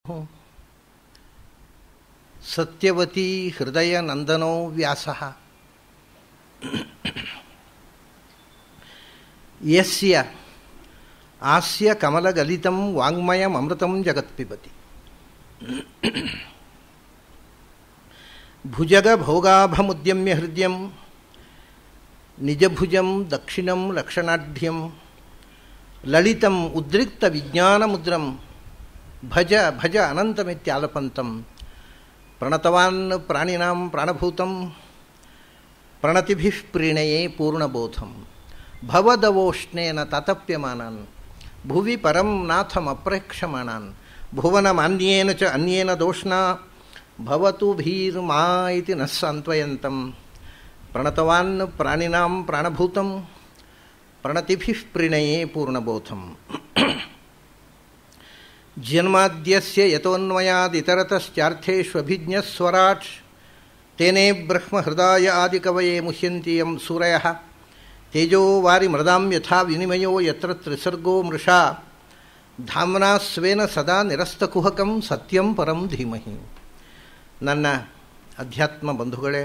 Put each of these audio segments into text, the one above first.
ಸತ್ಯವತಿ ಹೃದಯ ನಂದನೋ ವ್ಯಾಸ ಯಸ್ಯ ಆಸ್ಯ ಕಮಲಗಲಿತಂ ವಾಂಗ್ಮಯಂ ಅಮೃತಂ ಜಗತ್ಪಿಬತಿ ಭುಜಗ ಭೋಗಾಭಮುದ್ಯಮ್ಯ ಹೃದಯಂ ನಿಜಭುಜಂ ದಕ್ಷಿಣಂ ಲಕ್ಷಣಾಢ್ಯಂ ಲಲಿತಂ ಉದ್ರಿಕ್ತ ವಿಜ್ಞಾನಮುದ್ರಂ ಭಜ ಭಜ ಅನಂತಮಿತ್ಯಾಲಪಂತಂ ಪ್ರಣತವಾನ್ ಪ್ರಾಣಿನಾಂ ಪ್ರಾಣಭೂತಂ ಪ್ರಣತಿಭಿಃ ಪ್ರೀಣಯೇ ಪೂರ್ಣಬೋಧಂ ಭವದವೋಷ್ಣೇನ ತಾತಪ್ಯಮಾನಾನ್ ಭುವಿ ಪರಂ ನಾಥಮಪ್ರೇಕ್ಷಮಾಣಾನ್ ಭುವನಮಾನ್ಯೇನ ಚ ಅನ್ಯೇನ ದೋಷ್ಣ ಭವತು ಭೀರ್ಮಾ ಇತಿ ನ ಸಾಂತ್ವಯಂತಂ ಪ್ರಣತವಾನ್ ಪ್ರಾಣಿನಾಂ ಪ್ರಾಣಭೂತಂ ಪ್ರಣತಿಭಿಃ ಪ್ರಣಯೇ ಪೂರ್ಣಬೋಧಂ ಜನ್ಮಾದ್ಯಸ್ಯ ಯತೋನ್ಮಯಾದಿತರತಶ್ಚಾರ್ಥೇಷ್ವಭಿಜ್ಞಸ್ವರಾಟ್ ತೇನೇ ಬ್ರಹ್ಮಹೃದಾಯ ಆದಿಕವಯೇ ಮುಹ್ಯಂತಿ ಯಂ ಸೂರಯಃ ತೇಜೋ ವಾರಿ ಮೃದಾಂ ಯಥಾ ವಿನಿಮಯೋ ಯತ್ರ ತ್ರಿಸರ್ಗೋ ಮೃಷಾ ಧಾಮ್ನಾ ಸ್ವೇನ ಸದಾ ನಿರಸ್ತಕುಹಕಂ ಸತ್ಯಂ ಪರಂ ಧೀಮಹಿ ನನ್ನ ಅಧ್ಯಾತ್ಮ ಬಂಧುಗಳೇ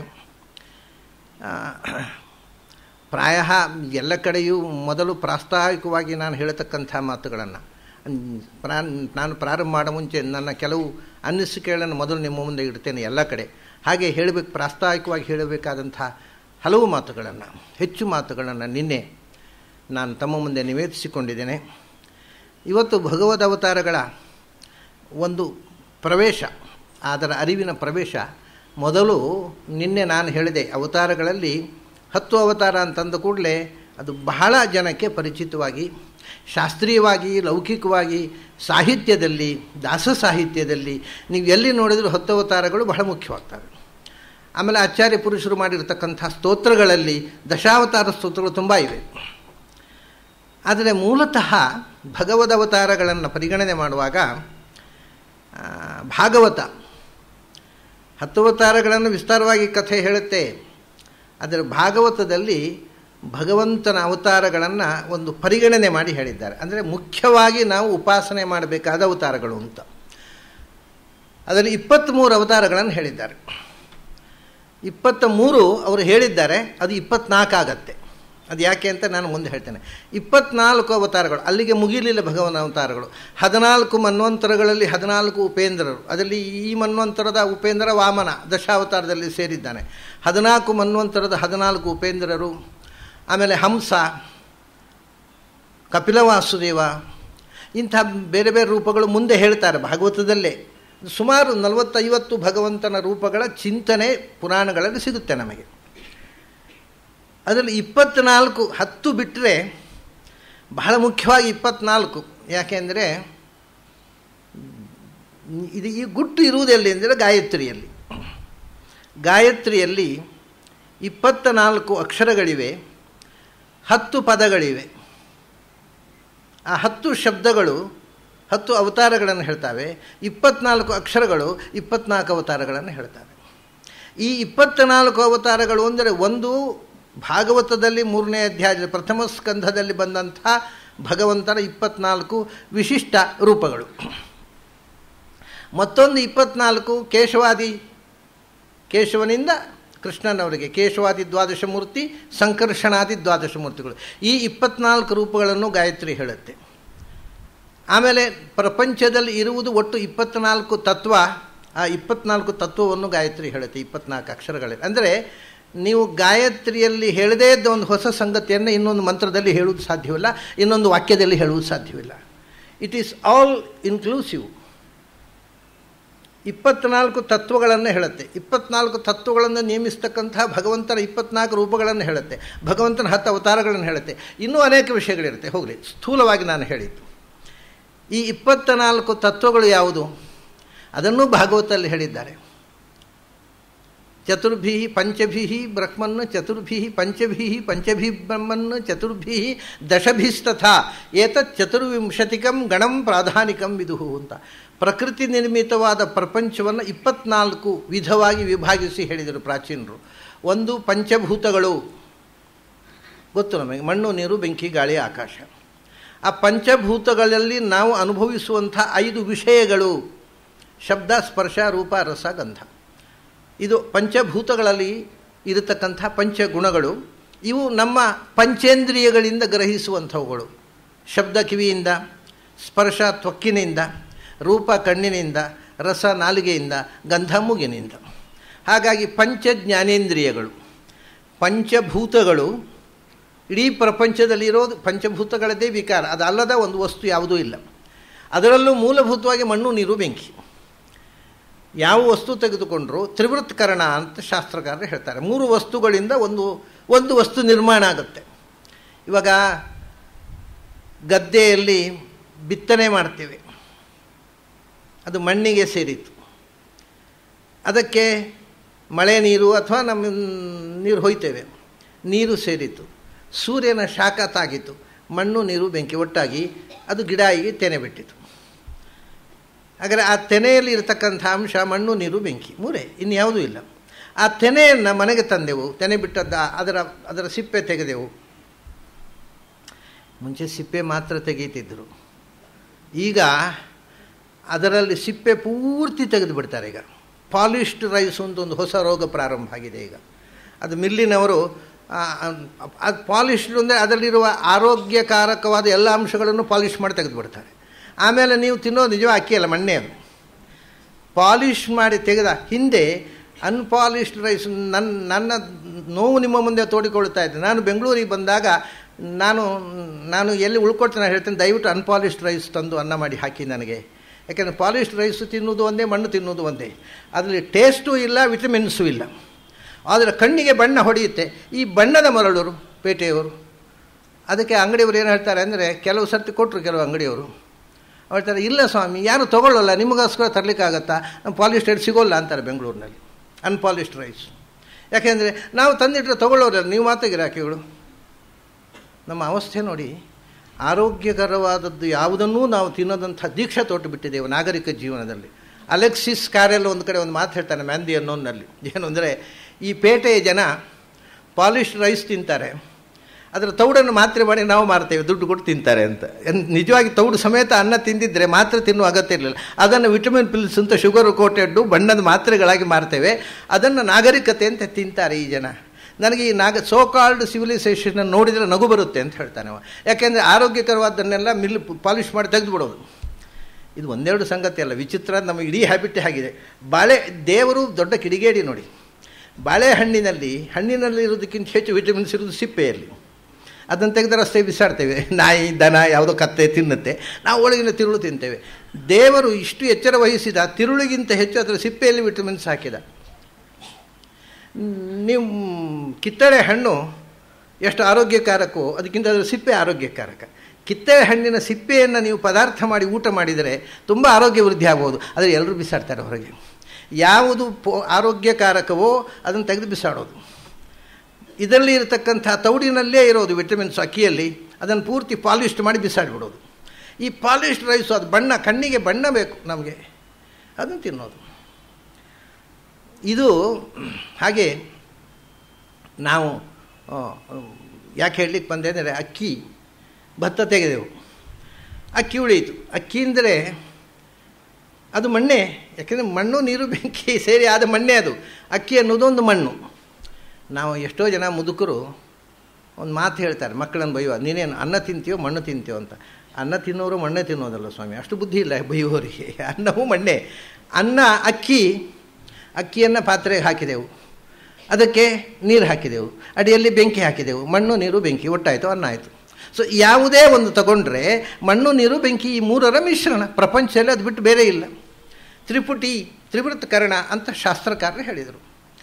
ಪ್ರಾಯ ಎಲ್ಲ ಕಡೆಯೂ ಮೊದಲು ಪ್ರಾಸ್ತಾವಿಕವಾಗಿ ನಾನು ಹೇಳತಕ್ಕಂಥ ಮಾತುಗಳನ್ನು ಪ್ರಾ ನಾನು ಪ್ರಾರಂಭ ಮಾಡೋ ಮುಂಚೆ ನನ್ನ ಕೆಲವು ಅನಿಸಿಕೆಗಳನ್ನು ಮೊದಲು ನಿಮ್ಮ ಮುಂದೆ ಇಡ್ತೇನೆ ಎಲ್ಲ ಕಡೆ ಹಾಗೆ ಹೇಳಬೇಕು ಪ್ರಾಸ್ತಾವಿಕವಾಗಿ ಹೇಳಬೇಕಾದಂಥ ಹಲವು ಮಾತುಗಳನ್ನು ಹೆಚ್ಚು ಮಾತುಗಳನ್ನು ನಿನ್ನೆ ನಾನು ತಮ್ಮ ಮುಂದೆ ನಿವೇದಿಸಿಕೊಂಡಿದ್ದೇನೆ ಇವತ್ತು ಭಗವದ್ ಅವತಾರಗಳ ಒಂದು ಪ್ರವೇಶ ಅದರ ಅರಿವಿನ ಪ್ರವೇಶ ಮೊದಲು ನಿನ್ನೆ ನಾನು ಹೇಳಿದೆ ಅವತಾರಗಳಲ್ಲಿ ಹತ್ತು ಅವತಾರ ಅಂತಂದ ಕೂಡಲೇ ಅದು ಬಹಳ ಜನಕ್ಕೆ ಪರಿಚಿತವಾಗಿ ಶಾಸ್ತ್ರೀಯವಾಗಿ ಲೌಕಿಕವಾಗಿ ಸಾಹಿತ್ಯದಲ್ಲಿ ದಾಸ ಸಾಹಿತ್ಯದಲ್ಲಿ ನೀವು ಎಲ್ಲಿ ನೋಡಿದರೂ ಹತ್ತು ಅವತಾರಗಳು ಬಹಳ ಮುಖ್ಯವಾಗ್ತವೆ ಆಮೇಲೆ ಆಚಾರ್ಯ ಪುರುಷರು ಮಾಡಿರ್ತಕ್ಕಂಥ ಸ್ತೋತ್ರಗಳಲ್ಲಿ ದಶಾವತಾರ ಸ್ತೋತ್ರಗಳು ತುಂಬ ಇವೆ ಆದರೆ ಮೂಲತಃ ಭಗವದವತಾರಗಳನ್ನು ಪರಿಗಣನೆ ಮಾಡುವಾಗ ಭಾಗವತ ಹತ್ತು ಅವತಾರಗಳನ್ನು ವಿಸ್ತಾರವಾಗಿ ಕಥೆ ಹೇಳುತ್ತೆ ಅದರ ಭಾಗವತದಲ್ಲಿ ಭಗವಂತನ ಅವತಾರಗಳನ್ನು ಒಂದು ಪರಿಗಣನೆ ಮಾಡಿ ಹೇಳಿದ್ದಾರೆ ಅಂದರೆ ಮುಖ್ಯವಾಗಿ ನಾವು ಉಪಾಸನೆ ಮಾಡಬೇಕಾದ ಅವತಾರಗಳು ಅಂತ ಅದರಲ್ಲಿ ಇಪ್ಪತ್ತ್ಮೂರು ಅವತಾರಗಳನ್ನು ಹೇಳಿದ್ದಾರೆ ಇಪ್ಪತ್ತ ಮೂರು ಅವರು ಹೇಳಿದ್ದಾರೆ ಅದು ಇಪ್ಪತ್ನಾಲ್ಕು ಆಗತ್ತೆ ಅದು ಯಾಕೆ ಅಂತ ನಾನು ಮುಂದೆ ಹೇಳ್ತೇನೆ ಇಪ್ಪತ್ನಾಲ್ಕು ಅವತಾರಗಳು ಅಲ್ಲಿಗೆ ಮುಗಿಲಿಲ್ಲ ಭಗವನ ಅವತಾರಗಳು ಹದಿನಾಲ್ಕು ಮನ್ವಂತರಗಳಲ್ಲಿ ಹದಿನಾಲ್ಕು ಉಪೇಂದ್ರರು ಅದರಲ್ಲಿ ಈ ಮನ್ವಂತರದ ಉಪೇಂದ್ರ ವಾಮನ ದಶಾವತಾರದಲ್ಲಿ ಸೇರಿದ್ದಾನೆ ಹದಿನಾಲ್ಕು ಮನ್ವಂತರದ ಹದಿನಾಲ್ಕು ಉಪೇಂದ್ರರು ಆಮೇಲೆ ಹಂಸ ಕಪಿಲವಾಸುದೇವ ಇಂಥ ಬೇರೆ ಬೇರೆ ರೂಪಗಳು ಮುಂದೆ ಹೇಳ್ತಾರೆ ಭಾಗವತದಲ್ಲೇ ಸುಮಾರು ನಲವತ್ತೈವತ್ತು ಭಗವಂತನ ರೂಪಗಳ ಚಿಂತನೆ ಪುರಾಣಗಳಲ್ಲಿ ಸಿಗುತ್ತೆ ನಮಗೆ ಅದರಲ್ಲಿ ಇಪ್ಪತ್ತ್ನಾಲ್ಕು ಹತ್ತು ಬಿಟ್ಟರೆ ಬಹಳ ಮುಖ್ಯವಾಗಿ ಇಪ್ಪತ್ನಾಲ್ಕು ಯಾಕೆಂದರೆ ಇದು ಈ ಗುಟ್ಟು ಇರುವುದೆಲ್ಲಿ ಅಂದರೆ ಗಾಯತ್ರಿಯಲ್ಲಿ ಗಾಯತ್ರಿಯಲ್ಲಿ ಇಪ್ಪತ್ತ ನಾಲ್ಕು ಅಕ್ಷರಗಳಿವೆ ಹತ್ತು ಪದಗಳಿವೆ ಆ ಹತ್ತು ಶಬ್ದಗಳು ಹತ್ತು ಅವತಾರಗಳನ್ನು ಹೇಳ್ತವೆ ಇಪ್ಪತ್ನಾಲ್ಕು ಅಕ್ಷರಗಳು ಇಪ್ಪತ್ನಾಲ್ಕು ಅವತಾರಗಳನ್ನು ಹೇಳ್ತವೆ ಈ ಇಪ್ಪತ್ತ ನಾಲ್ಕು ಅವತಾರಗಳು ಅಂದರೆ ಒಂದು ಭಾಗವತದಲ್ಲಿ ಮೂರನೇ ಅಧ್ಯಾಯದ ಪ್ರಥಮ ಸ್ಕಂಧದಲ್ಲಿ ಬಂದಂಥ ಭಗವಂತನ ಇಪ್ಪತ್ನಾಲ್ಕು ವಿಶಿಷ್ಟ ರೂಪಗಳು ಮತ್ತೊಂದು ಇಪ್ಪತ್ನಾಲ್ಕು ಕೇಶವಾದಿ ಕೇಶವನಿಂದ ಕೃಷ್ಣನವರಿಗೆ ಕೇಶವಾದಿ ದ್ವಾದಶ ಮೂರ್ತಿ ಸಂಕರ್ಷಣಾದಿ ದ್ವಾದಶ ಮೂರ್ತಿಗಳು ಈ ಇಪ್ಪತ್ನಾಲ್ಕು ರೂಪಗಳನ್ನು ಗಾಯತ್ರಿ ಹೇಳುತ್ತೆ ಆಮೇಲೆ ಪ್ರಪಂಚದಲ್ಲಿ ಇರುವುದು ಒಟ್ಟು ಇಪ್ಪತ್ನಾಲ್ಕು ತತ್ವ ಆ ಇಪ್ಪತ್ನಾಲ್ಕು ತತ್ವವನ್ನು ಗಾಯತ್ರಿ ಹೇಳುತ್ತೆ ಇಪ್ಪತ್ನಾಲ್ಕು ಅಕ್ಷರಗಳಲ್ಲಿ ಅಂದರೆ ನೀವು ಗಾಯತ್ರಿಯಲ್ಲಿ ಹೇಳದೇ ಇದ್ದ ಒಂದು ಹೊಸ ಸಂಗತಿಯನ್ನು ಇನ್ನೊಂದು ಮಂತ್ರದಲ್ಲಿ ಹೇಳುವುದು ಸಾಧ್ಯವಿಲ್ಲ ಇನ್ನೊಂದು ವಾಕ್ಯದಲ್ಲಿ ಹೇಳುವುದು ಸಾಧ್ಯವಿಲ್ಲ ಇಟ್ ಈಸ್ ಆಲ್ ಇನ್ಕ್ಲೂಸಿವ್ ಇಪ್ಪತ್ನಾಲ್ಕು ತತ್ವಗಳನ್ನು ಹೇಳುತ್ತೆ ಇಪ್ಪತ್ನಾಲ್ಕು ತತ್ವಗಳನ್ನು ನೇಮಿಸ್ತಕ್ಕಂತಹ ಭಗವಂತನ ಇಪ್ಪತ್ನಾಲ್ಕು ರೂಪಗಳನ್ನು ಹೇಳುತ್ತೆ ಭಗವಂತನ ಹತ್ತು ಅವತಾರಗಳನ್ನು ಹೇಳುತ್ತೆ ಇನ್ನೂ ಅನೇಕ ವಿಷಯಗಳಿರುತ್ತೆ ಹೋಗಲಿ ಸ್ಥೂಲವಾಗಿ ನಾನು ಹೇಳಿದ್ದು ಈ ಇಪ್ಪತ್ತ ನಾಲ್ಕು ತತ್ವಗಳು ಯಾವುದು ಅದನ್ನೂ ಭಾಗವತಲ್ಲಿ ಹೇಳಿದ್ದಾರೆ ಚತುರ್ಭಿ ಪಂಚಭಿ ಬ್ರಹ್ಮನ್ ಚತುರ್ಭಿ ಪಂಚಭಿ ಪಂಚಭಿ ಬ್ರಹ್ಮನ್ ಚತುರ್ಭಿ ದಶಭಿಸ್ತಥಾ ಏತತ್ ಚತುರ್ವಿಂಶತಿಕಂ ಗಣಂ ಪ್ರಾಧಾನಿಕಂ ವಿದುಹು ಅಂತ ಪ್ರಕೃತಿ ನಿರ್ಮಿತವಾದ ಪ್ರಪಂಚವನ್ನು ಇಪ್ಪತ್ನಾಲ್ಕು ವಿಧವಾಗಿ ವಿಭಾಗಿಸಿ ಹೇಳಿದರು ಪ್ರಾಚೀನರು ಒಂದು ಪಂಚಭೂತಗಳು ಗೊತ್ತು ನಮಗೆ ಮಣ್ಣು ನೀರು ಬೆಂಕಿ ಗಾಳಿ ಆಕಾಶ ಆ ಪಂಚಭೂತಗಳಲ್ಲಿ ನಾವು ಅನುಭವಿಸುವಂಥ ಐದು ವಿಷಯಗಳು ಶಬ್ದ ಸ್ಪರ್ಶ ರೂಪ ರಸ ಗಂಧ ಇದು ಪಂಚಭೂತಗಳಲ್ಲಿ ಇರತಕ್ಕಂಥ ಪಂಚಗುಣಗಳು ಇವು ನಮ್ಮ ಪಂಚೇಂದ್ರಿಯಗಳಿಂದ ಗ್ರಹಿಸುವಂಥವುಗಳು ಶಬ್ದ ಕಿವಿಯಿಂದ ಸ್ಪರ್ಶ ತ್ವಕ್ಕಿನಿಂದ ರೂಪ ಕಣ್ಣಿನಿಂದ ರಸ ನಾಲಿಗೆಯಿಂದ ಗಂಧ ಮೂಗಿನಿಂದ ಹಾಗಾಗಿ ಪಂಚ ಜ್ಞಾನೇಂದ್ರಿಯಗಳು ಪಂಚಭೂತಗಳು ಇಡೀ ಪ್ರಪಂಚದಲ್ಲಿರೋದು ಪಂಚಭೂತಗಳದ್ದೇ ವಿಕಾರ ಅದಲ್ಲದ ಒಂದು ವಸ್ತು ಯಾವುದೂ ಇಲ್ಲ ಅದರಲ್ಲೂ ಮೂಲಭೂತವಾಗಿ ಮಣ್ಣು ನೀರು ಬೆಂಕಿ ಯಾವ ವಸ್ತು ತೆಗೆದುಕೊಂಡ್ರೂ ತ್ರಿವೃತ್ಕರಣ ಅಂತ ಶಾಸ್ತ್ರಕಾರರು ಹೇಳ್ತಾರೆ ಮೂರು ವಸ್ತುಗಳಿಂದ ಒಂದು ಒಂದು ವಸ್ತು ನಿರ್ಮಾಣ ಆಗುತ್ತೆ ಇವಾಗ ಗದ್ದೆಯಲ್ಲಿ ಬಿತ್ತನೆ ಮಾಡ್ತೇವೆ ಅದು ಮಣ್ಣಿಗೆ ಸೇರಿತು ಅದಕ್ಕೆ ಮಳೆ ನೀರು ಅಥವಾ ನಮ್ಮ ನೀರು ಹೊಯ್ತೇವೆ ನೀರು ಸೇರಿತು ಸೂರ್ಯನ ಶಾಖ ತಾಗಿತು ಮಣ್ಣು ನೀರು ಬೆಂಕಿ ಒಟ್ಟಾಗಿ ಅದು ಗಿಡ ಆಗಿ ತೆನೆ ಬಿಟ್ಟಿತು ಹಾಗಾದರೆ ಆ ತೆನೆಯಲ್ಲಿ ಇರತಕ್ಕಂಥ ಅಂಶ ಮಣ್ಣು ನೀರು ಬೆಂಕಿ ಮೂರೇ ಇನ್ಯಾವುದೂ ಇಲ್ಲ ಆ ತೆನೆಯನ್ನು ಮನೆಗೆ ತಂದೆವು ತೆನೆ ಬಿಟ್ಟದ್ದ ಅದರ ಅದರ ಸಿಪ್ಪೆ ತೆಗೆದೆವು ಮುಂಚೆ ಸಿಪ್ಪೆ ಮಾತ್ರ ತೆಗೀತಿದ್ರು ಈಗ ಅದರಲ್ಲಿ ಸಿಪ್ಪೆ ಪೂರ್ತಿ ತೆಗೆದು ಬಿಡ್ತಾರೆ ಈಗ ಪಾಲಿಶ್ಡ್ ರೈಸ್ ಅಂತ ಒಂದು ಹೊಸ ರೋಗ ಪ್ರಾರಂಭ ಆಗಿದೆ ಈಗ ಅದು ಮಿಲ್ಲಿನವರು ಅದು ಪಾಲಿಶ್ಡ್ ಅಂದರೆ ಅದರಲ್ಲಿರುವ ಆರೋಗ್ಯಕಾರಕವಾದ ಎಲ್ಲ ಅಂಶಗಳನ್ನು ಪಾಲಿಷ್ ಮಾಡಿ ತೆಗೆದು ಬಿಡ್ತಾರೆ ಆಮೇಲೆ ನೀವು ತಿನ್ನೋದು ನಿಜವ ಅಕ್ಕಿ ಅಲ್ಲ ಮಣ್ಣೆ ಅದು ಪಾಲಿಷ್ ಮಾಡಿ ತೆಗೆದ ಹಿಂದೆ ಅನ್ಪಾಲಿಶ್ಡ್ ರೈಸ್ ನನ್ನ ನನ್ನ ನೋವು ನಿಮ್ಮ ಮುಂದೆ ತೋಡಿಕೊಳ್ತಾ ಇದ್ದೆ ನಾನು ಬೆಂಗಳೂರಿಗೆ ಬಂದಾಗ ನಾನು ನಾನು ಎಲ್ಲಿ ಉಳ್ಕೊಳ್ತೇನೆ ಹೇಳ್ತೇನೆ ದಯವಿಟ್ಟು ಅನ್ಪಾಲಿಶ್ಡ್ ರೈಸ್ ತಂದು ಅನ್ನ ಮಾಡಿ ಹಾಕಿ ನನಗೆ ಯಾಕೆಂದರೆ ಪಾಲಿಶ್ಡ್ ರೈಸು ತಿನ್ನೋದು ಒಂದೇ ಮಣ್ಣು ತಿನ್ನೋದು ಒಂದೇ ಅದರಲ್ಲಿ ಟೇಸ್ಟೂ ಇಲ್ಲ ವಿಟಮಿನ್ಸು ಇಲ್ಲ ಆದರೆ ಕಣ್ಣಿಗೆ ಬಣ್ಣ ಹೊಡೆಯುತ್ತೆ ಈ ಬಣ್ಣದ ಮರಳರು ಪೇಟೆಯವರು ಅದಕ್ಕೆ ಅಂಗಡಿಯವರು ಏನು ಹೇಳ್ತಾರೆ ಅಂದರೆ ಕೆಲವು ಸರ್ತಿ ಕೊಟ್ಟರು ಕೆಲವು ಅಂಗಡಿಯವರು ಹೇಳ್ತಾರೆ ಇಲ್ಲ ಸ್ವಾಮಿ ಯಾರು ತೊಗೊಳ್ಳಲ್ಲ ನಿಮಗೋಸ್ಕರ ತರಲಿಕ್ಕಾಗತ್ತಾ ಪಾಲಿಸ್ಟೆಡ್ ಸಿಗೋಲ್ಲ ಅಂತಾರೆ ಬೆಂಗಳೂರಿನಲ್ಲಿ ಅನ್ಪಾಲಿಶ್ಡ್ ರೈಸ್ ಯಾಕೆಂದರೆ ನಾವು ತಂದಿಟ್ಟರೆ ತೊಗೊಳ್ಳೋರಲ್ಲ ನೀವು ಮಾತ್ರ ಗಿರಾಕಿಗಳು ನಮ್ಮ ಅವಸ್ಥೆ ನೋಡಿ ಆರೋಗ್ಯಕರವಾದದ್ದು ಯಾವುದನ್ನೂ ನಾವು ತಿನ್ನೋದಂಥ ದೀಕ್ಷೆ ತೊಟ್ಟು ಬಿಟ್ಟಿದ್ದೇವೆ ನಾಗರಿಕ ಜೀವನದಲ್ಲಿ ಅಲೆಕ್ಸಿಸ್ ಕಾರ್ಯಲ್ಲ ಒಂದು ಕಡೆ ಒಂದು ಮಾತು ಹೇಳ್ತಾನೆ ಮ್ಯಾಂದಿ ಅನ್ನೋನಲ್ಲಿ ಏನು ಅಂದರೆ ಈ ಪೇಟೆಯ ಜನ ಪಾಲಿಶ್ಡ್ ರೈಸ್ ತಿಂತಾರೆ ಅದರ ತೌಡನ್ನು ಮಾತ್ರೆ ಮಾಡಿ ನಾವು ಮಾರ್ತೇವೆ ದುಡ್ಡು ಕೊಟ್ಟು ತಿಂತಾರೆ ಅಂತ ನಿಜವಾಗಿ ತೌಡು ಸಮೇತ ಅನ್ನ ತಿಂದಿದ್ದರೆ ಮಾತ್ರ ತಿನ್ನುವ ಅಗತ್ಯ ಇರಲಿಲ್ಲ ಅದನ್ನು ವಿಟಮಿನ್ ಪಿಲ್ಸ್ ಅಂತ ಶುಗರ್ ಕೋಟೆಡ್ಡು ಬಣ್ಣದ ಮಾತ್ರೆಗಳಾಗಿ ಮಾರ್ತೇವೆ ಅದನ್ನು ನಾಗರಿಕತೆ ಅಂತ ತಿಂತಾರೆ ಈ ಜನ ನನಗೆ ಈ ನಾಗ ಸೋ ಕಾಲ್ಡ್ ಸಿವಿಲೈಸೇಷನ್ ನೋಡಿದರೆ ನಗು ಬರುತ್ತೆ ಅಂತ ಹೇಳ್ತಾನೆ ಅವ ಯಾಕೆಂದರೆ ಆರೋಗ್ಯಕರವಾದನ್ನೆಲ್ಲ ಮಿಲ್ ಪಾಲಿಷ್ ಮಾಡಿ ತೆಗೆದುಬಿಡೋದು ಇದು ಒಂದೆರಡು ಸಂಗತಿ ಅಲ್ಲ ವಿಚಿತ್ರ ನಮ್ಮ ಇಡೀ ಹ್ಯಾಬಿಟ್ಟೇ ಆಗಿದೆ ಬಾಳೆ ದೇವರು ದೊಡ್ಡ ಕಿಡಿಗೇಡಿ ನೋಡಿ ಬಾಳೆಹಣ್ಣಿನಲ್ಲಿ ಹಣ್ಣಿನಲ್ಲಿ ಇರೋದಕ್ಕಿಂತ ಹೆಚ್ಚು ವಿಟಮಿನ್ಸ್ ಇರೋದು ಸಿಪ್ಪೆಯಲ್ಲಿ ಅದನ್ನು ತೆಗೆದ ರಸ್ತೆ ಬಿಸಾಡ್ತೇವೆ ನಾಯಿ ದನ ಯಾವುದೋ ಕತ್ತೆ ತಿನ್ನುತ್ತೆ ನಾವು ಒಳಗಿನ ತಿರುಳು ತಿಂತೇವೆ ದೇವರು ಇಷ್ಟು ಎಚ್ಚರ ವಹಿಸಿದ ತಿರುಳಿಗಿಂತ ಹೆಚ್ಚು ಅದರ ಸಿಪ್ಪೆಯಲ್ಲಿ ವಿಟಮಿನ್ಸ್ ಹಾಕಿದ ನೀವು ಕಿತ್ತಳೆ ಹಣ್ಣು ಎಷ್ಟು ಆರೋಗ್ಯಕಾರಕವೋ ಅದಕ್ಕಿಂತ ಅದರ ಸಿಪ್ಪೆ ಆರೋಗ್ಯಕಾರಕ ಕಿತ್ತಳೆ ಹಣ್ಣಿನ ಸಿಪ್ಪೆಯನ್ನು ನೀವು ಪದಾರ್ಥ ಮಾಡಿ ಊಟ ಮಾಡಿದರೆ ತುಂಬ ಆರೋಗ್ಯ ವೃದ್ಧಿ ಆಗ್ಬೋದು ಆದರೆ ಎಲ್ಲರೂ ಬಿಸಾಡ್ತಾರೆ ಹೊರಗೆ ಯಾವುದು ಪೋ ಆರೋಗ್ಯಕಾರಕವೋ ಅದನ್ನು ತೆಗೆದು ಬಿಸಾಡೋದು ಇದರಲ್ಲಿ ಇರತಕ್ಕಂಥ ತೌಡಿನಲ್ಲೇ ಇರೋದು ವಿಟಮಿನ್ಸ್ ಅಕ್ಕಿಯಲ್ಲಿ ಅದನ್ನು ಪೂರ್ತಿ ಪಾಲಿಶ್ಡ್ ಮಾಡಿ ಬಿಸಾಡಿಬಿಡೋದು ಈ ಪಾಲಿಶ್ಡ್ ರೈಸು ಅದು ಬಣ್ಣ ಕಣ್ಣಿಗೆ ಬಣ್ಣ ಬೇಕು ನಮಗೆ ಅದನ್ನು ತಿನ್ನೋದು ಇದು ಹಾಗೆ ನಾವು ಯಾಕೆ ಹೇಳಲಿಕ್ಕೆ ಬಂದೆ ಅಂದರೆ ಅಕ್ಕಿ ಭತ್ತ ತೆಗೆದೆವು ಅಕ್ಕಿ ಉಳಿಯಿತು ಅಕ್ಕಿ ಅಂದರೆ ಅದು ಮಣ್ಣೆ ಯಾಕೆಂದರೆ ಮಣ್ಣು ನೀರು ಬೆಂಕಿ ಸೇರಿ ಆದ ಮಣ್ಣೆ ಅದು ಅಕ್ಕಿ ಅನ್ನೋದೊಂದು ಮಣ್ಣು ನಾವು ಎಷ್ಟೋ ಜನ ಮುದುಕರು ಒಂದು ಮಾತು ಹೇಳ್ತಾರೆ ಮಕ್ಕಳನ್ನು ಬೈಯುವ ನೀನೇನು ಅನ್ನ ತಿಂತೀಯೋ ಮಣ್ಣು ತಿಂತೀಯೋ ಅಂತ ಅನ್ನ ತಿನ್ನೋರು ಮಣ್ಣೆ ತಿನ್ನೋದಲ್ಲ ಸ್ವಾಮಿ ಅಷ್ಟು ಬುದ್ಧಿ ಇಲ್ಲ ಬೈಯುವವರಿಗೆ ಅನ್ನವೂ ಮಣ್ಣೆ ಅನ್ನ ಅಕ್ಕಿ ಅಕ್ಕಿಯನ್ನು ಪಾತ್ರೆಗೆ ಹಾಕಿದೆವು ಅದಕ್ಕೆ ನೀರು ಹಾಕಿದೆವು ಅಡಿಯಲ್ಲಿ ಬೆಂಕಿ ಹಾಕಿದೆವು ಮಣ್ಣು ನೀರು ಬೆಂಕಿ ಒಟ್ಟಾಯಿತು ಅನ್ನ ಆಯಿತು ಸೊ ಯಾವುದೇ ಒಂದು ತಗೊಂಡ್ರೆ ಮಣ್ಣು ನೀರು ಬೆಂಕಿ ಈ ಮೂರರ ಮಿಶ್ರಣ ಪ್ರಪಂಚದಲ್ಲಿ ಅದು ಬಿಟ್ಟು ಬೇರೆ ಇಲ್ಲ ತ್ರಿಪುಟಿ ತ್ರಿವೃತ್ಕರಣ ಅಂತ ಶಾಸ್ತ್ರಕಾರರು ಹೇಳಿದರು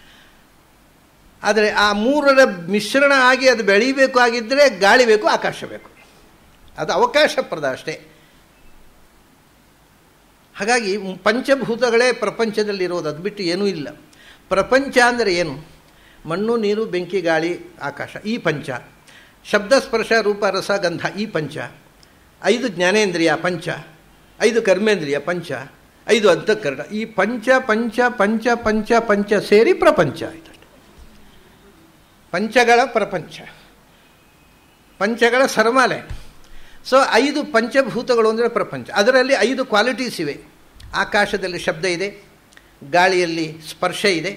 ಆದರೆ ಆ ಮೂರರ ಮಿಶ್ರಣ ಆಗಿ ಅದು ಬೆಳೀಬೇಕು ಆಗಿದ್ದರೆ ಗಾಳಿ ಬೇಕು ಆಕಾಶ ಬೇಕು ಅದು ಅವಕಾಶಪ್ರದ ಅಷ್ಟೇ ಹಾಗಾಗಿ ಪಂಚಭೂತಗಳೇ ಪ್ರಪಂಚದಲ್ಲಿರೋದು ಅದು ಬಿಟ್ಟು ಏನೂ ಇಲ್ಲ ಪ್ರಪಂಚ ಅಂದರೆ ಏನು ಮಣ್ಣು ನೀರು ಬೆಂಕಿ ಗಾಳಿ ಆಕಾಶ ಈ ಪಂಚ ಶಬ್ದ ಸ್ಪರ್ಶ ರೂಪ ರಸ ಗಂಧ ಈ ಪಂಚ ಐದು ಜ್ಞಾನೇಂದ್ರಿಯ ಪಂಚ ಐದು ಕರ್ಮೇಂದ್ರಿಯ ಪಂಚ ಐದು ಅಂತಃಕರಣ ಈ ಪಂಚ ಪಂಚ ಪಂಚ ಪಂಚ ಪಂಚ ಸೇರಿ ಪ್ರಪಂಚ ಆಯ್ತು ಪಂಚಗಳ ಪ್ರಪಂಚ ಪಂಚಗಳ ಸರಮಾಲೆ ಸೊ ಐದು ಪಂಚಭೂತಗಳು ಅಂದರೆ ಪ್ರಪಂಚ ಅದರಲ್ಲಿ ಐದು ಕ್ವಾಲಿಟೀಸ್ ಇವೆ ಆಕಾಶದಲ್ಲಿ ಶಬ್ದ ಇದೆ ಗಾಳಿಯಲ್ಲಿ ಸ್ಪರ್ಶ ಇದೆ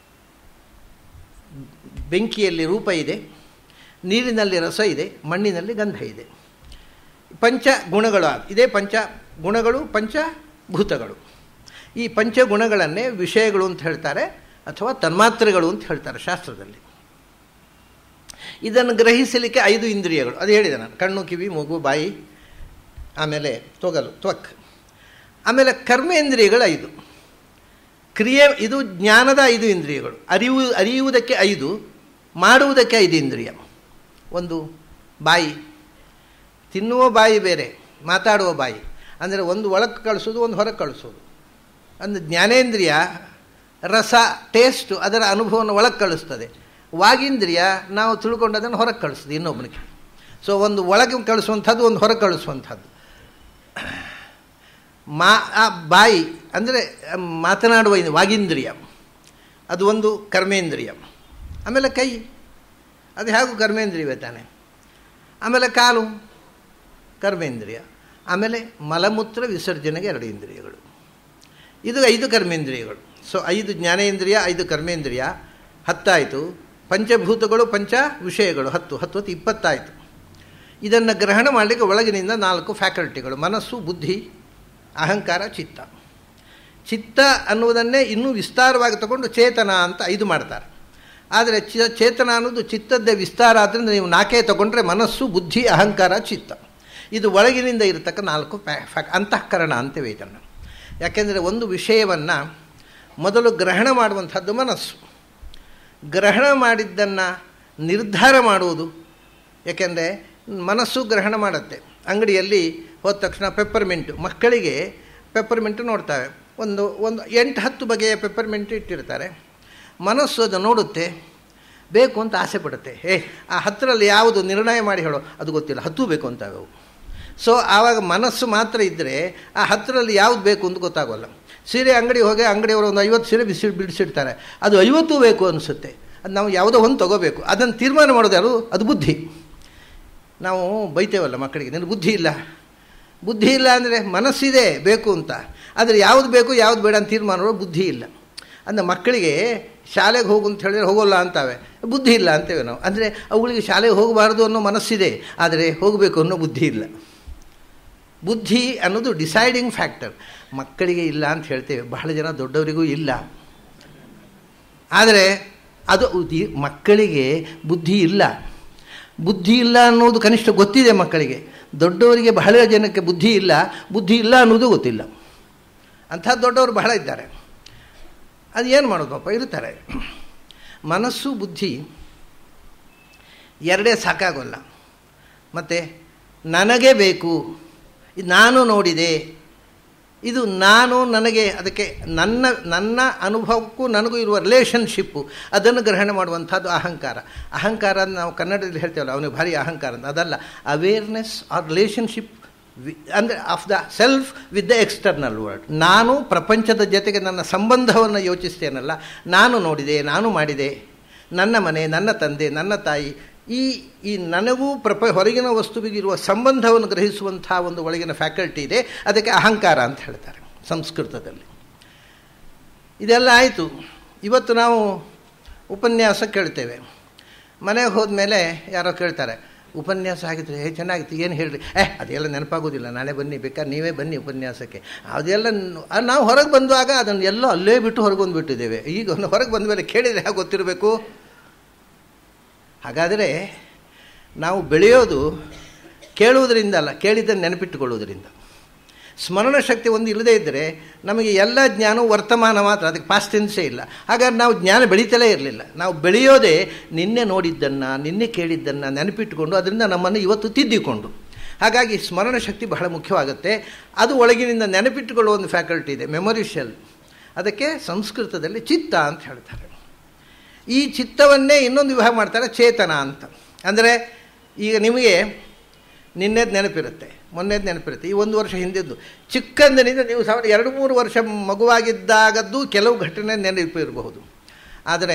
ಬೆಂಕಿಯಲ್ಲಿ ರೂಪ ಇದೆ ನೀರಿನಲ್ಲಿ ರಸ ಇದೆ ಮಣ್ಣಿನಲ್ಲಿ ಗಂಧ ಇದೆ ಪಂಚ ಗುಣಗಳು ಇದೇ ಪಂಚ ಗುಣಗಳು ಪಂಚಭೂತಗಳು ಈ ಪಂಚಗುಣಗಳನ್ನೇ ವಿಷಯಗಳು ಅಂತ ಹೇಳ್ತಾರೆ ಅಥವಾ ತನ್ಮಾತ್ರೆಗಳು ಅಂತ ಹೇಳ್ತಾರೆ ಶಾಸ್ತ್ರದಲ್ಲಿ ಇದನ್ನು ಗ್ರಹಿಸಲಿಕ್ಕೆ ಐದು ಇಂದ್ರಿಯಗಳು ಅದು ಹೇಳಿದೆ ನಾನು ಕಣ್ಣು ಕಿವಿ ಮೂಗು ಬಾಯಿ ಆಮೇಲೆ ತೊಗಲು ತ್ವಕ್ ಆಮೇಲೆ ಕರ್ಮೇಂದ್ರಿಯಗಳು ಐದು ಕ್ರಿಯೆ ಇದು ಜ್ಞಾನದ ಐದು ಇಂದ್ರಿಯಗಳು ಅರಿವು ಅರಿಯುವುದಕ್ಕೆ ಐದು ಮಾಡುವುದಕ್ಕೆ ಐದು ಇಂದ್ರಿಯ ಒಂದು ಬಾಯಿ ತಿನ್ನುವ ಬಾಯಿ ಬೇರೆ ಮಾತಾಡುವ ಬಾಯಿ ಅಂದರೆ ಒಂದು ಒಳಗೆ ಕಳಿಸೋದು ಒಂದು ಹೊರಗೆ ಕಳಿಸೋದು ಅಂದರೆ ಜ್ಞಾನೇಂದ್ರಿಯ ರಸ ಟೇಸ್ಟು ಅದರ ಅನುಭವವನ್ನು ಒಳಗೆ ಕಳಿಸ್ತದೆ ವಾಗೀಂದ್ರಿಯ ನಾವು ತಿಳ್ಕೊಂಡದನ್ನು ಹೊರಗೆ ಕಳಿಸ್ತದೆ ಇನ್ನೊಬ್ಬನಿಗೆ ಸೊ ಒಂದು ಒಳಗೆ ಕಳಿಸುವಂಥದ್ದು ಒಂದು ಹೊರಗೆ ಕಳಿಸುವಂಥದ್ದು ಮಾ ಆ ಬಾಯಿ ಅಂದರೆ ಮಾತನಾಡುವ ವಾಗೀಂದ್ರಿಯ ಅದು ಒಂದು ಕರ್ಮೇಂದ್ರಿಯ ಆಮೇಲೆ ಕೈ ಅದು ಹೇಗೂ ಕರ್ಮೇಂದ್ರಿಯವೇ ತಾನೆ ಆಮೇಲೆ ಕಾಲು ಕರ್ಮೇಂದ್ರಿಯ ಆಮೇಲೆ ಮಲಮೂತ್ರ ವಿಸರ್ಜನೆಗೆ ಎರಡು ಇಂದ್ರಿಯಗಳು ಇದು ಐದು ಕರ್ಮೇಂದ್ರಿಯಗಳು ಸೊ ಐದು ಜ್ಞಾನೇಂದ್ರಿಯ ಐದು ಕರ್ಮೇಂದ್ರಿಯ ಹತ್ತಾಯಿತು ಪಂಚಭೂತಗಳು ಪಂಚ ವಿಷಯಗಳು ಹತ್ತು ಹತ್ತು ಹೊತ್ತು ಇಪ್ಪತ್ತಾಯಿತು ಇದನ್ನು ಗ್ರಹಣ ಮಾಡಲಿಕ್ಕೆ ಒಳಗಿನಿಂದ ನಾಲ್ಕು ಫ್ಯಾಕಲ್ಟಿಗಳು ಮನಸ್ಸು ಬುದ್ಧಿ ಅಹಂಕಾರ ಚಿತ್ತ ಚಿತ್ತ ಅನ್ನುವುದನ್ನೇ ಇನ್ನೂ ವಿಸ್ತಾರವಾಗಿ ತಗೊಂಡು ಚೇತನ ಅಂತ ಐದು ಮಾಡ್ತಾರೆ ಆದರೆ ಚ ಚೇತನ ಅನ್ನೋದು ಚಿತ್ತದ್ದೇ ವಿಸ್ತಾರ ಆದ್ದರಿಂದ ನೀವು ನಾಲ್ಕೇ ತಗೊಂಡ್ರೆ ಮನಸ್ಸು ಬುದ್ಧಿ ಅಹಂಕಾರ ಚಿತ್ತ ಇದು ಒಳಗಿನಿಂದ ಇರತಕ್ಕ ನಾಲ್ಕು ಫ್ಯಾ ಅಂತಃಕರಣ ಅಂತೇವೆ ಇದನ್ನು ಯಾಕೆಂದರೆ ಒಂದು ವಿಷಯವನ್ನು ಮೊದಲು ಗ್ರಹಣ ಮಾಡುವಂಥದ್ದು ಮನಸ್ಸು ಗ್ರಹಣ ಮಾಡಿದ್ದನ್ನು ನಿರ್ಧಾರ ಮಾಡುವುದು ಏಕೆಂದರೆ ಮನಸ್ಸು ಗ್ರಹಣ ಮಾಡುತ್ತೆ ಅಂಗಡಿಯಲ್ಲಿ ಹೋದ ತಕ್ಷಣ ಪೆಪ್ಪರ್ಮೆಂಟು ಮಕ್ಕಳಿಗೆ ಪೆಪ್ಪರ್ಮೆಂಟು ನೋಡ್ತಾವೆ ಒಂದು ಒಂದು ಎಂಟು ಹತ್ತು ಬಗೆಯ ಪೆಪ್ಪರ್ಮೆಂಟು ಇಟ್ಟಿರ್ತಾರೆ ಮನಸ್ಸು ಅದು ನೋಡುತ್ತೆ ಬೇಕು ಅಂತ ಆಸೆ ಪಡುತ್ತೆ ಏ ಆ ಹತ್ತರಲ್ಲಿ ಯಾವುದು ನಿರ್ಣಯ ಮಾಡಿ ಹೇಳೋ ಅದು ಗೊತ್ತಿಲ್ಲ ಹತ್ತು ಬೇಕು ಅಂತಾವೆ ಅವು ಸೊ ಆವಾಗ ಮನಸ್ಸು ಮಾತ್ರ ಇದ್ದರೆ ಆ ಹತ್ತರಲ್ಲಿ ಯಾವುದು ಬೇಕು ಅಂತ ಗೊತ್ತಾಗೋಲ್ಲ ಸೀರೆ ಅಂಗಡಿ ಹೋಗಿ ಅಂಗಡಿಯವರು ಒಂದು ಐವತ್ತು ಸೀರೆ ಬಿಸಿ ಬಿಡಿಸಿಡ್ತಾರೆ ಅದು ಐವತ್ತು ಬೇಕು ಅನಿಸುತ್ತೆ ಅದು ನಾವು ಯಾವುದೋ ಒಂದು ತೊಗೋಬೇಕು ಅದನ್ನು ತೀರ್ಮಾನ ಮಾಡೋದು ಯಾರು ಅದು ಬುದ್ಧಿ ನಾವು ಬೈತೇವಲ್ಲ ಮಕ್ಕಳಿಗೆ ನಿನ್ನ ಬುದ್ಧಿ ಇಲ್ಲ ಬುದ್ಧಿ ಇಲ್ಲ ಅಂದರೆ ಮನಸ್ಸಿದೆ ಬೇಕು ಅಂತ ಆದರೆ ಯಾವುದು ಬೇಕು ಯಾವುದು ಬೇಡ ಅಂತ ತೀರ್ಮಾನ ಮಾಡೋದು ಬುದ್ಧಿ ಇಲ್ಲ ಅಂದರೆ ಮಕ್ಕಳಿಗೆ ಶಾಲೆಗೆ ಹೋಗು ಅಂತ ಹೇಳಿದ್ರೆ ಹೋಗೋಲ್ಲ ಅಂತಾವೆ ಬುದ್ಧಿ ಇಲ್ಲ ಅಂತೇವೆ ನಾವು ಅಂದರೆ ಅವುಗಳಿಗೆ ಶಾಲೆಗೆ ಹೋಗಬಾರ್ದು ಅನ್ನೋ ಮನಸ್ಸಿದೆ ಆದರೆ ಹೋಗಬೇಕು ಅನ್ನೋ ಬುದ್ಧಿ ಇಲ್ಲ ಬುದ್ಧಿ ಅನ್ನೋದು ಡಿಸೈಡಿಂಗ್ ಫ್ಯಾಕ್ಟರ್ ಮಕ್ಕಳಿಗೆ ಇಲ್ಲ ಅಂತ ಹೇಳ್ತೇವೆ ಬಹಳ ಜನ ದೊಡ್ಡವರಿಗೂ ಇಲ್ಲ ಆದರೆ ಅದು ಮಕ್ಕಳಿಗೆ ಬುದ್ಧಿ ಇಲ್ಲ ಬುದ್ಧಿ ಇಲ್ಲ ಅನ್ನೋದು ಕನಿಷ್ಠ ಗೊತ್ತಿದೆ ಮಕ್ಕಳಿಗೆ ದೊಡ್ಡವರಿಗೆ ಬಹಳ ಜನಕ್ಕೆ ಬುದ್ಧಿ ಇಲ್ಲ ಬುದ್ಧಿ ಇಲ್ಲ ಅನ್ನೋದು ಗೊತ್ತಿಲ್ಲ ಅಂಥ ದೊಡ್ಡವರು ಬಹಳ ಇದ್ದಾರೆ ಅದು ಏನು ಮಾಡೋದು ಪಾಪ ಇರ್ತಾರೆ ಮನಸ್ಸು ಬುದ್ಧಿ ಎರಡೇ ಸಾಕಾಗೋಲ್ಲ ಮತ್ತು ನನಗೆ ಬೇಕು ನಾನು ನೋಡಿದೆ ಇದು ನಾನು ನನಗೆ ಅದಕ್ಕೆ ನನ್ನ ನನ್ನ ಅನುಭವಕ್ಕೂ ನನಗೂ ಇರುವ ರಿಲೇಷನ್ಶಿಪ್ಪು ಅದನ್ನು ಗ್ರಹಣ ಮಾಡುವಂಥದ್ದು ಅಹಂಕಾರ ಅಹಂಕಾರ ನಾವು ಕನ್ನಡದಲ್ಲಿ ಹೇಳ್ತೇವಲ್ಲ ಅವನಿಗೆ ಭಾರಿ ಅಹಂಕಾರ ಅಂತ ಅದಲ್ಲ ಅವೇರ್ನೆಸ್ ಆರ್ ರಿಲೇಷನ್ಶಿಪ್ ವಿ ಅಂದರೆ of the self with the external world ನಾನು ಪ್ರಪಂಚದ ಜೊತೆಗೆ ನನ್ನ ಸಂಬಂಧವನ್ನು ಯೋಚಿಸ್ತೇನಲ್ಲ ನಾನು ನೋಡಿದೆ ನಾನು ಮಾಡಿದೆ ನನ್ನ ಮನೆ ನನ್ನ ತಂದೆ ನನ್ನ ತಾಯಿ ಈ ಈ ನನಗೂ ಪ್ರಪ ಹೊರಗಿನ ವಸ್ತುವಿಗಿರುವ ಸಂಬಂಧವನ್ನು ಗ್ರಹಿಸುವಂಥ ಒಂದು ಒಳಗಿನ ಫ್ಯಾಕಲ್ಟಿ ಇದೆ ಅದಕ್ಕೆ ಅಹಂಕಾರ ಅಂತ ಹೇಳ್ತಾರೆ ಸಂಸ್ಕೃತದಲ್ಲಿ ಇದೆಲ್ಲ ಆಯಿತು ಇವತ್ತು ನಾವು ಉಪನ್ಯಾಸ ಕೇಳ್ತೇವೆ ಮನೆಗೆ ಹೋದ್ಮೇಲೆ ಯಾರೋ ಕೇಳ್ತಾರೆ ಉಪನ್ಯಾಸ ಆಗಿದ್ರೆ ಏ ಚೆನ್ನಾಗಿತ್ತು ಏನು ಹೇಳ್ರಿ ಏ ಅದೆಲ್ಲ ನೆನಪಾಗೋದಿಲ್ಲ ನಾಳೆ ಬನ್ನಿ ಬೇಕಾದ್ರೆ ನೀವೇ ಬನ್ನಿ ಉಪನ್ಯಾಸಕ್ಕೆ ಅದೆಲ್ಲ ನಾವು ಹೊರಗೆ ಬಂದಾಗ ಅದನ್ನು ಎಲ್ಲೋ ಅಲ್ಲೇ ಬಿಟ್ಟು ಹೊರಗೆ ಬಂದುಬಿಟ್ಟಿದ್ದೇವೆ ಈಗ ಹೊರಗೆ ಬಂದ ಮೇಲೆ ಕೇಳಿದರೆ ಹೇಗೆ ಗೊತ್ತಿರಬೇಕು ಹಾಗಾದರೆ ನಾವು ಬೆಳೆಯೋದು ಕೇಳುವುದರಿಂದ ಅಲ್ಲ ಕೇಳಿದ್ದನ್ನು ನೆನಪಿಟ್ಟುಕೊಳ್ಳುವುದರಿಂದ ಸ್ಮರಣ ಶಕ್ತಿ ಒಂದು ಇಲ್ಲದೇ ಇದ್ದರೆ ನಮಗೆ ಎಲ್ಲ ಜ್ಞಾನವು ವರ್ತಮಾನ ಮಾತ್ರ ಅದಕ್ಕೆ ಪಾಸ್ಟೆನ್ಸೇ ಇಲ್ಲ ಹಾಗಾದ್ರೆ ನಾವು ಜ್ಞಾನ ಬೆಳೀತಲೇ ಇರಲಿಲ್ಲ ನಾವು ಬೆಳೆಯೋದೇ ನಿನ್ನೆ ನೋಡಿದ್ದನ್ನು ನಿನ್ನೆ ಕೇಳಿದ್ದನ್ನು ನೆನಪಿಟ್ಟುಕೊಂಡು ಅದರಿಂದ ನಮ್ಮನ್ನು ಇವತ್ತು ತಿದ್ದಿಕೊಂಡು ಹಾಗಾಗಿ ಸ್ಮರಣ ಶಕ್ತಿ ಬಹಳ ಮುಖ್ಯವಾಗುತ್ತೆ ಅದು ಒಳಗಿನಿಂದ ನೆನಪಿಟ್ಟುಕೊಳ್ಳುವ ಒಂದು ಫ್ಯಾಕಲ್ಟಿ ಇದೆ ಮೆಮೊರಿ ಶೆಲ್ ಅದಕ್ಕೆ ಸಂಸ್ಕೃತದಲ್ಲಿ ಚಿತ್ತ ಅಂತ ಹೇಳ್ತಾರೆ ಈ ಚಿತ್ತವನ್ನೇ ಇನ್ನೊಂದು ವಿಭಾಗ ಮಾಡ್ತಾರೆ ಚೇತನ ಅಂತ ಅಂದರೆ ಈಗ ನಿಮಗೆ ನಿನ್ನೆದು ನೆನಪಿರುತ್ತೆ ಮೊನ್ನೆದು ನೆನಪಿರುತ್ತೆ ಈ ಒಂದು ವರ್ಷ ಹಿಂದಿದ್ದು ಚಿಕ್ಕಂದಿನಿಂದ ನೀವು ಸಾವಿರ ಎರಡು ಮೂರು ವರ್ಷ ಮಗುವಾಗಿದ್ದಾಗದ್ದು ಕೆಲವು ಘಟನೆ ನೆನಪಿರಬಹುದು ಆದರೆ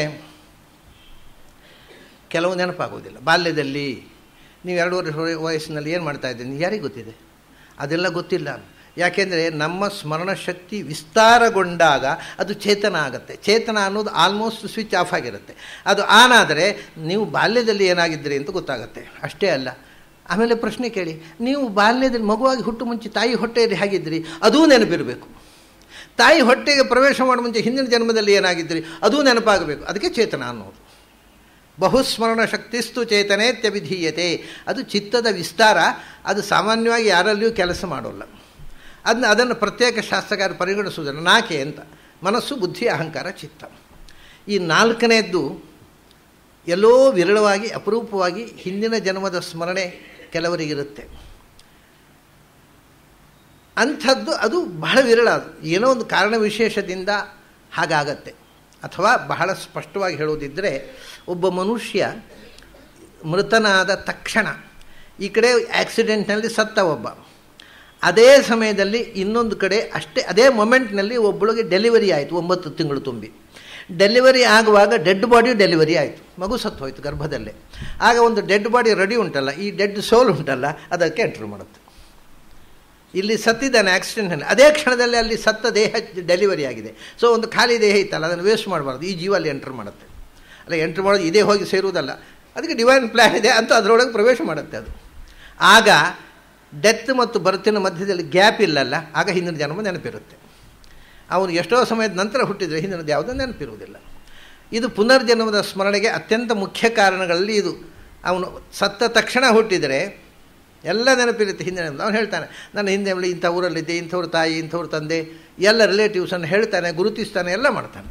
ಕೆಲವು ನೆನಪಾಗೋದಿಲ್ಲ ಬಾಲ್ಯದಲ್ಲಿ ನೀವು ಎರಡು ವರ್ಷ ವಯಸ್ಸಿನಲ್ಲಿ ಏನು ಮಾಡ್ತಾ ಇದ್ದೀನಿ ಯಾರಿಗೆ ಗೊತ್ತಿದೆ ಅದೆಲ್ಲ ಗೊತ್ತಿಲ್ಲ ಯಾಕೆಂದರೆ ನಮ್ಮ ಸ್ಮರಣ ಶಕ್ತಿ ವಿಸ್ತಾರಗೊಂಡಾಗ ಅದು ಚೇತನ ಆಗುತ್ತೆ ಚೇತನ ಅನ್ನೋದು ಆಲ್ಮೋಸ್ಟ್ ಸ್ವಿಚ್ ಆಫ್ ಆಗಿರುತ್ತೆ ಅದು ಆನ್ ಆದರೆ ನೀವು ಬಾಲ್ಯದಲ್ಲಿ ಏನಾಗಿದ್ದೀರಿ ಅಂತ ಗೊತ್ತಾಗುತ್ತೆ ಅಷ್ಟೇ ಅಲ್ಲ ಆಮೇಲೆ ಪ್ರಶ್ನೆ ಕೇಳಿ ನೀವು ಬಾಲ್ಯದಲ್ಲಿ ಮಗುವಾಗಿ ಹುಟ್ಟು ಮುಂಚೆ ತಾಯಿ ಹೊಟ್ಟೆಯಲ್ಲಿ ಹೇಗಿದ್ರಿ ಅದೂ ನೆನಪಿರಬೇಕು ತಾಯಿ ಹೊಟ್ಟೆಗೆ ಪ್ರವೇಶ ಮಾಡೋ ಮುಂಚೆ ಹಿಂದಿನ ಜನ್ಮದಲ್ಲಿ ಏನಾಗಿದ್ರಿ ಅದೂ ನೆನಪಾಗಬೇಕು ಅದಕ್ಕೆ ಚೇತನ ಅನ್ನೋದು ಬಹುಸ್ಮರಣ ಶಕ್ತಿಸ್ತು ಚೇತನೇತ್ಯವಿಧೀಯತೆ ಅದು ಚಿತ್ತದ ವಿಸ್ತಾರ ಅದು ಸಾಮಾನ್ಯವಾಗಿ ಯಾರಲ್ಲಿಯೂ ಕೆಲಸ ಮಾಡೋಲ್ಲ ಅದನ್ನ ಅದನ್ನು ಪ್ರತ್ಯೇಕ ಶಾಸ್ತ್ರಕಾರ ಪರಿಗಣಿಸುವುದನ್ನು ನಾಕೆ ಅಂತ ಮನಸ್ಸು ಬುದ್ಧಿ ಅಹಂಕಾರ ಚಿತ್ತ ಈ ನಾಲ್ಕನೇದ್ದು ಎಲ್ಲೋ ವಿರಳವಾಗಿ ಅಪರೂಪವಾಗಿ ಹಿಂದಿನ ಜನ್ಮದ ಸ್ಮರಣೆ ಕೆಲವರಿಗಿರುತ್ತೆ ಅಂಥದ್ದು ಅದು ಬಹಳ ವಿರಳ ಅದು ಏನೋ ಒಂದು ಕಾರಣ ವಿಶೇಷದಿಂದ ಹಾಗಾಗತ್ತೆ ಅಥವಾ ಬಹಳ ಸ್ಪಷ್ಟವಾಗಿ ಹೇಳೋದಿದ್ದರೆ ಒಬ್ಬ ಮನುಷ್ಯ ಮೃತನಾದ ತಕ್ಷಣ ಈ ಕಡೆ ಆಕ್ಸಿಡೆಂಟ್ನಲ್ಲಿ ಸತ್ತ ಒಬ್ಬ ಅದೇ ಸಮಯದಲ್ಲಿ ಇನ್ನೊಂದು ಕಡೆ ಅಷ್ಟೇ ಅದೇ ಮೊಮೆಂಟ್ನಲ್ಲಿ ಒಬ್ಬಳಿಗೆ ಡೆಲಿವರಿ ಆಯಿತು ಒಂಬತ್ತು ತಿಂಗಳು ತುಂಬಿ ಡೆಲಿವರಿ ಆಗುವಾಗ ಡೆಡ್ ಬಾಡಿ ಡೆಲಿವರಿ ಆಯಿತು ಮಗು ಸತ್ತು ಹೋಯ್ತು ಗರ್ಭದಲ್ಲೇ ಆಗ ಒಂದು ಡೆಡ್ ಬಾಡಿ ರೆಡಿ ಉಂಟಲ್ಲ ಈ ಡೆಡ್ ಸೋಲ್ ಉಂಟಲ್ಲ ಅದಕ್ಕೆ ಎಂಟ್ರ್ ಮಾಡುತ್ತೆ ಇಲ್ಲಿ ಸತ್ತಿದ್ದಾನೆ ಆಕ್ಸಿಡೆಂಟ್ನಲ್ಲಿ ಅದೇ ಕ್ಷಣದಲ್ಲಿ ಅಲ್ಲಿ ಸತ್ತ ದೇಹ ಡೆಲಿವರಿ ಆಗಿದೆ ಸೊ ಒಂದು ಖಾಲಿ ದೇಹ ಇತ್ತಲ್ಲ ಅದನ್ನು ವೇಸ್ಟ್ ಮಾಡಬಾರ್ದು ಈ ಜೀವ ಅಲ್ಲಿ ಎಂಟ್ರ್ ಮಾಡುತ್ತೆ ಅಲ್ಲ ಎಂಟ್ರ್ ಮಾಡೋದು ಇದೇ ಹೋಗಿ ಸೇರುವುದಲ್ಲ ಅದಕ್ಕೆ ಡಿವೈನ್ ಪ್ಲ್ಯಾನ್ ಇದೆ ಅಂತ ಅದರೊಳಗೆ ಪ್ರವೇಶ ಮಾಡುತ್ತೆ ಅದು ಆಗ ಡೆತ್ ಮತ್ತು ಬರ್ತಿನ ಮಧ್ಯದಲ್ಲಿ ಗ್ಯಾಪ್ ಇಲ್ಲಲ್ಲ ಆಗ ಹಿಂದಿನ ಜನ್ಮ ನೆನಪಿರುತ್ತೆ ಅವನು ಎಷ್ಟೋ ಸಮಯದ ನಂತರ ಹುಟ್ಟಿದರೆ ಹಿಂದಿನದು ಯಾವುದೋ ನೆನಪಿರುವುದಿಲ್ಲ ಇದು ಪುನರ್ಜನ್ಮದ ಸ್ಮರಣೆಗೆ ಅತ್ಯಂತ ಮುಖ್ಯ ಕಾರಣಗಳಲ್ಲಿ ಇದು ಅವನು ಸತ್ತ ತಕ್ಷಣ ಹುಟ್ಟಿದರೆ ಎಲ್ಲ ನೆನಪಿರುತ್ತೆ ಹಿಂದಿನ ಅವನು ಹೇಳ್ತಾನೆ ನನ್ನ ಹಿಂದೆ ಇಂಥ ಊರಲ್ಲಿದ್ದೆ ಇಂಥವ್ರ ತಾಯಿ ಇಂಥವ್ರ ತಂದೆ ಎಲ್ಲ ರಿಲೇಟಿವ್ಸನ್ನು ಹೇಳ್ತಾನೆ ಗುರುತಿಸ್ತಾನೆ ಎಲ್ಲ ಮಾಡ್ತಾನೆ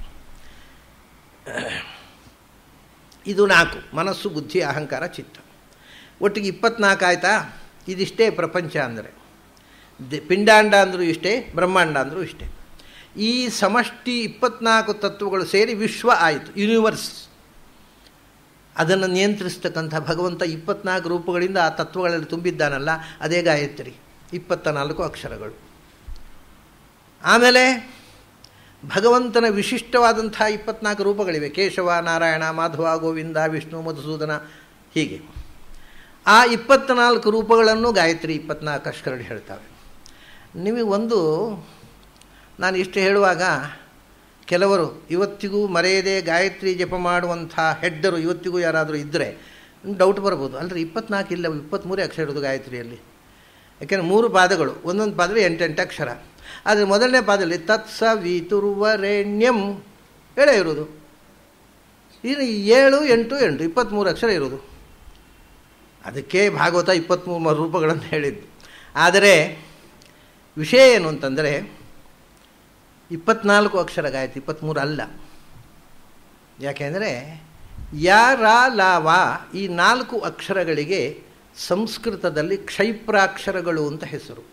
ಇದು ನಾಲ್ಕು ಮನಸ್ಸು ಬುದ್ಧಿ ಅಹಂಕಾರ ಚಿತ್ತ ಒಟ್ಟಿಗೆ ಇಪ್ಪತ್ನಾಲ್ಕು ಆಯಿತಾ ಇದಿಷ್ಟೇ ಪ್ರಪಂಚ ಅಂದರೆ ಪಿಂಡಾಂಡ ಅಂದರೂ ಇಷ್ಟೇ ಬ್ರಹ್ಮಾಂಡ ಅಂದರೂ ಇಷ್ಟೇ ಈ ಸಮಷ್ಟಿ ಇಪ್ಪತ್ನಾಲ್ಕು ತತ್ವಗಳು ಸೇರಿ ವಿಶ್ವ ಆಯಿತು ಯೂನಿವರ್ಸ್ ಅದನ್ನು ನಿಯಂತ್ರಿಸ್ತಕ್ಕಂಥ ಭಗವಂತ ಇಪ್ಪತ್ನಾಲ್ಕು ರೂಪಗಳಿಂದ ಆ ತತ್ವಗಳಲ್ಲಿ ತುಂಬಿದ್ದಾನಲ್ಲ ಅದೇ ಗಾಯತ್ರಿ ಇಪ್ಪತ್ತ ನಾಲ್ಕು ಅಕ್ಷರಗಳು ಆಮೇಲೆ ಭಗವಂತನ ವಿಶಿಷ್ಟವಾದಂಥ ಇಪ್ಪತ್ನಾಲ್ಕು ರೂಪಗಳಿವೆ ಕೇಶವ ನಾರಾಯಣ ಮಾಧವ ಗೋವಿಂದ ವಿಷ್ಣು ಮಧುಸೂದನ ಹೀಗೆ ಆ ಇಪ್ಪತ್ನಾಲ್ಕು ರೂಪಗಳನ್ನು ಗಾಯತ್ರಿ ಇಪ್ಪತ್ನಾಲ್ಕು ಅಕ್ಷರಗಳು ಹೇಳ್ತವೆ ನಿಮಗೆ ಒಂದು ನಾನು ಇಷ್ಟು ಹೇಳುವಾಗ ಕೆಲವರು ಇವತ್ತಿಗೂ ಮರೆಯದೆ ಗಾಯತ್ರಿ ಜಪ ಮಾಡುವಂಥ ಹೆಡ್ಡರು ಇವತ್ತಿಗೂ ಯಾರಾದರೂ ಇದ್ದರೆ ಡೌಟ್ ಬರ್ಬೋದು ಅಲ್ಲರಿ ಇಪ್ಪತ್ನಾಲ್ಕು ಇಲ್ಲ ಇಪ್ಪತ್ತ್ಮೂರೇ ಅಕ್ಷರ ಇರೋದು ಗಾಯತ್ರಿಯಲ್ಲಿ ಯಾಕೆಂದರೆ ಮೂರು ಪಾದಗಳು ಒಂದೊಂದು ಪಾದದಲ್ಲಿ ಎಂಟೆಂಟು ಅಕ್ಷರ ಆದರೆ ಮೊದಲನೇ ಪಾದದಲ್ಲಿ ತತ್ಸ ವಿತುರ್ವರೆಣ್ಯಂ ಹೇಳೇ ಇರೋದು ಇನ್ನು ಏಳು ಎಂಟು ಎಂಟು ಇಪ್ಪತ್ತ್ಮೂರು ಅಕ್ಷರ ಇರೋದು ಅದಕ್ಕೆ ಭಾಗವತ ಇಪ್ಪತ್ತ್ಮೂರು ರೂಪಗಳನ್ನು ಹೇಳಿದ್ದು ಆದರೆ ವಿಷಯ ಏನು ಅಂತಂದರೆ ಇಪ್ಪತ್ನಾಲ್ಕು ಅಕ್ಷರ ಗಾಯತ್ರಿ ಇಪ್ಪತ್ತ್ಮೂರು ಅಲ್ಲ ಯಾಕೆಂದರೆ ಯಾರ ಲಾವ ಈ ನಾಲ್ಕು ಅಕ್ಷರಗಳಿಗೆ ಸಂಸ್ಕೃತದಲ್ಲಿ ಕ್ಷೈಪ್ರಾಕ್ಷರಗಳು ಅಂತ ಹೆಸರು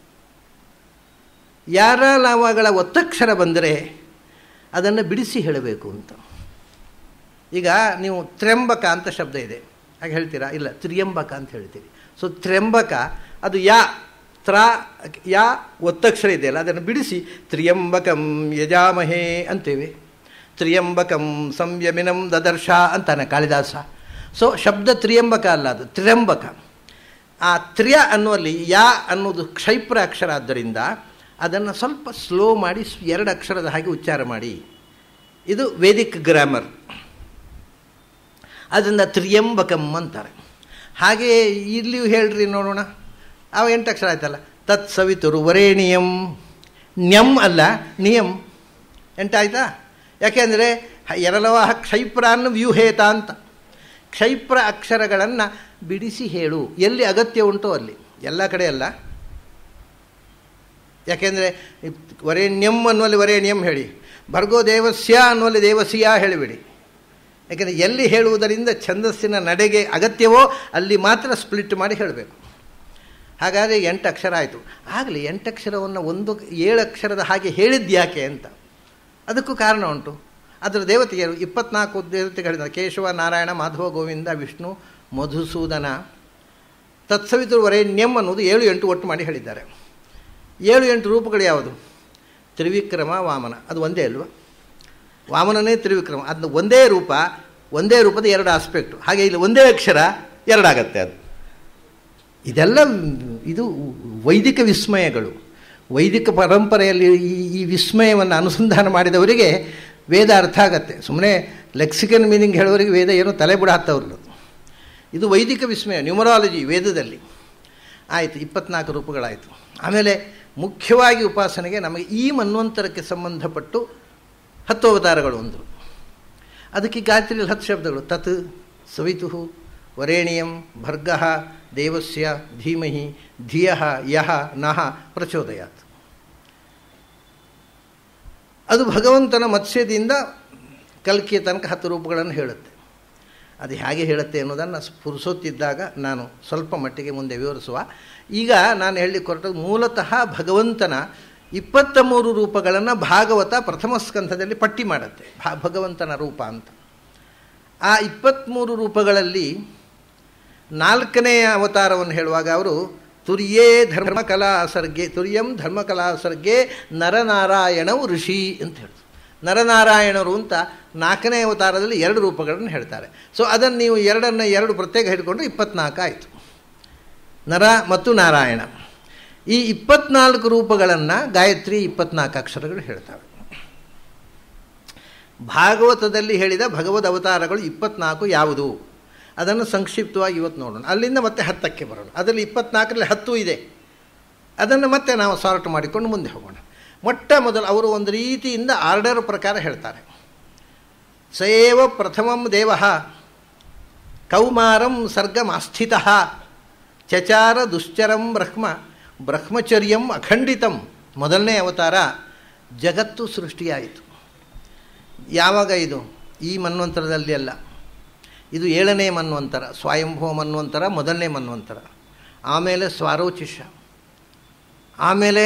ಯಾರ ಲಾವಗಳ ಒತ್ತಕ್ಷರ ಬಂದರೆ ಅದನ್ನು ಬಿಡಿಸಿ ಹೇಳಬೇಕು ಅಂತ ಈಗ ನೀವು ತ್ರ್ಯಂಬಕ ಅಂತ ಶಬ್ದ ಇದೆ ಹಾಗೆ ಹೇಳ್ತೀರಾ ಇಲ್ಲ ತ್ರಿಯಂಬಕ ಅಂತ ಹೇಳ್ತೀವಿ ಸೊ ತ್ರ್ಯಂಬಕ ಅದು ಯಾ ತ್ರ ಯಾ ಒತ್ತಕ್ಷರ ಇದೆಯಲ್ಲ ಅದನ್ನು ಬಿಡಿಸಿ ತ್ರಿಯಂಬಕಂ ಯಜಾಮಹೇ ಅಂತೇವೆ ತ್ರಿಯಂಬಕಂ ಸಂಯಮಿನಂ ದದರ್ಶ ಅಂತಾನೆ ಕಾಳಿದಾಸ ಸೊ ಶಬ್ದ ತ್ರಿಯಂಬಕ ಅಲ್ಲ ಅದು ತ್ರ್ಯಂಬಕ ಆ ತ್ರಿಯ ಅನ್ನುವಲ್ಲಿ ಯಾ ಅನ್ನೋದು ಕ್ಷೈಪ್ರ ಅಕ್ಷರ ಆದ್ದರಿಂದ ಅದನ್ನು ಸ್ವಲ್ಪ ಸ್ಲೋ ಮಾಡಿ ಎರಡು ಅಕ್ಷರದ ಹಾಗೆ ಉಚ್ಚಾರ ಮಾಡಿ ಇದು ವೇದಿಕ್ ಗ್ರಾಮರ್ ಅದರಿಂದ ತ್ರಿಯಂಬಕಂ ಅಂತಾರೆ ಹಾಗೆಯೇ ಇಲ್ಲಿಯೂ ಹೇಳ್ರಿ ನೋಡೋಣ ಅವ ಎಂಟು ಅಕ್ಷರ ಆಯ್ತಲ್ಲ ತತ್ ಸವಿತುರು ವರೇಣಿಯಂ ನ್ಯಂ ಅಲ್ಲ ನಿಯಂ ಎಂಟಾಯ್ತಾ ಯಾಕೆಂದರೆ ಎರಲವಾಹ ಕ್ಷೈಪ್ರಾನ್ ವ್ಯೂಹೇತ ಅಂತ ಕ್ಷೈಪ್ರ ಅಕ್ಷರಗಳನ್ನು ಬಿಡಿಸಿ ಹೇಳು ಎಲ್ಲಿ ಅಗತ್ಯ ಉಂಟೋ ಅಲ್ಲಿ ಎಲ್ಲ ಕಡೆ ಅಲ್ಲ ಯಾಕೆಂದರೆ ವರೇಣ್ಯಂ ಅನ್ನುವಲ್ಲಿ ವರೇಣ್ಯಂ ಹೇಳಿ ಭರ್ಗೋ ದೇವಸ್ಯ ಅನ್ನುವಲ್ಲಿ ದೇವಸ್ಯ ಹೇಳಿಬಿಡಿ ಯಾಕೆಂದರೆ ಎಲ್ಲಿ ಹೇಳುವುದರಿಂದ ಛಂದಸ್ಸಿನ ನಡೆಗೆ ಅಗತ್ಯವೋ ಅಲ್ಲಿ ಮಾತ್ರ ಸ್ಪ್ಲಿಟ್ ಮಾಡಿ ಹೇಳಬೇಕು ಹಾಗಾದರೆ ಎಂಟು ಅಕ್ಷರ ಆಯಿತು ಆಗಲಿ ಎಂಟು ಅಕ್ಷರವನ್ನು ಒಂದು ಏಳು ಅಕ್ಷರದ ಹಾಗೆ ಹೇಳಿದ್ಯಾಕೆ ಅಂತ ಅದಕ್ಕೂ ಕಾರಣ ಉಂಟು ಅದರ ದೇವತೆಯರು ಇಪ್ಪತ್ನಾಲ್ಕು ದೇವತೆಗಳಿಂದ ಕೇಶವ ನಾರಾಯಣ ಮಾಧವ ಗೋವಿಂದ ವಿಷ್ಣು ಮಧುಸೂದನ ತತ್ಸವಿತರು ವರೇಣ್ಯಂ ಅನ್ನೋದು ಏಳು ಎಂಟು ಒಟ್ಟು ಮಾಡಿ ಹೇಳಿದ್ದಾರೆ ಏಳು ಎಂಟು ರೂಪಗಳು ಯಾವುದು ತ್ರಿವಿಕ್ರಮ ವಾಮನ ಅದು ಒಂದೇ ಅಲ್ವ ವಾಮನನೇ ತ್ರಿವಿಕ್ರಮ ಅದು ಒಂದೇ ರೂಪ ಒಂದೇ ರೂಪದ ಎರಡು ಆಸ್ಪೆಕ್ಟು ಹಾಗೆ ಇಲ್ಲಿ ಒಂದೇ ಅಕ್ಷರ ಎರಡಾಗತ್ತೆ ಅದು ಇದೆಲ್ಲ ಇದು ವೈದಿಕ ವಿಸ್ಮಯಗಳು ವೈದಿಕ ಪರಂಪರೆಯಲ್ಲಿ ಈ ಈ ವಿಸ್ಮಯವನ್ನು ಅನುಸಂಧಾನ ಮಾಡಿದವರಿಗೆ ವೇದ ಅರ್ಥ ಆಗತ್ತೆ ಸುಮ್ಮನೆ ಲೆಕ್ಸಿಕನ್ ಮೀನಿಂಗ್ ಹೇಳೋರಿಗೆ ವೇದ ಏನೋ ತಲೆ ಬಿಡಾತ್ತವ್ರದ್ದು ಇದು ವೈದಿಕ ವಿಸ್ಮಯ ನ್ಯೂಮರಾಲಜಿ ವೇದದಲ್ಲಿ ಆಯಿತು ಇಪ್ಪತ್ನಾಲ್ಕು ರೂಪಗಳಾಯಿತು ಆಮೇಲೆ ಮುಖ್ಯವಾಗಿ ಉಪಾಸನೆಗೆ ನಮಗೆ ಈ ಮನ್ವಂತರಕ್ಕೆ ಸಂಬಂಧಪಟ್ಟು ಹತ್ತು ಅವತಾರಗಳು ಒಂದು ಅದಕ್ಕೆ ಗಾಯತ್ರಿಯಲ್ಲಿ ಹತ್ತು ಶಬ್ದಗಳು ತತ್ ಸವಿತು ವರೇಣಿಯಂ ಭರ್ಗ ದೇವಸ್ಯ ಧೀಮಹಿ ಧಿಯ ಯಹ ನಹ ಪ್ರಚೋದಯಾತ್ ಅದು ಭಗವಂತನ ಮತ್ಸ್ಯದಿಂದ ಕಲ್ಕಿಯ ತನಕ ಹತ್ತು ರೂಪಗಳನ್ನು ಹೇಳುತ್ತೆ ಅದು ಹೇಗೆ ಹೇಳುತ್ತೆ ಅನ್ನೋದನ್ನು ಸ್ಫುರಿಸುತ್ತಿದ್ದಾಗ ನಾನು ಸ್ವಲ್ಪ ಮಟ್ಟಿಗೆ ಮುಂದೆ ವಿವರಿಸುವ ಈಗ ನಾನು ಹೇಳಿ ಕೊರಟದ್ದು ಮೂಲತಃ ಭಗವಂತನ ಇಪ್ಪತ್ತ ಮೂರು ರೂಪಗಳನ್ನು ಭಾಗವತ ಪ್ರಥಮ ಸ್ಕಂಧದಲ್ಲಿ ಪಟ್ಟಿ ಮಾಡುತ್ತೆ ಭಾ ಭಗವಂತನ ರೂಪ ಅಂತ ಆ ಇಪ್ಪತ್ತ್ಮೂರು ರೂಪಗಳಲ್ಲಿ ನಾಲ್ಕನೆಯ ಅವತಾರವನ್ನು ಹೇಳುವಾಗ ಅವರು ತುರ್ಯೇ ಧರ್ಮಕಲಾ ಸರ್ಗೆ ತುರ್ಯಂ ಧರ್ಮಕಲಾ ಸರ್ಗೆ ನರನಾರಾಯಣವು ಋಷಿ ಅಂತ ಹೇಳ್ತಾರೆ ನರನಾರಾಯಣರು ಅಂತ ನಾಲ್ಕನೇ ಅವತಾರದಲ್ಲಿ ಎರಡು ರೂಪಗಳನ್ನು ಹೇಳ್ತಾರೆ ಸೊ ಅದನ್ನು ನೀವು ಎರಡನ್ನು ಎರಡು ಪ್ರತ್ಯೇಕ ಹಿಡ್ಕೊಂಡ್ರೆ ಇಪ್ಪತ್ನಾಲ್ಕು ಆಯಿತು ನರ ಮತ್ತು ನಾರಾಯಣ ಈ ಇಪ್ಪತ್ನಾಲ್ಕು ರೂಪಗಳನ್ನು ಗಾಯತ್ರಿ ಇಪ್ಪತ್ನಾಲ್ಕು ಅಕ್ಷರಗಳು ಹೇಳ್ತವೆ ಭಾಗವತದಲ್ಲಿ ಹೇಳಿದ ಭಗವದ್ ಅವತಾರಗಳು ಇಪ್ಪತ್ನಾಲ್ಕು ಯಾವುದು ಅದನ್ನು ಸಂಕ್ಷಿಪ್ತವಾಗಿ ಇವತ್ತು ನೋಡೋಣ ಅಲ್ಲಿಂದ ಮತ್ತೆ ಹತ್ತಕ್ಕೆ ಬರೋಣ ಅದರಲ್ಲಿ ಇಪ್ಪತ್ನಾಲ್ಕರಲ್ಲಿ ಹತ್ತು ಇದೆ ಅದನ್ನು ಮತ್ತೆ ನಾವು ಸಾರ್ಟ್ ಮಾಡಿಕೊಂಡು ಮುಂದೆ ಹೋಗೋಣ ಮೊಟ್ಟ ಮೊದಲು ಅವರು ಒಂದು ರೀತಿಯಿಂದ ಆರ್ಡರ್ ಪ್ರಕಾರ ಹೇಳ್ತಾರೆ ಸೇವ ಪ್ರಥಮಂ ದೇವ ಕೌಮಾರಂ ಸರ್ಗಮಾಸ್ಥಿತ ಚಚಾರ ದುಶ್ಚರಂ ಬ್ರಹ್ಮ ಬ್ರಹ್ಮಚರ್ಯಂ ಅಖಂಡಿತಂ ಮೊದಲನೇ ಅವತಾರ ಜಗತ್ತು ಸೃಷ್ಟಿಯಾಯಿತು ಯಾವಾಗ ಇದು ಈ ಮನ್ವಂತರದಲ್ಲಿ ಅಲ್ಲ ಇದು ಏಳನೇ ಮನ್ವಂತರ ಸ್ವಯಂಭವ ಮನ್ವಂತರ ಮೊದಲನೇ ಮನ್ವಂತರ ಆಮೇಲೆ ಸ್ವಾರೋಚಿಷ ಆಮೇಲೆ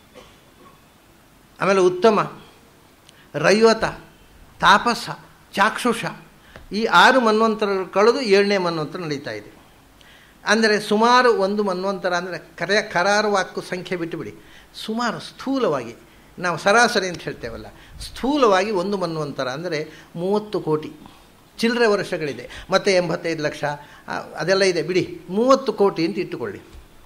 ಆಮೇಲೆ ಉತ್ತಮ ರೈವತ ತಾಪಸ ಚಾಕ್ಷುಷ ಈ ಆರು ಮನ್ವಂತರಗಳು ಕಳೆದು ಏಳನೇ ಮನ್ವಂತರ ನಡೀತಾ ಇದೆ ಅಂದರೆ ಸುಮಾರು ಒಂದು ಮನ್ವಂತರ ಅಂದರೆ ಕರೆ ಕರಾರು ವಾಕು ಸಂಖ್ಯೆ ಬಿಟ್ಟುಬಿಡಿ ಸುಮಾರು ಸ್ಥೂಲವಾಗಿ ನಾವು ಸರಾಸರಿ ಅಂತ ಹೇಳ್ತೇವಲ್ಲ ಸ್ಥೂಲವಾಗಿ ಒಂದು ಮನ್ವಂತರ ಅಂದರೆ ಮೂವತ್ತು ಕೋಟಿ ಚಿಲ್ಲರೆ ವರ್ಷಗಳಿದೆ ಮತ್ತು ಎಂಬತ್ತೈದು ಲಕ್ಷ ಅದೆಲ್ಲ ಇದೆ ಬಿಡಿ ಮೂವತ್ತು ಕೋಟಿ ಅಂತ ಇಟ್ಟುಕೊಳ್ಳಿ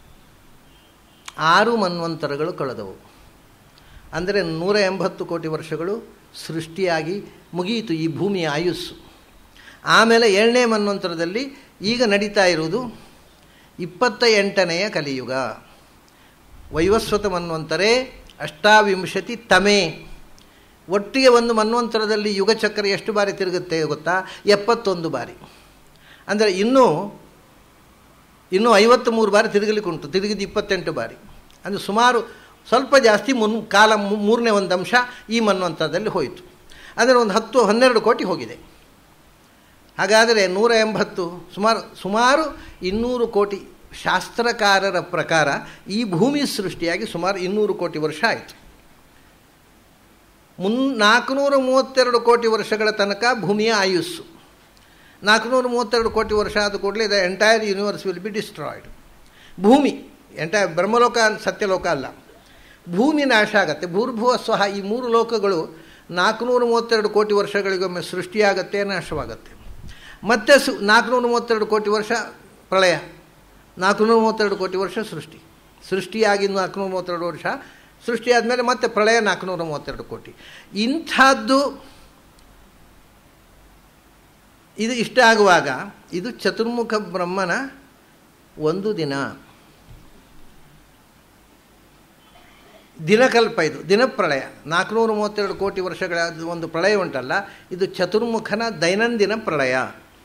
ಆರು ಮನ್ವಂತರಗಳು ಕಳೆದವು ಅಂದರೆ ನೂರ ಎಂಬತ್ತು ಕೋಟಿ ವರ್ಷಗಳು ಸೃಷ್ಟಿಯಾಗಿ ಮುಗಿಯಿತು ಈ ಭೂಮಿಯ ಆಯುಸ್ಸು ಆಮೇಲೆ ಏಳನೇ ಮನ್ವಂತರದಲ್ಲಿ ಈಗ ನಡೀತಾ ಇರುವುದು ಇಪ್ಪತ್ತ ಎಂಟನೆಯ ಕಲಿಯುಗ ವೈವಸ್ವತ ಮನ್ವಂತರೇ ಅಷ್ಟಾವಿಂಶತಿ ತಮೇ ಒಟ್ಟಿಗೆ ಒಂದು ಮನ್ವಂತರದಲ್ಲಿ ಯುಗಚಕ್ರ ಎಷ್ಟು ಬಾರಿ ತಿರುಗುತ್ತೆ ಗೊತ್ತಾ ಎಪ್ಪತ್ತೊಂದು ಬಾರಿ ಅಂದರೆ ಇನ್ನೂ ಇನ್ನೂ ಐವತ್ತ್ಮೂರು ಬಾರಿ ತಿರುಗಲಿಕ್ಕೆ ಉಂಟು ತಿರುಗಿದ ಇಪ್ಪತ್ತೆಂಟು ಬಾರಿ ಅಂದರೆ ಸುಮಾರು ಸ್ವಲ್ಪ ಜಾಸ್ತಿ ಮುನ್ ಕಾಲ ಮೂರನೇ ಒಂದು ಅಂಶ ಈ ಮನ್ವಂತರದಲ್ಲಿ ಹೋಯಿತು ಅಂದರೆ ಒಂದು ಹತ್ತು ಹನ್ನೆರಡು ಕೋಟಿ ಹೋಗಿದೆ ಹಾಗಾದರೆ ನೂರ ಎಂಬತ್ತು ಸುಮಾರು ಸುಮಾರು ಇನ್ನೂರು ಕೋಟಿ ಶಾಸ್ತ್ರಕಾರರ ಪ್ರಕಾರ ಈ ಭೂಮಿ ಸೃಷ್ಟಿಯಾಗಿ ಸುಮಾರು ಇನ್ನೂರು ಕೋಟಿ ವರ್ಷ ಆಯಿತು ಮುನ್ ನಾಲ್ಕುನೂರ ಮೂವತ್ತೆರಡು ಕೋಟಿ ವರ್ಷಗಳ ತನಕ ಭೂಮಿಯ ಆಯುಸ್ಸು ನಾಲ್ಕುನೂರ ಮೂವತ್ತೆರಡು ಕೋಟಿ ವರ್ಷ ಆದ ಕೂಡಲೇ the entire universe will be destroyed ಭೂಮಿ ಎಂಟೈರ್ ಬ್ರಹ್ಮಲೋಕ ಸತ್ಯಲೋಕ ಅಲ್ಲ ಭೂಮಿ ನಾಶ ಆಗತ್ತೆ ಭೂರ್ಭುವ ಸ್ವಹ ಈ ಮೂರು ಲೋಕಗಳು ನಾಲ್ಕುನೂರ ಮೂವತ್ತೆರಡು ಕೋಟಿ ವರ್ಷಗಳಿಗೊಮ್ಮೆ ಸೃಷ್ಟಿಯಾಗತ್ತೆ ನಾಶವಾಗತ್ತೆ ಮತ್ತೆ ಸು ನಾಲ್ಕುನೂರ ಮೂವತ್ತೆರಡು ಕೋಟಿ ವರ್ಷ ಪ್ರಳಯ ನಾಲ್ಕುನೂರ ಮೂವತ್ತೆರಡು ಕೋಟಿ ವರ್ಷ ಸೃಷ್ಟಿ ಸೃಷ್ಟಿಯಾಗಿ ನಾಲ್ಕುನೂರ ಮೂವತ್ತೆರಡು ವರ್ಷ ಸೃಷ್ಟಿಯಾದ ಮೇಲೆ ಮತ್ತೆ ಪ್ರಳಯ ನಾಲ್ಕುನೂರ ಮೂವತ್ತೆರಡು ಕೋಟಿ ಇಂಥದ್ದು ಇದು ಇಷ್ಟ ಆಗುವಾಗ ಇದು ಚತುರ್ಮುಖ ಬ್ರಹ್ಮನ ಒಂದು ದಿನ ದಿನಕಲ್ಪ ಇದು ದಿನಪ್ರಳಯ ನಾಲ್ಕುನೂರ ಮೂವತ್ತೆರಡು ಕೋಟಿ ವರ್ಷಗಳ ಒಂದು ಪ್ರಳಯ ಉಂಟಲ್ಲ ಇದು ಚತುರ್ಮುಖನ ದೈನಂದಿನ ಪ್ರಳಯ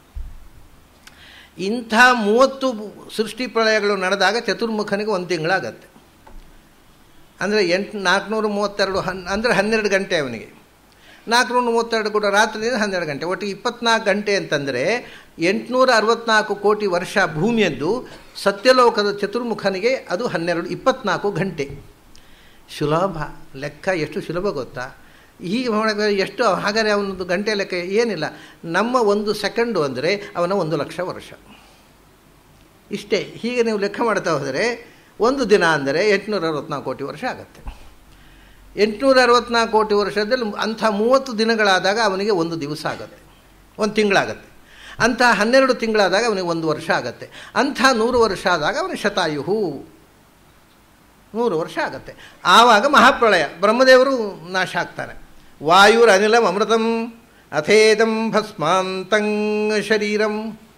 ಇಂಥ ಮೂವತ್ತು ಸೃಷ್ಟಿ ಪ್ರಳಯಗಳು ನಡೆದಾಗ ಚತುರ್ಮುಖನಿಗೆ ಒಂದು ತಿಂಗಳಾಗತ್ತೆ ಅಂದರೆ ಎಂಟು ನಾಲ್ಕುನೂರ ಮೂವತ್ತೆರಡು ಹನ್ ಅಂದರೆ ಹನ್ನೆರಡು ಗಂಟೆ ಅವನಿಗೆ ನಾಲ್ಕುನೂರ ಮೂವತ್ತೆರಡು ಕೂಡ ರಾತ್ರಿಯಿಂದ ಹನ್ನೆರಡು ಗಂಟೆ ಒಟ್ಟಿಗೆ ಇಪ್ಪತ್ನಾಲ್ಕು ಗಂಟೆ ಅಂತಂದರೆ ಎಂಟುನೂರ ಅರವತ್ನಾಲ್ಕು ಕೋಟಿ ವರ್ಷ ಭೂಮಿಯದ್ದು ಸತ್ಯಲೋಕದ ಚತುರ್ಮುಖನಿಗೆ ಅದು ಹನ್ನೆರಡು ಇಪ್ಪತ್ನಾಲ್ಕು ಗಂಟೆ ಸುಲಭ ಲೆಕ್ಕ ಎಷ್ಟು ಸುಲಭ ಗೊತ್ತಾ ಹೀಗೆ ಮಾಡಿದ್ರೆ ಎಷ್ಟು ಹಾಗಾದರೆ ಅವನದು ಗಂಟೆ ಲೆಕ್ಕ ಏನಿಲ್ಲ ನಮ್ಮ ಒಂದು ಸೆಕೆಂಡು ಅಂದರೆ ಅವನ ಒಂದು ಲಕ್ಷ ವರ್ಷ ಇಷ್ಟೇ ಹೀಗೆ ನೀವು ಲೆಕ್ಕ ಮಾಡ್ತಾ ಹೋದರೆ ಒಂದು ದಿನ ಅಂದರೆ ಎಂಟುನೂರ ಅರವತ್ನಾಲ್ಕು ಕೋಟಿ ವರ್ಷ ಆಗುತ್ತೆ ಎಂಟುನೂರ ಅರವತ್ನಾಲ್ಕು ಕೋಟಿ ವರ್ಷದಲ್ಲಿ ಅಂಥ ಮೂವತ್ತು ದಿನಗಳಾದಾಗ ಅವನಿಗೆ ಒಂದು ದಿವಸ ಆಗುತ್ತೆ ಒಂದು ತಿಂಗಳಾಗತ್ತೆ ಅಂಥ ಹನ್ನೆರಡು ತಿಂಗಳಾದಾಗ ಅವನಿಗೆ ಒಂದು ವರ್ಷ ಆಗುತ್ತೆ ಅಂಥ ನೂರು ವರ್ಷ ಆದಾಗ ಅವನಿಗೆ ಶತಾಯುಹು ನೂರು ವರ್ಷ ಆಗುತ್ತೆ ಆವಾಗ ಮಹಾಪ್ರಳಯ ಬ್ರಹ್ಮದೇವರು ನಾಶ ಆಗ್ತಾನೆ ವಾಯುರ್ ಅನಿಲಂ ಅಮೃತಂ ಅಥೇದಂ ಭಸ್ಮಾಂತಂ ಶರೀರಂ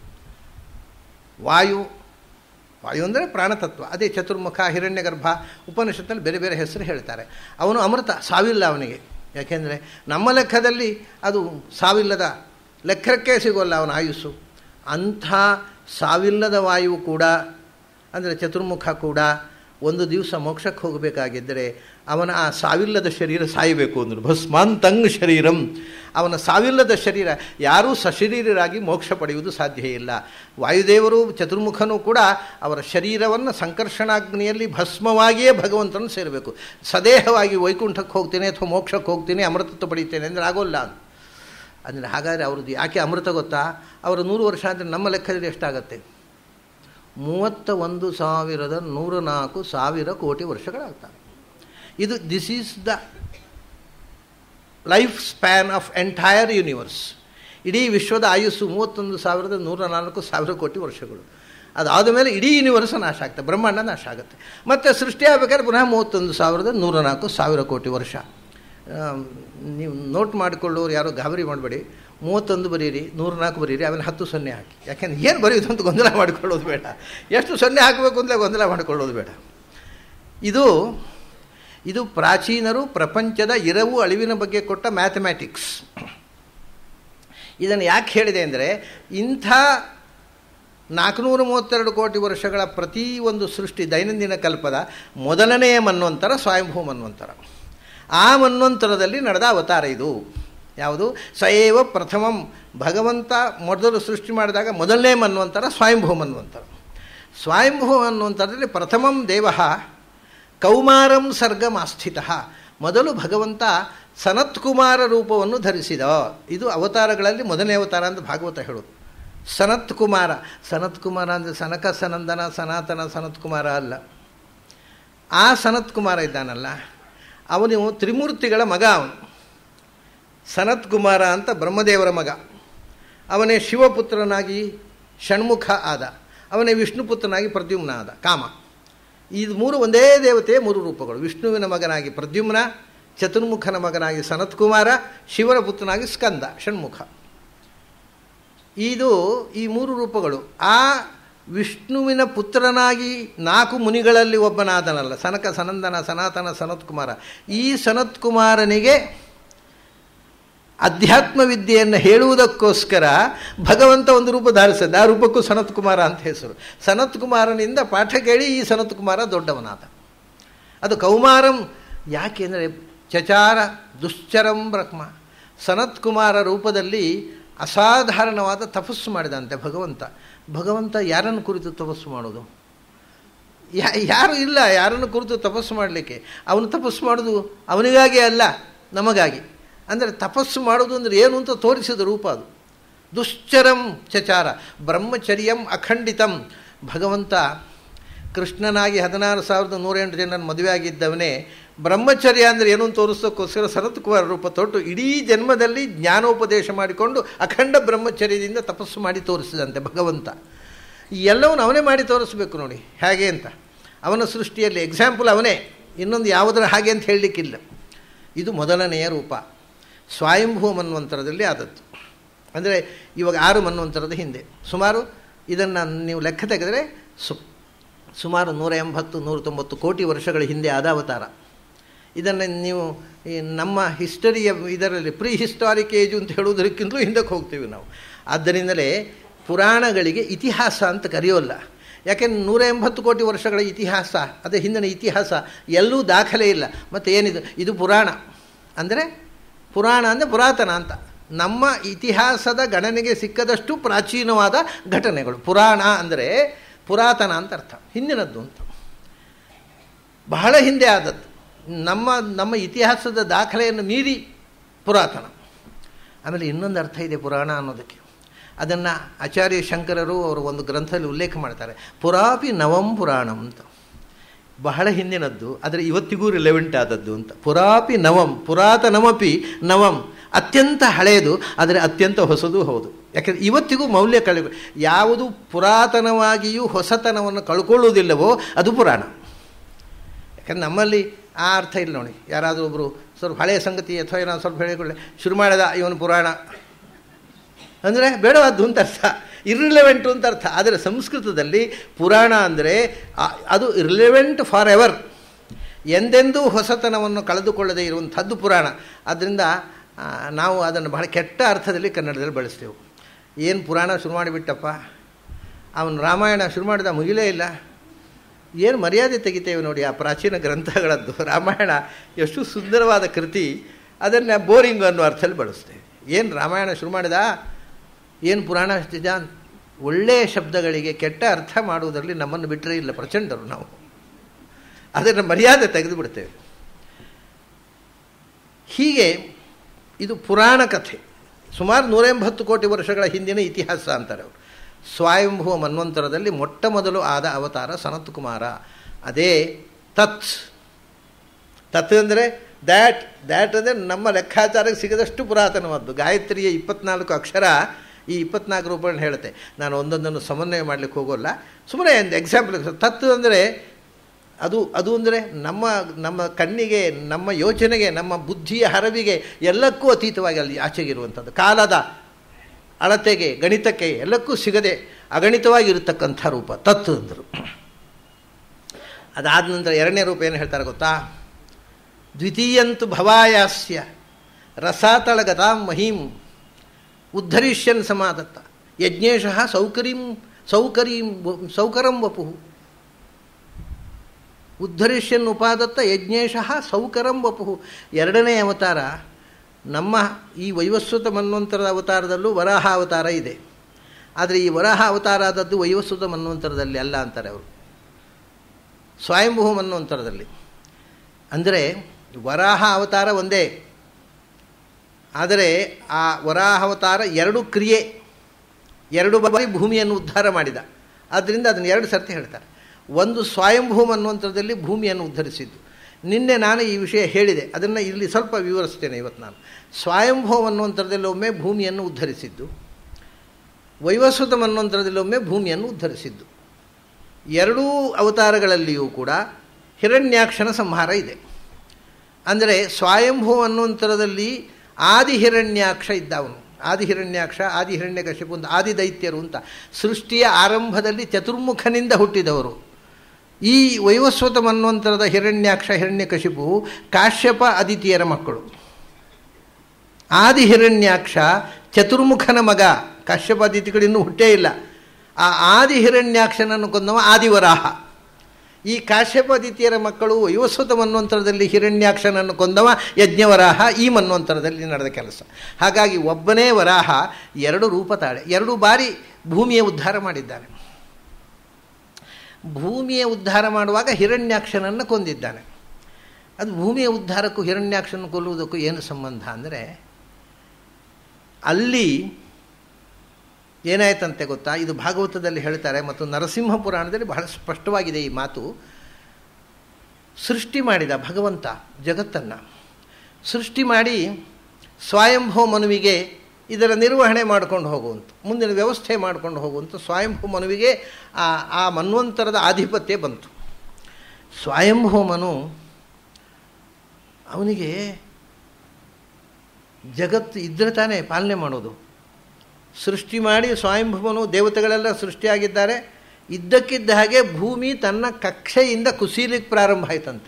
ವಾಯು ವಾಯು ಅಂದರೆ ಪ್ರಾಣತತ್ವ ಅದೇ ಚತುರ್ಮುಖ ಹಿರಣ್ಯಗರ್ಭ ಉಪನಿಷತ್ತಲ್ಲಿ ಬೇರೆ ಬೇರೆ ಹೆಸರು ಹೇಳ್ತಾರೆ ಅವನು ಅಮೃತ ಸಾವಿಲ್ಲ ಅವನಿಗೆ ಯಾಕೆಂದರೆ ನಮ್ಮ ಲೆಕ್ಕದಲ್ಲಿ ಅದು ಸಾವಿಲ್ಲದ ಲೆಕ್ಕಕ್ಕೆ ಸಿಗೋಲ್ಲ ಅವನ ಆಯುಸ್ಸು ಅಂಥ ಸಾವಿಲ್ಲದ ವಾಯು ಕೂಡ ಅಂದರೆ ಚತುರ್ಮುಖ ಕೂಡ ಒಂದು ದಿವಸ ಮೋಕ್ಷಕ್ಕೆ ಹೋಗಬೇಕಾಗಿದ್ದರೆ ಅವನ ಆ ಸಾವಿಲ್ಲದ ಶರೀರ ಸಾಯಬೇಕು ಅಂದರು ಭಸ್ಮಾಂತಂಗ್ ಶರೀರಂ ಅವನ ಸಾವಿಲ್ಲದ ಶರೀರ ಯಾರೂ ಸಶರೀರರಾಗಿ ಮೋಕ್ಷ ಪಡೆಯುವುದು ಸಾಧ್ಯ ಇಲ್ಲ ವಾಯುದೇವರು ಚತುರ್ಮುಖನೂ ಕೂಡ ಅವರ ಶರೀರವನ್ನು ಸಂಕರ್ಷಣಾಗ್ನಿಯಲ್ಲಿ ಭಸ್ಮವಾಗಿಯೇ ಭಗವಂತನ ಸೇರಬೇಕು ಸದೇಹವಾಗಿ ವೈಕುಂಠಕ್ಕೆ ಹೋಗ್ತೇನೆ ಅಥವಾ ಮೋಕ್ಷಕ್ಕೆ ಹೋಗ್ತೀನಿ ಅಮೃತತ್ವ ಪಡೀತೇನೆ ಅಂದರೆ ಆಗೋಲ್ಲ ಅಂತ ಅಂದರೆ ಹಾಗಾದರೆ ಅವ್ರದ್ದು ಯಾಕೆ ಅಮೃತ ಗೊತ್ತಾ ಅವರ ನೂರು ವರ್ಷ ಅಂದರೆ ನಮ್ಮ ಲೆಕ್ಕದಲ್ಲಿ ಎಷ್ಟಾಗತ್ತೆ ಮೂವತ್ತ ಒಂದು ಸಾವಿರದ ನೂರ ನಾಲ್ಕು ಸಾವಿರ ಕೋಟಿ ವರ್ಷಗಳಾಗ್ತವೆ ಇದು this is the life span of entire universe ಇಡೀ ವಿಶ್ವದ ಆಯುಸ್ಸು ಮೂವತ್ತೊಂದು ಸಾವಿರದ ನೂರ ನಾಲ್ಕು ಸಾವಿರ ಕೋಟಿ ವರ್ಷಗಳು ಅದಾದ ಮೇಲೆ ಇಡೀ ಯೂನಿವರ್ಸ್ ನಾಶ ಆಗ್ತದೆ ಬ್ರಹ್ಮಾಂಡ ನಾಶ ಆಗುತ್ತೆ ಮತ್ತು ಸೃಷ್ಟಿ ಆಗಬೇಕಾದ್ರೆ ಪುನಃ ಮೂವತ್ತೊಂದು ಸಾವಿರದ ನೂರ ನಾಲ್ಕು ಸಾವಿರ ಕೋಟಿ ವರ್ಷ ನೀವು ನೋಟ್ ಮಾಡಿಕೊಳ್ಳೋರು ಯಾರೋ ಗಾಬರಿ ಮಾಡಬೇಡಿ ಮೂವತ್ತೊಂದು ಬರೀರಿ ನೂರ ನಾಲ್ಕು ಬರೀರಿ ಆಮೇಲೆ ಹತ್ತು ಸೊನ್ನೆ ಹಾಕಿ ಯಾಕೆಂದ್ರೆ ಏನು ಬರೆಯೋದು ಅಂತ ಗೊಂದಲ ಮಾಡಿಕೊಳ್ಳೋದು ಬೇಡ ಎಷ್ಟು ಸೊನ್ನೆ ಹಾಕಬೇಕು ಅಂತಲೇ ಗೊಂದಲ ಮಾಡಿಕೊಳ್ಳೋದು ಬೇಡ ಇದು ಇದು ಪ್ರಾಚೀನರು ಪ್ರಪಂಚದ ಇರವು ಅಳಿವಿನ ಬಗ್ಗೆ ಕೊಟ್ಟ ಮ್ಯಾಥಮ್ಯಾಟಿಕ್ಸ್ ಇದನ್ನು ಯಾಕೆ ಹೇಳಿದೆ ಅಂದರೆ ಇಂಥ ನಾಲ್ಕುನೂರ ಮೂವತ್ತೆರಡು ಕೋಟಿ ವರ್ಷಗಳ ಪ್ರತಿ ಒಂದು ಸೃಷ್ಟಿ ದೈನಂದಿನ ಕಲ್ಪದ ಮೊದಲನೆಯ ಮನ್ವಂತರ ಸ್ವಯಂಭೂ ಮನ್ವಂತರ ಆ ಮನ್ವಂತರದಲ್ಲಿ ನಡೆದ ಅವತಾರ ಇದು ಯಾವುದು ಸಯೇವ ಪ್ರಥಮಂ ಭಗವಂತ ಮೊದಲು ಸೃಷ್ಟಿ ಮಾಡಿದಾಗ ಮೊದಲನೇ ಮನ್ವಂತರ ಸ್ವಯಂಭೂ ಮನ್ವಂತರ ಸ್ವಯಂಭೂ ಮನ್ವಂತರದಲ್ಲಿ ಪ್ರಥಮಂ ದೇವ ಕೌಮಾರಂ ಸರ್ಗಮಾಸ್ಥಿತ ಮೊದಲು ಭಗವಂತ ಸನತ್ಕುಮಾರ ರೂಪವನ್ನು ಧರಿಸಿದ ಇದು ಅವತಾರಗಳಲ್ಲಿ ಮೊದಲನೇ ಅವತಾರ ಅಂತ ಭಾಗವತ ಹೇಳೋದು ಸನತ್ ಕುಮಾರ ಸನತ್ ಕುಮಾರ ಅಂದರೆ ಸನಕ ಸನಂದನ ಸನಾತನ ಸನತ್ ಕುಮಾರ ಅಲ್ಲ ಆ ಸನತ್ ಕುಮಾರ ಇದ್ದಾನಲ್ಲ ಅವನು ತ್ರಿಮೂರ್ತಿಗಳ ಮಗ ಅವನು ಸನತ್ ಕುಮಾರ ಅಂತ ಬ್ರಹ್ಮದೇವರ ಮಗ ಅವನೇ ಶಿವಪುತ್ರನಾಗಿ ಷಣ್ಮುಖ ಆದ ಅವನೇ ವಿಷ್ಣುಪುತ್ರನಾಗಿ ಪ್ರದ್ಯುಮ್ನ ಆದ ಕಾಮ ಇದು ಮೂರು ಒಂದೇ ದೇವತೆಯ ಮೂರು ರೂಪಗಳು ವಿಷ್ಣುವಿನ ಮಗನಾಗಿ ಪ್ರದ್ಯುಮ್ನ ಚತುರ್ಮುಖನ ಮಗನಾಗಿ ಸನತ್ಕುಮಾರ ಶಿವನ ಪುತ್ರನಾಗಿ ಸ್ಕಂದ ಷಣ್ಮುಖ ಇದು ಈ ಮೂರು ರೂಪಗಳು ಆ ವಿಷ್ಣುವಿನ ಪುತ್ರನಾಗಿ ನಾಲ್ಕು ಮುನಿಗಳಲ್ಲಿ ಒಬ್ಬನಾದನಲ್ಲ ಸನಕ ಸನಂದನ ಸನಾತನ ಸನತ್ಕುಮಾರ ಈ ಸನತ್ಕುಮಾರನಿಗೆ ಅಧ್ಯಾತ್ಮ ವಿದ್ಯೆಯನ್ನು ಹೇಳುವುದಕ್ಕೋಸ್ಕರ ಭಗವಂತ ಒಂದು ರೂಪ ಧಾರಿಸಿದ ಆ ರೂಪಕ್ಕೂ ಸನತ್ಕುಮಾರ ಅಂತ ಹೆಸರು ಸನತ್ಕುಮಾರನಿಂದ ಪಾಠ ಕೇಳಿ ಈ ಸನತ್ಕುಮಾರ ದೊಡ್ಡವನಾದ ಅದು ಕೌಮಾರಂ ಯಾಕೆಂದರೆ ಚಚಾರ ದುಶ್ಚರಂ ಬ್ರಹ್ಮ ಸನತ್ಕುಮಾರ ರೂಪದಲ್ಲಿ ಅಸಾಧಾರಣವಾದ ತಪಸ್ಸು ಮಾಡಿದಂತೆ ಭಗವಂತ ಭಗವಂತ ಯಾರನ್ನು ಕುರಿತು ತಪಸ್ಸು ಮಾಡೋದು ಯಾ ಯಾರು ಇಲ್ಲ ಯಾರನ್ನು ಕುರಿತು ತಪಸ್ಸು ಮಾಡಲಿಕ್ಕೆ ಅವನು ತಪಸ್ಸು ಮಾಡೋದು ಅವನಿಗಾಗಿ ಅಲ್ಲ ನಮಗಾಗಿ ಅಂದರೆ ತಪಸ್ಸು ಮಾಡೋದು ಅಂದರೆ ಏನು ಅಂತ ತೋರಿಸಿದ ರೂಪ ಅದು ದುಶ್ಚರಂ ಚಚಾರ ಬ್ರಹ್ಮಚರ್ಯಂ ಅಖಂಡಿತಂ ಭಗವಂತ ಕೃಷ್ಣನಾಗಿ ಹದಿನಾರು ಸಾವಿರದ ನೂರೆಂಟು ಜನರನ್ನು ಮದುವೆ ಆಗಿದ್ದವನೇ ಬ್ರಹ್ಮಚರ್ಯ ಅಂದರೆ ಏನು ಅಂತ ತೋರಿಸೋಕ್ಕೋಸ್ಕರ ಸನತ್ಕುಮಾರ ರೂಪ ತೊಟ್ಟು ಇಡೀ ಜನ್ಮದಲ್ಲಿ ಜ್ಞಾನೋಪದೇಶ ಮಾಡಿಕೊಂಡು ಅಖಂಡ ಬ್ರಹ್ಮಚರ್ಯದಿಂದ ತಪಸ್ಸು ಮಾಡಿ ತೋರಿಸಿದಂತೆ ಭಗವಂತ ಎಲ್ಲವನ್ನು ಅವನೇ ಮಾಡಿ ತೋರಿಸ್ಬೇಕು ನೋಡಿ ಹೇಗೆ ಅಂತ ಅವನ ಸೃಷ್ಟಿಯಲ್ಲಿ ಎಕ್ಸಾಂಪಲ್ ಅವನೇ ಇನ್ನೊಂದು ಯಾವುದರ ಹಾಗೆ ಅಂತ ಹೇಳಲಿಕ್ಕಿಲ್ಲ ಇದು ಮೊದಲನೆಯ ರೂಪ ಸ್ವಯಂಭೂ ಮನ್ವಂತರದಲ್ಲಿ ಆದದ್ದು ಅಂದರೆ ಇವಾಗ ಆರು ಮನ್ವಂತರದ ಹಿಂದೆ ಸುಮಾರು ಇದನ್ನು ನೀವು ಲೆಕ್ಕ ತೆಗೆದರೆ ಸು ಸುಮಾರು ನೂರ ಎಂಬತ್ತು ನೂರ ತೊಂಬತ್ತು ಕೋಟಿ ವರ್ಷಗಳ ಹಿಂದೆ ಆದ ಅವತಾರ ಇದನ್ನು ನೀವು ಈ ನಮ್ಮ ಹಿಸ್ಟರಿಯ ಇದರಲ್ಲಿ ಪ್ರೀ ಹಿಸ್ಟಾರಿಕ್ ಏಜು ಅಂತ ಹೇಳುವುದಕ್ಕಿಂತಲೂ ಹಿಂದಕ್ಕೆ ಹೋಗ್ತೀವಿ ನಾವು ಆದ್ದರಿಂದಲೇ ಪುರಾಣಗಳಿಗೆ ಇತಿಹಾಸ ಅಂತ ಕರೆಯೋಲ್ಲ ಯಾಕೆಂದ್ರೆ ನೂರ ಎಂಬತ್ತು ಕೋಟಿ ವರ್ಷಗಳ ಇತಿಹಾಸ ಅದೇ ಹಿಂದಿನ ಇತಿಹಾಸ ಎಲ್ಲೂ ದಾಖಲೆ ಇಲ್ಲ ಮತ್ತು ಏನಿದು ಇದು ಪುರಾಣ ಅಂದರೆ ಪುರಾಣ ಅಂದರೆ ಪುರಾತನ ಅಂತ ನಮ್ಮ ಇತಿಹಾಸದ ಗಣನೆಗೆ ಸಿಕ್ಕದಷ್ಟು ಪ್ರಾಚೀನವಾದ ಘಟನೆಗಳು ಪುರಾಣ ಅಂದರೆ ಪುರಾತನ ಅಂತ ಅರ್ಥ ಹಿಂದಿನದ್ದು ಅಂತ ಬಹಳ ಹಿಂದೆ ಆದದ್ದು ನಮ್ಮ ನಮ್ಮ ಇತಿಹಾಸದ ದಾಖಲೆಯನ್ನು ಮೀರಿ ಪುರಾತನ ಆಮೇಲೆ ಇನ್ನೊಂದು ಅರ್ಥ ಇದೆ ಪುರಾಣ ಅನ್ನೋದಕ್ಕೆ ಅದನ್ನು ಆಚಾರ್ಯ ಶಂಕರರು ಅವರು ಒಂದು ಗ್ರಂಥದಲ್ಲಿ ಉಲ್ಲೇಖ ಮಾಡ್ತಾರೆ ಪುರಾಪಿ ನವಂ ಪುರಾಣಂ ಅಂತ ಬಹಳ ಹಿಂದಿನದ್ದು ಆದರೆ ಇವತ್ತಿಗೂ ರಿಲೆವೆಂಟ್ ಆದದ್ದು ಅಂತ ಪುರಾಪಿ ನವಂ ಪುರಾತನಮಪಿ ನವಂ ಅತ್ಯಂತ ಹಳೆಯದು ಆದರೆ ಅತ್ಯಂತ ಹೊಸದು ಹೌದು ಯಾಕೆಂದರೆ ಇವತ್ತಿಗೂ ಮೌಲ್ಯ ಕಳೆ ಯಾವುದು ಪುರಾತನವಾಗಿಯೂ ಹೊಸತನವನ್ನು ಕಳ್ಕೊಳ್ಳುವುದಿಲ್ಲವೋ ಅದು ಪುರಾಣ ಯಾಕಂದ್ರೆ ನಮ್ಮಲ್ಲಿ ಆ ಅರ್ಥ ಇಲ್ಲ ನೋಡಿ ಯಾರಾದರೂ ಒಬ್ಬರು ಸ್ವಲ್ಪ ಹಳೆಯ ಸಂಗತಿ ಅಥವಾ ಏನಾದ್ರು ಸ್ವಲ್ಪ ಹೇಳಿಕೊಳ್ಳೆ ಶುರು ಮಾಡಿದ ಇವನು ಪುರಾಣ ಅಂದರೆ ಬೇಡವಾದ್ದು ಅಂತ ಅರ್ಥ ಇರ್ರಿಲೆವೆಂಟು ಅಂತ ಅರ್ಥ ಆದರೆ ಸಂಸ್ಕೃತದಲ್ಲಿ ಪುರಾಣ ಅಂದರೆ ಅದು ಇರ್ರಿಲೆವೆಂಟ್ ಫಾರ್ ಎವರ್ ಎಂದೆಂದೂ ಹೊಸತನವನ್ನು ಕಳೆದುಕೊಳ್ಳದೇ ಇರುವಂಥದ್ದು ಪುರಾಣ ಆದ್ದರಿಂದ ನಾವು ಅದನ್ನು ಬಹಳ ಕೆಟ್ಟ ಅರ್ಥದಲ್ಲಿ ಕನ್ನಡದಲ್ಲಿ ಬಳಸ್ತೇವೆ ಏನು ಪುರಾಣ ಶುರು ಮಾಡಿಬಿಟ್ಟಪ್ಪ ಅವನು ರಾಮಾಯಣ ಶುರು ಮಾಡಿದ ಮುಗಿಲೇ ಇಲ್ಲ ಏನು ಮರ್ಯಾದೆ ತೆಗಿತೇವೆ ನೋಡಿ ಆ ಪ್ರಾಚೀನ ಗ್ರಂಥಗಳದ್ದು ರಾಮಾಯಣ ಎಷ್ಟು ಸುಂದರವಾದ ಕೃತಿ ಅದನ್ನು ಬೋರಿಂಗ್ ಅನ್ನೋ ಅರ್ಥದಲ್ಲಿ ಬಳಸ್ತೇವೆ ಏನು ರಾಮಾಯಣ ಶುರು ಮಾಡಿದ ಏನು ಪುರಾಣ ನಿಜ ಒಳ್ಳೆಯ ಶಬ್ದಗಳಿಗೆ ಕೆಟ್ಟ ಅರ್ಥ ಮಾಡುವುದರಲ್ಲಿ ನಮ್ಮನ್ನು ಬಿಟ್ಟರೆ ಇಲ್ಲ ಪ್ರಚಂಡರು ನಾವು ಅದನ್ನು ಮರ್ಯಾದೆ ತೆಗೆದು ಬಿಡ್ತೇವೆ ಹೀಗೆ ಇದು ಪುರಾಣ ಕಥೆ ಸುಮಾರು ನೂರ ಎಂಬತ್ತು ಕೋಟಿ ವರ್ಷಗಳ ಹಿಂದಿನ ಇತಿಹಾಸ ಅಂತಾರೆ ಅವರು ಸ್ವಯಂಭುವ ಮನ್ವಂತರದಲ್ಲಿ ಮೊಟ್ಟ ಮೊದಲು ಆದ ಅವತಾರ ಸನತ್ ಕುಮಾರ ಅದೇ ತತ್ ತತ್ ಅಂದರೆ ದ್ಯಾಟ್ ದ್ಯಾಟ್ ಅಂದರೆ ನಮ್ಮ ಲೆಕ್ಕಾಚಾರಕ್ಕೆ ಸಿಗದಷ್ಟು ಪುರಾತನವಾದ್ದು ಗಾಯತ್ರಿಯ ಇಪ್ಪತ್ನಾಲ್ಕು ಅಕ್ಷರ ಈ ಇಪ್ಪತ್ನಾಲ್ಕು ರೂಪಗಳನ್ನ ಹೇಳುತ್ತೆ ನಾನು ಒಂದೊಂದನ್ನು ಸಮನ್ವಯ ಮಾಡಲಿಕ್ಕೆ ಹೋಗೋಲ್ಲ ಸುಮ್ಮನೆ ಒಂದು ಎಕ್ಸಾಂಪಲ್ ತತ್ತು ಅಂದರೆ ಅದು ಅದು ಅಂದರೆ ನಮ್ಮ ನಮ್ಮ ಕಣ್ಣಿಗೆ ನಮ್ಮ ಯೋಚನೆಗೆ ನಮ್ಮ ಬುದ್ಧಿಯ ಹರವಿಗೆ ಎಲ್ಲಕ್ಕೂ ಅತೀತವಾಗಿ ಅಲ್ಲಿ ಆಚೆಗಿರುವಂಥದ್ದು ಕಾಲದ ಅಳತೆಗೆ ಗಣಿತಕ್ಕೆ ಎಲ್ಲಕ್ಕೂ ಸಿಗದೆ ಅಗಣಿತವಾಗಿರತಕ್ಕಂಥ ರೂಪ ತತ್ತು ಅಂದರು ಅದಾದ ನಂತರ ಎರಡನೇ ರೂಪ ಏನು ಹೇಳ್ತಾರೆ ಗೊತ್ತಾ ದ್ವಿತೀಯಂತು ಭವಾಯಾಸ್ಯ ರಸಾತಳಗತಾಂ ಮಹೀಂ ಉದ್ಧರಿಷ್ಯನ್ ಸಮಾದತ್ತ ಯಜ್ಞೇಶ ಸೌಕರ್ಯಂ ಸೌಕರ್ಯಂ ಸೌಕರಂ ವಪು ಉದ್ಧರಿಷ್ಯನ್ ಉಪಾದತ್ತ ಯಜ್ಞೇಶ ಸೌಕರಂ ವಪು ಎರಡನೇ ಅವತಾರ ನಮ್ಮ ಈ ವೈವಸ್ವತ ಮನ್ವಂತರದ ಅವತಾರದಲ್ಲೂ ವರಾಹ ಅವತಾರ ಇದೆ ಆದರೆ ಈ ವರಾಹ ಅವತಾರ ಆದದ್ದು ವೈವಸ್ವತ ಮನ್ವಂತರದಲ್ಲಿ ಅಲ್ಲ ಅಂತಾರೆ ಅವರು ಸ್ವಯಂಭೂ ಮನ್ವಂತರದಲ್ಲಿ ಅಂದರೆ ವರಾಹ ಅವತಾರ ಒಂದೇ ಆದರೆ ಆ ವರಾಹ ಅವತಾರ ಎರಡು ಕ್ರಿಯೆ ಎರಡು ಬಾರಿ ಭೂಮಿಯನ್ನು ಉದ್ಧಾರ ಮಾಡಿದ ಆದ್ದರಿಂದ ಅದನ್ನು ಎರಡು ಸರ್ತಿ ಹೇಳ್ತಾರೆ ಒಂದು ಸ್ವಯಂಭೂಮ್ ಅನ್ನುವಂಥದ್ದಲ್ಲಿ ಭೂಮಿಯನ್ನು ಉದ್ಧರಿಸಿದ್ದು ನಿನ್ನೆ ನಾನು ಈ ವಿಷಯ ಹೇಳಿದೆ ಅದನ್ನು ಇಲ್ಲಿ ಸ್ವಲ್ಪ ವಿವರಿಸ್ತೇನೆ ಇವತ್ತು ನಾನು ಸ್ವಯಂಭೂಮ್ ಅನ್ನುವಂಥದ್ದಲ್ಲಿ ಒಮ್ಮೆ ಭೂಮಿಯನ್ನು ಉದ್ಧರಿಸಿದ್ದು ವೈವಸ್ವತ ಅನ್ನುವಂಥದ್ದಲ್ಲಿ ಒಮ್ಮೆ ಭೂಮಿಯನ್ನು ಉದ್ಧರಿಸಿದ್ದು ಎರಡೂ ಅವತಾರಗಳಲ್ಲಿಯೂ ಕೂಡ ಹಿರಣ್ಯಾಕ್ಷನ ಸಂಹಾರ ಇದೆ ಅಂದರೆ ಸ್ವಯಂಭೂ ಅನ್ನುವಂಥರದಲ್ಲಿ ಆದಿಹಿರಣ್ಯಾಕ್ಷ ಇದ್ದ ಅವನು ಆದಿಹಿರಣ್ಯಾಕ್ಷ ಆದಿಹಿರಣ್ಯಕಶಿಪು ಅಂತ ಆದಿದೈತ್ಯರು ಅಂತ ಸೃಷ್ಟಿಯ ಆರಂಭದಲ್ಲಿ ಚತುರ್ಮುಖನಿಂದ ಹುಟ್ಟಿದವರು ಈ ವೈವಸ್ವತ ಮನ್ವಂತರದ ಹಿರಣ್ಯಾಕ್ಷ ಹಿರಣ್ಯಕಶಿಪು ಕಾಶ್ಯಪ ಅದಿತಿಯರ ಮಕ್ಕಳು ಆದಿಹಿರಣ್ಯಾಕ್ಷ ಚತುರ್ಮುಖನ ಮಗ ಕಾಶ್ಯಪ ಅದಿತಿಗಳಿನ್ನೂ ಹುಟ್ಟೇ ಇಲ್ಲ ಆ ಆದಿಹಿರಣ್ಯಾಕ್ಷನನ್ನು ಕೊಂದವ ಆದಿವರಾಹ ಈ ಕಾಶ್ಯಪಾದಿತ್ಯರ ಮಕ್ಕಳು ವೈವಸ್ವತ ಮನ್ವಂತರದಲ್ಲಿ ಹಿರಣ್ಯಾಕ್ಷನನ್ನು ಕೊಂದವ ಯಜ್ಞವರಾಹ ಈ ಮನ್ವಂತರದಲ್ಲಿ ನಡೆದ ಕೆಲಸ ಹಾಗಾಗಿ ಒಬ್ಬನೇ ವರಾಹ ಎರಡು ರೂಪ ತಾಳೆ ಎರಡು ಬಾರಿ ಭೂಮಿಯ ಉದ್ಧಾರ ಮಾಡಿದ್ದಾನೆ ಭೂಮಿಯ ಉದ್ಧಾರ ಮಾಡುವಾಗ ಹಿರಣ್ಯಾಕ್ಷನನ್ನು ಕೊಂದಿದ್ದಾನೆ ಅದು ಭೂಮಿಯ ಉದ್ಧಾರಕ್ಕೂ ಹಿರಣ್ಯಾಕ್ಷನ ಕೊಲ್ಲುವುದಕ್ಕೂ ಏನು ಸಂಬಂಧ ಅಂದರೆ ಅಲ್ಲಿ ಏನಾಯ್ತಂತೆ ಗೊತ್ತಾ ಇದು ಭಾಗವತದಲ್ಲಿ ಹೇಳ್ತಾರೆ ಮತ್ತು ನರಸಿಂಹ ಪುರಾಣದಲ್ಲಿ ಬಹಳ ಸ್ಪಷ್ಟವಾಗಿದೆ ಈ ಮಾತು ಸೃಷ್ಟಿ ಮಾಡಿದ ಭಗವಂತ ಜಗತ್ತನ್ನು ಸೃಷ್ಟಿ ಮಾಡಿ ಸ್ವಯಂಭೂ ಮನುವಿಗೆ ಇದರ ನಿರ್ವಹಣೆ ಮಾಡ್ಕೊಂಡು ಹೋಗುವಂಥ ಮುಂದಿನ ವ್ಯವಸ್ಥೆ ಮಾಡ್ಕೊಂಡು ಹೋಗುವಂಥ ಸ್ವಯಂಭೂ ಮನುವಿಗೆ ಆ ಆ ಮನ್ವಂತರದ ಆಧಿಪತ್ಯ ಬಂತು ಸ್ವಯಂಭೂ ಮನು ಅವನಿಗೆ ಜಗತ್ತು ಇದ್ದರೆ ತಾನೇ ಪಾಲನೆ ಮಾಡೋದು ಸೃಷ್ಟಿ ಮಾಡಿ ಸ್ವಯಂಭುವನು ದೇವತೆಗಳೆಲ್ಲ ಸೃಷ್ಟಿಯಾಗಿದ್ದಾರೆ ಇದ್ದಕ್ಕಿದ್ದ ಹಾಗೆ ಭೂಮಿ ತನ್ನ ಕಕ್ಷೆಯಿಂದ ಕುಸೀಲಿಕ್ಕೆ ಪ್ರಾರಂಭ ಆಯ್ತಂತೆ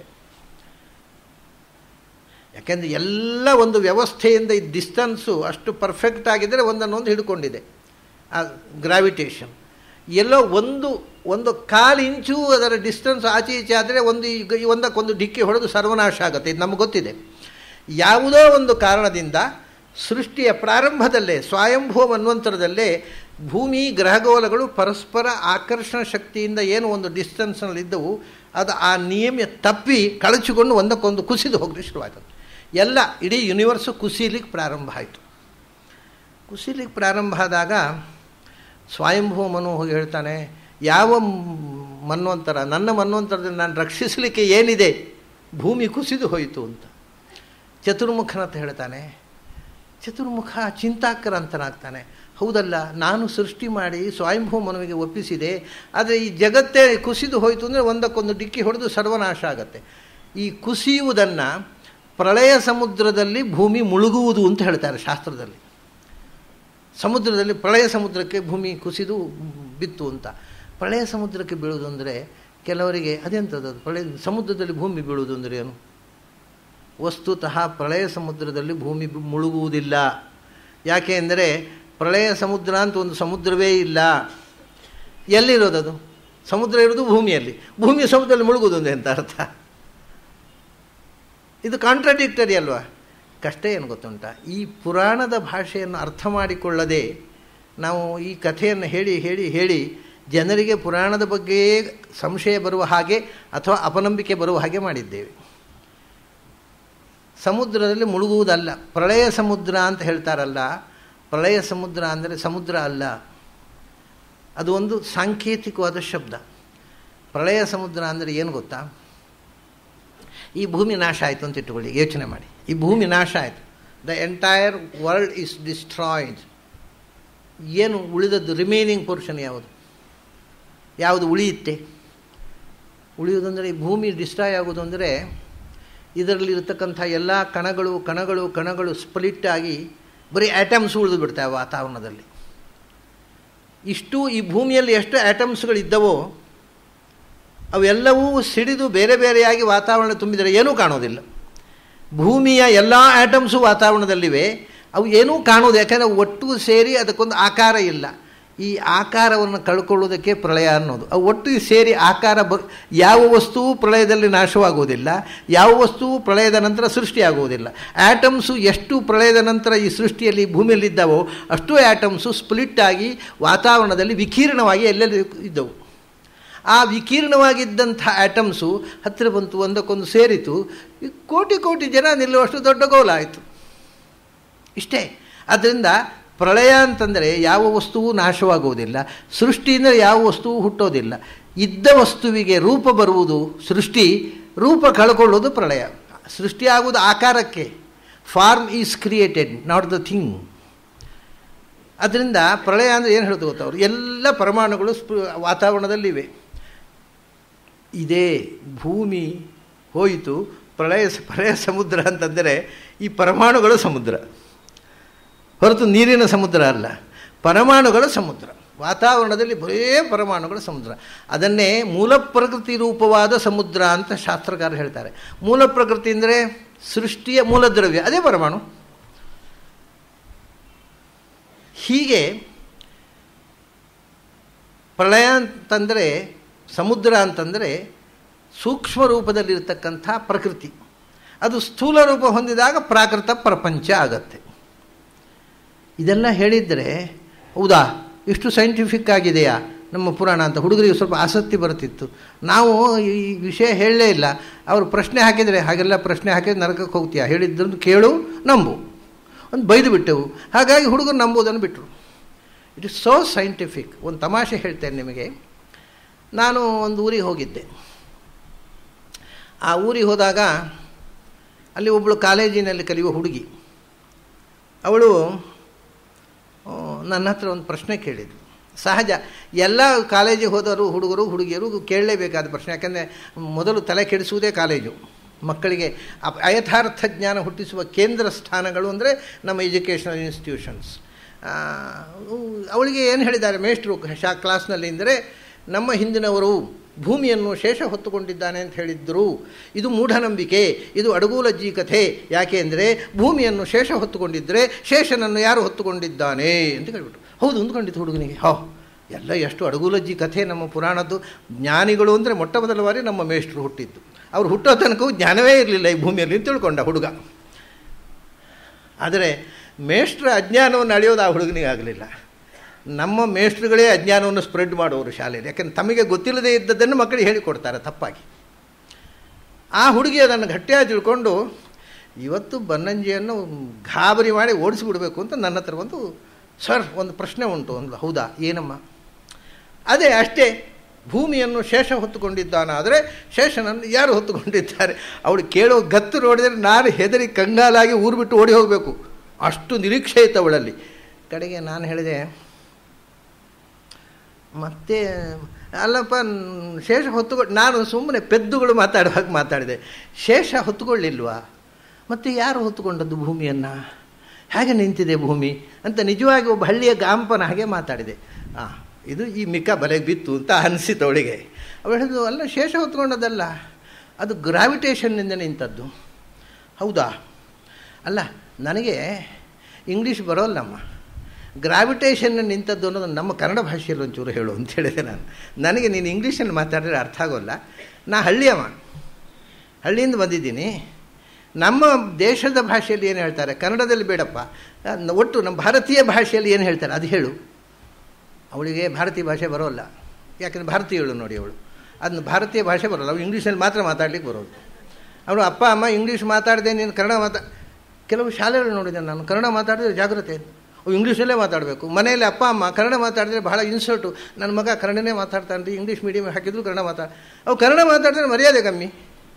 ಯಾಕೆಂದರೆ ಎಲ್ಲ ಒಂದು ವ್ಯವಸ್ಥೆಯಿಂದ ಈ ಡಿಸ್ಟನ್ಸು ಅಷ್ಟು ಪರ್ಫೆಕ್ಟ್ ಆಗಿದ್ದರೆ ಒಂದನ್ನೊಂದು ಹಿಡ್ಕೊಂಡಿದೆ ಆ ಗ್ರಾವಿಟೇಷನ್ ಎಲ್ಲೋ ಒಂದು ಒಂದು ಕಾಲು ಇಂಚು ಅದರ ಡಿಸ್ಟೆನ್ಸ್ ಆಚೆ ಈಚೆ ಆದರೆ ಒಂದು ಈಗ ಒಂದಕ್ಕೊಂದು ಡಿಕ್ಕಿ ಹೊಡೆದು ಸರ್ವನಾಶ ಆಗುತ್ತೆ ಇದು ನಮಗೆ ಗೊತ್ತಿದೆ ಯಾವುದೋ ಒಂದು ಕಾರಣದಿಂದ ಸೃಷ್ಟಿಯ ಪ್ರಾರಂಭದಲ್ಲೇ ಸ್ವಯಂಭೂ ಮನ್ವಂತರದಲ್ಲೇ ಭೂಮಿ ಗ್ರಹಗೋಲಗಳು ಪರಸ್ಪರ ಆಕರ್ಷಣ ಶಕ್ತಿಯಿಂದ ಏನು ಒಂದು ಡಿಸ್ಟೆನ್ಸ್ನಲ್ಲಿದ್ದವು ಅದು ಆ ನಿಯಮ ತಪ್ಪಿ ಕಳಚಿಕೊಂಡು ಒಂದಕ್ಕೊಂದು ಕುಸಿದು ಹೋಗಲಿ ಶುರುವಾಯಿತು ಎಲ್ಲ ಇಡೀ ಯೂನಿವರ್ಸು ಕುಸೀಲಿಕ್ಕೆ ಪ್ರಾರಂಭ ಆಯಿತು ಕುಸೀಲಿಕ್ಕೆ ಪ್ರಾರಂಭ ಆದಾಗ ಸ್ವಯಂಭೂ ಮನು ಹೋಗಿ ಹೇಳ್ತಾನೆ ಯಾವ ಮನ್ವಂತರ ನನ್ನ ಮನ್ವಂತರದಲ್ಲಿ ನಾನು ರಕ್ಷಿಸಲಿಕ್ಕೆ ಏನಿದೆ ಭೂಮಿ ಕುಸಿದು ಹೋಯಿತು ಅಂತ ಚತುರ್ಮುಖನಂತ ಹೇಳ್ತಾನೆ ಚತುರ್ಮುಖ ಚಿಂತಾಕ್ರಾಂತನಾಗ್ತಾನೆ ಹೌದಲ್ಲ ನಾನು ಸೃಷ್ಟಿ ಮಾಡಿ ಸ್ವಯಂಭೂ ಮನವಿಗೆ ಒಪ್ಪಿಸಿದೆ ಆದರೆ ಈ ಜಗತ್ತೇ ಕುಸಿದು ಹೋಯಿತು ಅಂದರೆ ಒಂದಕ್ಕೊಂದು ಡಿಕ್ಕಿ ಹೊಡೆದು ಸರ್ವನಾಶ ಆಗತ್ತೆ ಈ ಕುಸಿಯುವುದನ್ನು ಪ್ರಳಯ ಸಮುದ್ರದಲ್ಲಿ ಭೂಮಿ ಮುಳುಗುವುದು ಅಂತ ಹೇಳ್ತಾರೆ ಶಾಸ್ತ್ರದಲ್ಲಿ ಸಮುದ್ರದಲ್ಲಿ ಪ್ರಳಯ ಸಮುದ್ರಕ್ಕೆ ಭೂಮಿ ಕುಸಿದು ಬಿತ್ತು ಅಂತ ಪ್ರಳಯ ಸಮುದ್ರಕ್ಕೆ ಬೀಳುವುದು ಅಂದರೆ ಕೆಲವರಿಗೆ ಅದೆಂಥದ್ದು ಅದು ಪ್ರಳಯ ಸಮುದ್ರದಲ್ಲಿ ಭೂಮಿ ಬೀಳುವುದು ಅಂದರೆ ಏನು ವಸ್ತುತಃ ಪ್ರಳಯ ಸಮುದ್ರದಲ್ಲಿ ಭೂಮಿ ಮುಳುಗುವುದಿಲ್ಲ ಯಾಕೆ ಅಂದರೆ ಪ್ರಳಯ ಸಮುದ್ರ ಅಂತ ಒಂದು ಸಮುದ್ರವೇ ಇಲ್ಲ ಎಲ್ಲಿರೋದದು ಸಮುದ್ರ ಇರೋದು ಭೂಮಿಯಲ್ಲಿ ಭೂಮಿ ಸಮುದ್ರದಲ್ಲಿ ಮುಳುಗುವುದು ಅಂದರೆ ಎಂತ ಅರ್ಥ ಇದು ಕಾಂಟ್ರಡಿಕ್ಟರಿ ಅಲ್ವಾ ಕಷ್ಟ ಏನು ಗೊತ್ತುಂಟ ಈ ಪುರಾಣದ ಭಾಷೆಯನ್ನು ಅರ್ಥ ಮಾಡಿಕೊಳ್ಳದೆ ನಾವು ಈ ಕಥೆಯನ್ನು ಹೇಳಿ ಹೇಳಿ ಹೇಳಿ ಜನರಿಗೆ ಪುರಾಣದ ಬಗ್ಗೆ ಸಂಶಯ ಬರುವ ಹಾಗೆ ಅಥವಾ ಅಪನಂಬಿಕೆ ಬರುವ ಹಾಗೆ ಮಾಡಿದ್ದೇವೆ ಸಮುದ್ರದಲ್ಲಿ ಮುಳುಗುವುದಲ್ಲ ಪ್ರಳಯ ಸಮುದ್ರ ಅಂತ ಹೇಳ್ತಾರಲ್ಲ ಪ್ರಳಯ ಸಮುದ್ರ ಅಂದರೆ ಸಮುದ್ರ ಅಲ್ಲ ಅದು ಒಂದು ಸಾಂಕೇತಿಕವಾದ ಶಬ್ದ ಪ್ರಳಯ ಸಮುದ್ರ ಅಂದರೆ ಏನು ಗೊತ್ತಾ ಈ ಭೂಮಿ ನಾಶ ಆಯಿತು ಅಂತ ಇಟ್ಟುಕೊಳ್ಳಿ ಯೋಚನೆ ಮಾಡಿ ಈ ಭೂಮಿ ನಾಶ ಆಯಿತು the entire world is destroyed ಏನು ಉಳಿದದ್ದು ರಿಮೈನಿಂಗ್ ಪೋರ್ಷನ್ ಯಾವುದು ಯಾವುದು ಉಳಿಯುತ್ತೆ ಉಳಿಯುವುದಂದರೆ ಈ ಭೂಮಿ ಡಿಸ್ಟ್ರಾಯ್ ಆಗೋದು ಅಂದರೆ ಇದರಲ್ಲಿರ್ತಕ್ಕಂಥ ಎಲ್ಲ ಕಣಗಳು ಕಣಗಳು ಕಣಗಳು ಸ್ಪ್ಲಿಟ್ ಆಗಿ ಬರೀ ಆ್ಯಟಮ್ಸ್ ಉಳಿದು ಬಿಡ್ತಾವೆ ವಾತಾವರಣದಲ್ಲಿ ಇಷ್ಟು ಈ ಭೂಮಿಯಲ್ಲಿ ಎಷ್ಟು ಆ್ಯಟಮ್ಸ್ಗಳಿದ್ದವೋ ಅವೆಲ್ಲವೂ ಸಿಡಿದು ಬೇರೆ ಬೇರೆಯಾಗಿ ವಾತಾವರಣ ತುಂಬಿದರೆ ಏನೂ ಕಾಣೋದಿಲ್ಲ ಭೂಮಿಯ ಎಲ್ಲ ಆ್ಯಟಮ್ಸು ವಾತಾವರಣದಲ್ಲಿವೆ ಅವು ಏನೂ ಕಾಣೋದು ಯಾಕಂದರೆ ಒಟ್ಟು ಸೇರಿ ಅದಕ್ಕೊಂದು ಆಕಾರ ಇಲ್ಲ ಈ ಆಕಾರವನ್ನು ಕಳ್ಕೊಳ್ಳೋದಕ್ಕೆ ಪ್ರಳಯ ಅನ್ನೋದು ಅವು ಒಟ್ಟು ಸೇರಿ ಆಕಾರ ಬ ಯಾವ ವಸ್ತುವು ಪ್ರಳಯದಲ್ಲಿ ನಾಶವಾಗುವುದಿಲ್ಲ ಯಾವ ವಸ್ತುವು ಪ್ರಳಯದ ನಂತರ ಸೃಷ್ಟಿಯಾಗುವುದಿಲ್ಲ ಆ್ಯಟಮ್ಸು ಎಷ್ಟು ಪ್ರಳಯದ ನಂತರ ಈ ಸೃಷ್ಟಿಯಲ್ಲಿ ಭೂಮಿಯಲ್ಲಿದ್ದಾವೋ ಅಷ್ಟು ಆ್ಯಟಮ್ಸು ಸ್ಪ್ಲಿಟ್ ಆಗಿ ವಾತಾವರಣದಲ್ಲಿ ವಿಕೀರ್ಣವಾಗಿ ಎಲ್ಲೆಲ್ಲಿ ಇದ್ದವು ಆ ವಿಕೀರ್ಣವಾಗಿದ್ದಂಥ ಆ್ಯಟಮ್ಸು ಹತ್ತಿರ ಬಂತು ಒಂದಕ್ಕೊಂದು ಸೇರಿತು ಈ ಕೋಟಿ ಕೋಟಿ ಜನ ನಿಲ್ಲುವಷ್ಟು ದೊಡ್ಡ ಗೋಲ ಆಯಿತು ಇಷ್ಟೇ ಆದ್ದರಿಂದ ಪ್ರಳಯ ಅಂತಂದರೆ ಯಾವ ವಸ್ತುವು ನಾಶವಾಗುವುದಿಲ್ಲ ಸೃಷ್ಟಿಯಿಂದ ಯಾವ ವಸ್ತುವು ಹುಟ್ಟೋದಿಲ್ಲ ಇದ್ದ ವಸ್ತುವಿಗೆ ರೂಪ ಬರುವುದು ಸೃಷ್ಟಿ ರೂಪ ಕಳ್ಕೊಳ್ಳೋದು ಪ್ರಳಯ ಸೃಷ್ಟಿಯಾಗುವುದು ಆಕಾರಕ್ಕೆ form is created not the thing ಅದರಿಂದ ಪ್ರಳಯ ಅಂದರೆ ಏನು ಹೇಳ್ತು ಗೊತ್ತವರು ಎಲ್ಲ ಪರಮಾಣುಗಳು ವಾತಾವರಣದಲ್ಲಿವೆ ಇದೇ ಭೂಮಿ ಹೋಯಿತು ಪ್ರಳಯ ಪ್ರಳಯ ಸಮುದ್ರ ಅಂತಂದರೆ ಈ ಪರಮಾಣುಗಳು ಸಮುದ್ರ ಹೊರತು ನೀರಿನ ಸಮುದ್ರ ಅಲ್ಲ ಪರಮಾಣುಗಳ ಸಮುದ್ರ ವಾತಾವರಣದಲ್ಲಿ ಬರೇ ಪರಮಾಣುಗಳ ಸಮುದ್ರ ಅದನ್ನೇ ಮೂಲ ಪ್ರಕೃತಿ ರೂಪವಾದ ಸಮುದ್ರ ಅಂತ ಶಾಸ್ತ್ರಕಾರ ಹೇಳ್ತಾರೆ ಮೂಲ ಪ್ರಕೃತಿ ಅಂದರೆ ಸೃಷ್ಟಿಯ ಮೂಲದ್ರವ್ಯ ಅದೇ ಪರಮಾಣು ಹೀಗೆ ಪ್ರಳಯ ಅಂತಂದರೆ ಸಮುದ್ರ ಅಂತಂದರೆ ಸೂಕ್ಷ್ಮ ರೂಪದಲ್ಲಿರ್ತಕ್ಕಂಥ ಪ್ರಕೃತಿ ಅದು ಸ್ಥೂಲ ರೂಪ ಹೊಂದಿದಾಗ ಪ್ರಾಕೃತ ಪ್ರಪಂಚ ಆಗತ್ತೆ ಇದೆಲ್ಲ ಹೇಳಿದರೆ ಹೌದಾ ಇಷ್ಟು ಸೈಂಟಿಫಿಕ್ ಆಗಿದೆಯಾ ನಮ್ಮ ಪುರಾಣ ಅಂತ ಹುಡುಗರಿಗೆ ಸ್ವಲ್ಪ ಆಸಕ್ತಿ ಬರ್ತಿತ್ತು ನಾವು ಈ ವಿಷಯ ಹೇಳಲೇ ಇಲ್ಲ ಅವರು ಪ್ರಶ್ನೆ ಹಾಕಿದರೆ ಹಾಗೆಲ್ಲ ಪ್ರಶ್ನೆ ಹಾಕಿದ್ರೆ ನರಕಕ್ಕೆ ಹೋಗ್ತೀಯಾ ಹೇಳಿದ್ದನ್ನು ಕೇಳು ನಂಬು ಒಂದು ಬೈದು ಬಿಟ್ಟೆವು ಹಾಗಾಗಿ ಹುಡುಗರು ನಂಬುವುದನ್ನು ಬಿಟ್ಟರು ಇಟ್ ಇಸ್ ಸೋ ಸೈಂಟಿಫಿಕ್ ಒಂದು ತಮಾಷೆ ಹೇಳ್ತೇನೆ ನಿಮಗೆ ನಾನು ಒಂದು ಊರಿಗೆ ಹೋಗಿದ್ದೆ ಆ ಊರಿಗೆ ಹೋದಾಗ ಅಲ್ಲಿ ಒಬ್ಬಳು ಕಾಲೇಜಿನಲ್ಲಿ ಕಲಿಯುವ ಹುಡುಗಿ ಅವಳು ನನ್ನ ಹತ್ರ ಒಂದು ಪ್ರಶ್ನೆ ಕೇಳಿದ್ಳು ಸಹಜ ಎಲ್ಲ ಕಾಲೇಜಿಗೆ ಹೋದವರು ಹುಡುಗರು ಹುಡುಗಿಯರು ಕೇಳಲೇಬೇಕಾದ ಪ್ರಶ್ನೆ ಯಾಕಂದರೆ ಮೊದಲು ತಲೆ ಕೆಡಿಸುವುದೇ ಕಾಲೇಜು ಮಕ್ಕಳಿಗೆ ಅಯಥಾರ್ಥ ಜ್ಞಾನ ಹುಟ್ಟಿಸುವ ಕೇಂದ್ರ ಸ್ಥಾನಗಳು ಅಂದರೆ ನಮ್ಮ ಎಜುಕೇಷನಲ್ ಇನ್ಸ್ಟಿಟ್ಯೂಷನ್ಸ್ ಅವಳಿಗೆ ಏನು ಹೇಳಿದ್ದಾರೆ ಮೇಷ್ಟ್ರು ಶಾ ಕ್ಲಾಸ್ನಲ್ಲಿ ಅಂದರೆ ನಮ್ಮ ಹಿಂದಿನವರು ಭೂಮಿಯನ್ನು ಶೇಷ ಹೊತ್ತುಕೊಂಡಿದ್ದಾನೆ ಅಂತ ಹೇಳಿದ್ದರು ಇದು ಮೂಢನಂಬಿಕೆ ಇದು ಅಡಗೂಲಜ್ಜಿ ಕಥೆ ಯಾಕೆ ಅಂದರೆ ಭೂಮಿಯನ್ನು ಶೇಷ ಹೊತ್ತುಕೊಂಡಿದ್ದರೆ ಶೇಷನನ್ನು ಯಾರು ಹೊತ್ತುಕೊಂಡಿದ್ದಾನೆ ಅಂತ ಕೇಳ್ಬಿಟ್ಟು ಹೌದು ಅಂದ್ಕೊಂಡಿತ್ತು ಹುಡುಗನಿಗೆ ಹೋ ಎಲ್ಲ ಎಷ್ಟು ಅಡಗೂಲಜ್ಜಿ ಕಥೆ ನಮ್ಮ ಪುರಾಣದ್ದು ಜ್ಞಾನಿಗಳು ಅಂದರೆ ಮೊಟ್ಟ ಮೊದಲ ಬಾರಿ ನಮ್ಮ ಮೇಷ್ಟ್ರು ಹುಟ್ಟಿದ್ದು ಅವ್ರು ಹುಟ್ಟೋ ತನಕವೂ ಜ್ಞಾನವೇ ಇರಲಿಲ್ಲ ಈ ಭೂಮಿಯಲ್ಲಿ ತಿಳ್ಕೊಂಡ ಹುಡುಗ ಆದರೆ ಮೇಷ್ಟ್ರ ಅಜ್ಞಾನವನ್ನು ಅಳೆಯೋದು ಆ ಹುಡುಗನಿಗೆ ಆಗಲಿಲ್ಲ ನಮ್ಮ ಮೇಷ್ಟ್ರುಗಳೇ ಅಜ್ಞಾನವನ್ನು ಸ್ಪ್ರೆಡ್ ಮಾಡೋರು ಶಾಲೆಯಲ್ಲಿ ಯಾಕೆಂದ್ರೆ ತಮಗೆ ಗೊತ್ತಿಲ್ಲದೆ ಇದ್ದದ್ದನ್ನು ಮಕ್ಕಳಿಗೆ ಹೇಳಿಕೊಡ್ತಾರೆ ತಪ್ಪಾಗಿ ಆ ಹುಡುಗಿ ಅದನ್ನು ಗಟ್ಟಿಯಾಗಿ ತಿಳ್ಕೊಂಡು ಇವತ್ತು ಬನ್ನಂಜಿಯನ್ನು ಗಾಬರಿ ಮಾಡಿ ಓಡಿಸಿಬಿಡಬೇಕು ಅಂತ ನನ್ನ ಹತ್ರ ಒಂದು ಸರ್ ಒಂದು ಪ್ರಶ್ನೆ ಉಂಟು ಅಂದ್ಲು ಹೌದಾ ಏನಮ್ಮ ಅದೇ ಅಷ್ಟೇ ಭೂಮಿಯನ್ನು ಶೇಷ ಹೊತ್ತುಕೊಂಡಿದ್ದಾನಾದರೆ ಶೇಷನನ್ನು ಯಾರು ಹೊತ್ತುಕೊಂಡಿದ್ದಾರೆ ಅವಳು ಕೇಳೋ ಗತ್ತು ನೋಡಿದರೆ ನಾನು ಹೆದರಿ ಕಂಗಾಲಾಗಿ ಊರು ಬಿಟ್ಟು ಓಡಿ ಹೋಗಬೇಕು ಅಷ್ಟು ನಿರೀಕ್ಷೆ ಇತ್ತು ಅವಳಲ್ಲಿ ಕಡೆಗೆ ನಾನು ಹೇಳಿದೆ ಮತ್ತೆ ಅಲ್ಲಪ್ಪ ಶೇಷ ಹೊತ್ತುಕೊಂಡು ನಾನು ಸುಮ್ಮನೆ ಪೆದ್ದುಗಳು ಮಾತಾಡುವಾಗ ಮಾತಾಡಿದೆ ಶೇಷ ಹೊತ್ತುಕೊಳ್ಳಿಲ್ವಾ ಮತ್ತು ಯಾರು ಹೊತ್ತುಕೊಂಡದ್ದು ಭೂಮಿಯನ್ನು ಹೇಗೆ ನಿಂತಿದೆ ಭೂಮಿ ಅಂತ ನಿಜವಾಗಿ ಒಬ್ಬ ಹಳ್ಳಿಯ ಗಾಂಪನ ಹಾಗೆ ಮಾತಾಡಿದೆ ಹಾಂ ಇದು ಈ ಮಿಕ್ಕ ಬಲೆಗೆ ಬಿತ್ತು ಅಂತ ಅನಿಸಿತು ಅವಳಿಗೆ ಅವಳು ಹೇಳಿದ್ರು ಅಲ್ಲ ಶೇಷ ಹೊತ್ಕೊಂಡದಲ್ಲ ಅದು ಗ್ರಾವಿಟೇಷನ್ನಿಂದ ನಿಂತದ್ದು ಹೌದಾ ಅಲ್ಲ ನನಗೆ ಇಂಗ್ಲೀಷ್ ಬರೋಲ್ಲಮ್ಮ ಗ್ರಾವಿಟೇಷನ್ ನಿಂತದ್ದು ಅನ್ನೋದು ನಮ್ಮ ಕನ್ನಡ ಭಾಷೆಯಲ್ಲಿ ಒಂಚೂರು ಹೇಳು ಅಂತ ಹೇಳಿದೆ ನಾನು ನನಗೆ ನೀನು ಇಂಗ್ಲೀಷಲ್ಲಿ ಮಾತಾಡಿದ್ರೆ ಅರ್ಥ ಆಗೋಲ್ಲ ನಾ ಹಳ್ಳಿಯಮ್ಮ ಹಳ್ಳಿಯಿಂದ ಬಂದಿದ್ದೀನಿ ನಮ್ಮ ದೇಶದ ಭಾಷೆಯಲ್ಲಿ ಏನು ಹೇಳ್ತಾರೆ ಕನ್ನಡದಲ್ಲಿ ಬೇಡಪ್ಪ ಒಟ್ಟು ನಮ್ಮ ಭಾರತೀಯ ಭಾಷೆಯಲ್ಲಿ ಏನು ಹೇಳ್ತಾರೆ ಅದು ಹೇಳು ಅವಳಿಗೆ ಭಾರತೀಯ ಭಾಷೆ ಬರೋಲ್ಲ ಯಾಕಂದರೆ ಭಾರತೀಯಳು ನೋಡಿ ಅವಳು ಅದನ್ನ ಭಾರತೀಯ ಭಾಷೆ ಬರೋಲ್ಲ ಅವಳು ಇಂಗ್ಲೀಷಲ್ಲಿ ಮಾತ್ರ ಮಾತಾಡ್ಲಿಕ್ಕೆ ಬರೋದು ಅವಳು ಅಪ್ಪ ಅಮ್ಮ ಇಂಗ್ಲೀಷ್ ಮಾತಾಡಿದೆ ನೀನು ಕನ್ನಡ ಮಾತಾ ಕೆಲವು ಶಾಲೆಗಳು ನೋಡಿದೆ ನಾನು ಕನ್ನಡ ಮಾತಾಡಿದ್ರೆ ಜಾಗ್ರತೆ ಇಂಗ್ಲೀಷಲ್ಲೇ ಮಾತಾಡಬೇಕು ಮನೆಯಲ್ಲಿ ಅಪ್ಪ ಅಮ್ಮ ಕನ್ನಡ ಮಾತಾಡಿದ್ರೆ ಬಹಳ ಇನ್ಸಲ್ಟು ನನ್ನ ಮಗ ಕನ್ನಡನೇ ಮಾತಾಡ್ತಾನೆ ರೀ ಇಂಗ್ಲೀಷ್ ಮೀಡಿಯಮ್ ಹಾಕಿದ್ರು ಕನ್ನಡ ಮಾತಾಡ ಅವು ಕನ್ನಡ ಮಾತಾಡಿದ್ರೆ ಮರ್ಯಾದೆ ಕಮ್ಮಿ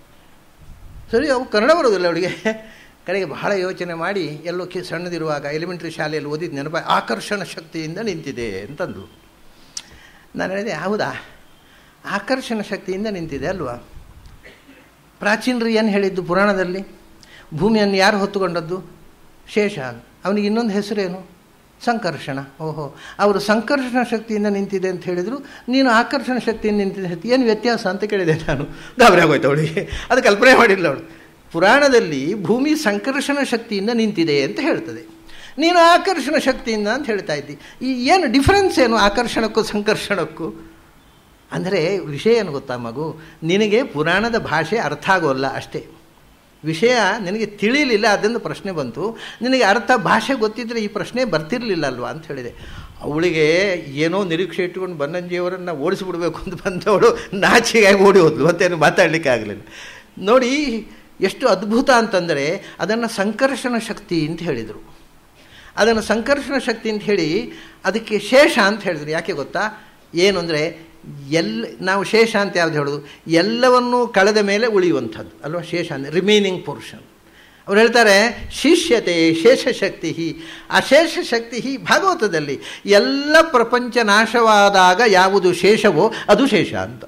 ಸರಿ ಅವು ಕನ್ನಡ ಬರೋದಿಲ್ಲ ಅವಳಿಗೆ ಕಡೆಗೆ ಬಹಳ ಯೋಚನೆ ಮಾಡಿ ಎಲ್ಲೋ ಕಿ ಸಣ್ಣದಿರುವಾಗ ಎಲಿಮೆಂಟ್ರಿ ಶಾಲೆಯಲ್ಲಿ ಓದಿದ ನೆನಪ ಆಕರ್ಷಣ ಶಕ್ತಿಯಿಂದ ನಿಂತಿದೆ ಅಂತಂದು ನಾನು ಹೇಳಿದೆ ಹೌದಾ ಆಕರ್ಷಣ ಶಕ್ತಿಯಿಂದ ನಿಂತಿದೆ ಅಲ್ವಾ ಪ್ರಾಚೀನರು ಏನು ಹೇಳಿದ್ದು ಪುರಾಣದಲ್ಲಿ ಭೂಮಿಯನ್ನು ಯಾರು ಹೊತ್ತುಕೊಂಡದ್ದು ಶೇಷ ಅವನಿಗೆ ಇನ್ನೊಂದು ಹೆಸರೇನು ಸಂಕರ್ಷಣ ಓಹೋ ಅವರು ಸಂಕರ್ಷಣ ಶಕ್ತಿಯಿಂದ ನಿಂತಿದೆ ಅಂತ ಹೇಳಿದರು ನೀನು ಆಕರ್ಷಣ ಶಕ್ತಿಯಿಂದ ನಿಂತಿದೆ ಏನು ವ್ಯತ್ಯಾಸ ಅಂತ ಕೇಳಿದೆ ನಾನು ಗಾಬರಿ ಆಗೋಯ್ತು ಅವಳಿಗೆ ಅದು ಕಲ್ಪನೆ ಮಾಡಿಲ್ಲ ಅವಳು ಪುರಾಣದಲ್ಲಿ ಭೂಮಿ ಸಂಕರ್ಷಣ ಶಕ್ತಿಯಿಂದ ನಿಂತಿದೆ ಅಂತ ಹೇಳ್ತದೆ ನೀನು ಆಕರ್ಷಣ ಶಕ್ತಿಯಿಂದ ಅಂತ ಹೇಳ್ತಾ ಇದ್ದಿ ಈ ಏನು ಡಿಫ್ರೆನ್ಸ್ ಏನು ಆಕರ್ಷಣಕ್ಕೂ ಸಂಕರ್ಷಣಕ್ಕೂ ಅಂದರೆ ವಿಷಯ ಏನು ಗೊತ್ತಾ ಮಗು ನಿನಗೆ ಪುರಾಣದ ಭಾಷೆ ಅರ್ಥ ಆಗೋಲ್ಲ ಅಷ್ಟೇ ವಿಷಯ ನಿನಗೆ ತಿಳಿಲಿಲ್ಲ ಅದರಿಂದ ಪ್ರಶ್ನೆ ಬಂತು ನಿನಗೆ ಅರ್ಥ ಭಾಷೆ ಗೊತ್ತಿದ್ದರೆ ಈ ಪ್ರಶ್ನೆ ಬರ್ತಿರಲಿಲ್ಲ ಅಲ್ವಾ ಅಂತ ಹೇಳಿದೆ ಅವಳಿಗೆ ಏನೋ ನಿರೀಕ್ಷೆ ಇಟ್ಕೊಂಡು ಬನ್ನಂಜಿಯವರನ್ನು ಓಡಿಸಿಬಿಡ್ಬೇಕು ಅಂತ ಬಂದವಳು ನಾಚಿಗಾಗಿ ಓಡಿ ಹೋದ್ಲು ಮತ್ತೇನು ಮಾತಾಡಲಿಕ್ಕೆ ಆಗಲಿಲ್ಲ ನೋಡಿ ಎಷ್ಟು ಅದ್ಭುತ ಅಂತಂದರೆ ಅದನ್ನು ಸಂಕರ್ಷಣ ಶಕ್ತಿ ಅಂತ ಹೇಳಿದರು ಅದನ್ನು ಸಂಕರ್ಷಣ ಶಕ್ತಿ ಅಂತ ಹೇಳಿ ಅದಕ್ಕೆ ಶೇಷ ಅಂತ ಹೇಳಿದ್ರು ಯಾಕೆ ಗೊತ್ತಾ ಏನು ಅಂದರೆ ಎಲ್ಲ ನಾವು ಶೇಷ ಅಂತ ಯಾವ್ದು ಹೇಳೋದು ಎಲ್ಲವನ್ನೂ ಕಳೆದ ಮೇಲೆ ಉಳಿಯುವಂಥದ್ದು ಅಲ್ವಾ ಶೇಷ ಅಂದರೆ ರಿಮೈನಿಂಗ್ ಪೋರ್ಷನ್ ಅವ್ರು ಹೇಳ್ತಾರೆ ಶಿಷ್ಯತೆ ಶೇಷಶಕ್ತಿ ಆ ಶೇಷಶಕ್ತಿ ಭಾಗವತದಲ್ಲಿ ಎಲ್ಲ ಪ್ರಪಂಚ ನಾಶವಾದಾಗ ಯಾವುದು ಶೇಷವೋ ಅದು ಶೇಷ ಅಂತ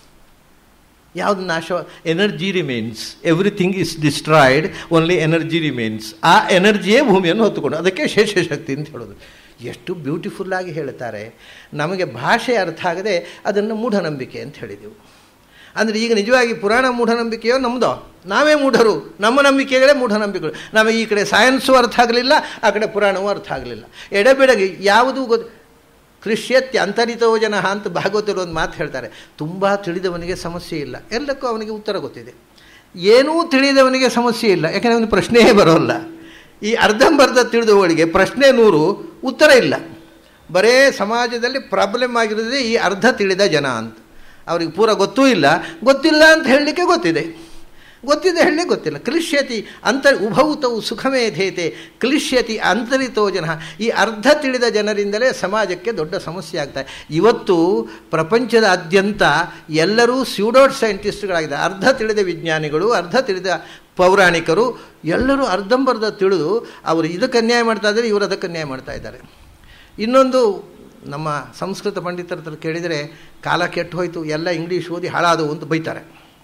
ಯಾವುದು ನಾಶ energy remains everything is destroyed only energy remains ಆ ಎನರ್ಜಿಯೇ ಭೂಮಿಯನ್ನು ಹೊತ್ತುಕೊಂಡು ಅದಕ್ಕೆ ಶೇಷಶಕ್ತಿ ಅಂತ ಹೇಳೋದು ಎಷ್ಟು ಬ್ಯೂಟಿಫುಲ್ಲಾಗಿ ಹೇಳ್ತಾರೆ ನಮಗೆ ಭಾಷೆ ಅರ್ಥ ಆಗದೆ ಅದನ್ನು ಮೂಢನಂಬಿಕೆ ಅಂತ ಹೇಳಿದೆವು ಅಂದರೆ ಈಗ ನಿಜವಾಗಿ ಪುರಾಣ ಮೂಢನಂಬಿಕೆಯೋ ನಮ್ಮದೋ ನಾವೇ ಮೂಢರು ನಮ್ಮ ನಂಬಿಕೆಗಳೇ ಮೂಢನಂಬಿಕೆಗಳು ನಮಗೆ ಈ ಕಡೆ ಸೈನ್ಸು ಅರ್ಥ ಆಗಲಿಲ್ಲ ಆ ಕಡೆ ಪುರಾಣವೂ ಅರ್ಥ ಆಗಲಿಲ್ಲ ಎಡೆಬಿಡಗಿ ಯಾವುದೂ ಗೊತ್ತು ಕೃಷ್ಯತ್ಯ ಅಂತರಿತೋ ಜನ ಅಂತ ಭಾಗವತರು ಒಂದು ಮಾತು ಹೇಳ್ತಾರೆ ತುಂಬ ತಿಳಿದವನಿಗೆ ಸಮಸ್ಯೆ ಇಲ್ಲ ಎಲ್ಲಕ್ಕೂ ಅವನಿಗೆ ಉತ್ತರ ಗೊತ್ತಿದೆ ಏನೂ ತಿಳಿದವನಿಗೆ ಸಮಸ್ಯೆ ಇಲ್ಲ ಯಾಕಂದರೆ ಅವನಿಗೆ ಪ್ರಶ್ನೆಯೇ ಬರೋಲ್ಲ ಈ ಅರ್ಧಂಬರ್ಧ ತಿಳಿದವಳಿಗೆ ಪ್ರಶ್ನೆ ನೂರು ಉತ್ತರ ಇಲ್ಲ ಬರೇ ಸಮಾಜದಲ್ಲಿ ಪ್ರಾಬ್ಲಮ್ ಆಗಿರೋದೇ ಈ ಅರ್ಧ ತಿಳಿದ ಜನ ಅಂತ ಅವ್ರಿಗೆ ಪೂರ ಗೊತ್ತೂ ಇಲ್ಲ ಗೊತ್ತಿಲ್ಲ ಅಂತ ಹೇಳಲಿಕ್ಕೆ ಗೊತ್ತಿದೆ ಗೊತ್ತಿದೆ ಹೇಳಿ ಗೊತ್ತಿಲ್ಲ ಕ್ಲಿಶ್ಯತಿ ಅಂತ ಉಭೌತವು ಸುಖಮೇಧೇತೆ ಕ್ಲಿಶ್ಯತಿ ಅಂತರಿತೋ ಜನ ಈ ಅರ್ಧ ತಿಳಿದ ಜನರಿಂದಲೇ ಸಮಾಜಕ್ಕೆ ದೊಡ್ಡ ಸಮಸ್ಯೆ ಆಗ್ತಾರೆ ಇವತ್ತು ಪ್ರಪಂಚದಾದ್ಯಂತ ಎಲ್ಲರೂ ಸ್ಯೂಡೋಟ್ ಸೈಂಟಿಸ್ಟ್ಗಳಾಗಿದ್ದಾರೆ ಅರ್ಧ ತಿಳಿದ ವಿಜ್ಞಾನಿಗಳು ಅರ್ಧ ತಿಳಿದ ಪೌರಾಣಿಕರು ಎಲ್ಲರೂ ಅರ್ಧಂಬರ್ಧ ತಿಳಿದು ಅವರು ಇದಕ್ಕೆ ಅನ್ಯಾಯ ಮಾಡ್ತಾ ಇದ್ದಾರೆ ಇವರು ಅದಕ್ಕೆ ಅನ್ಯಾಯ ಮಾಡ್ತಾ ಇದ್ದಾರೆ ಇನ್ನೊಂದು ನಮ್ಮ ಸಂಸ್ಕೃತ ಪಂಡಿತರ ಹತ್ರ ಕೇಳಿದರೆ ಕಾಲ ಕೆಟ್ಟು ಹೋಯಿತು ಎಲ್ಲ ಇಂಗ್ಲೀಷ್ ಓದಿ ಹಾಳಾದವು ಅಂತ ಬೈತಾರೆ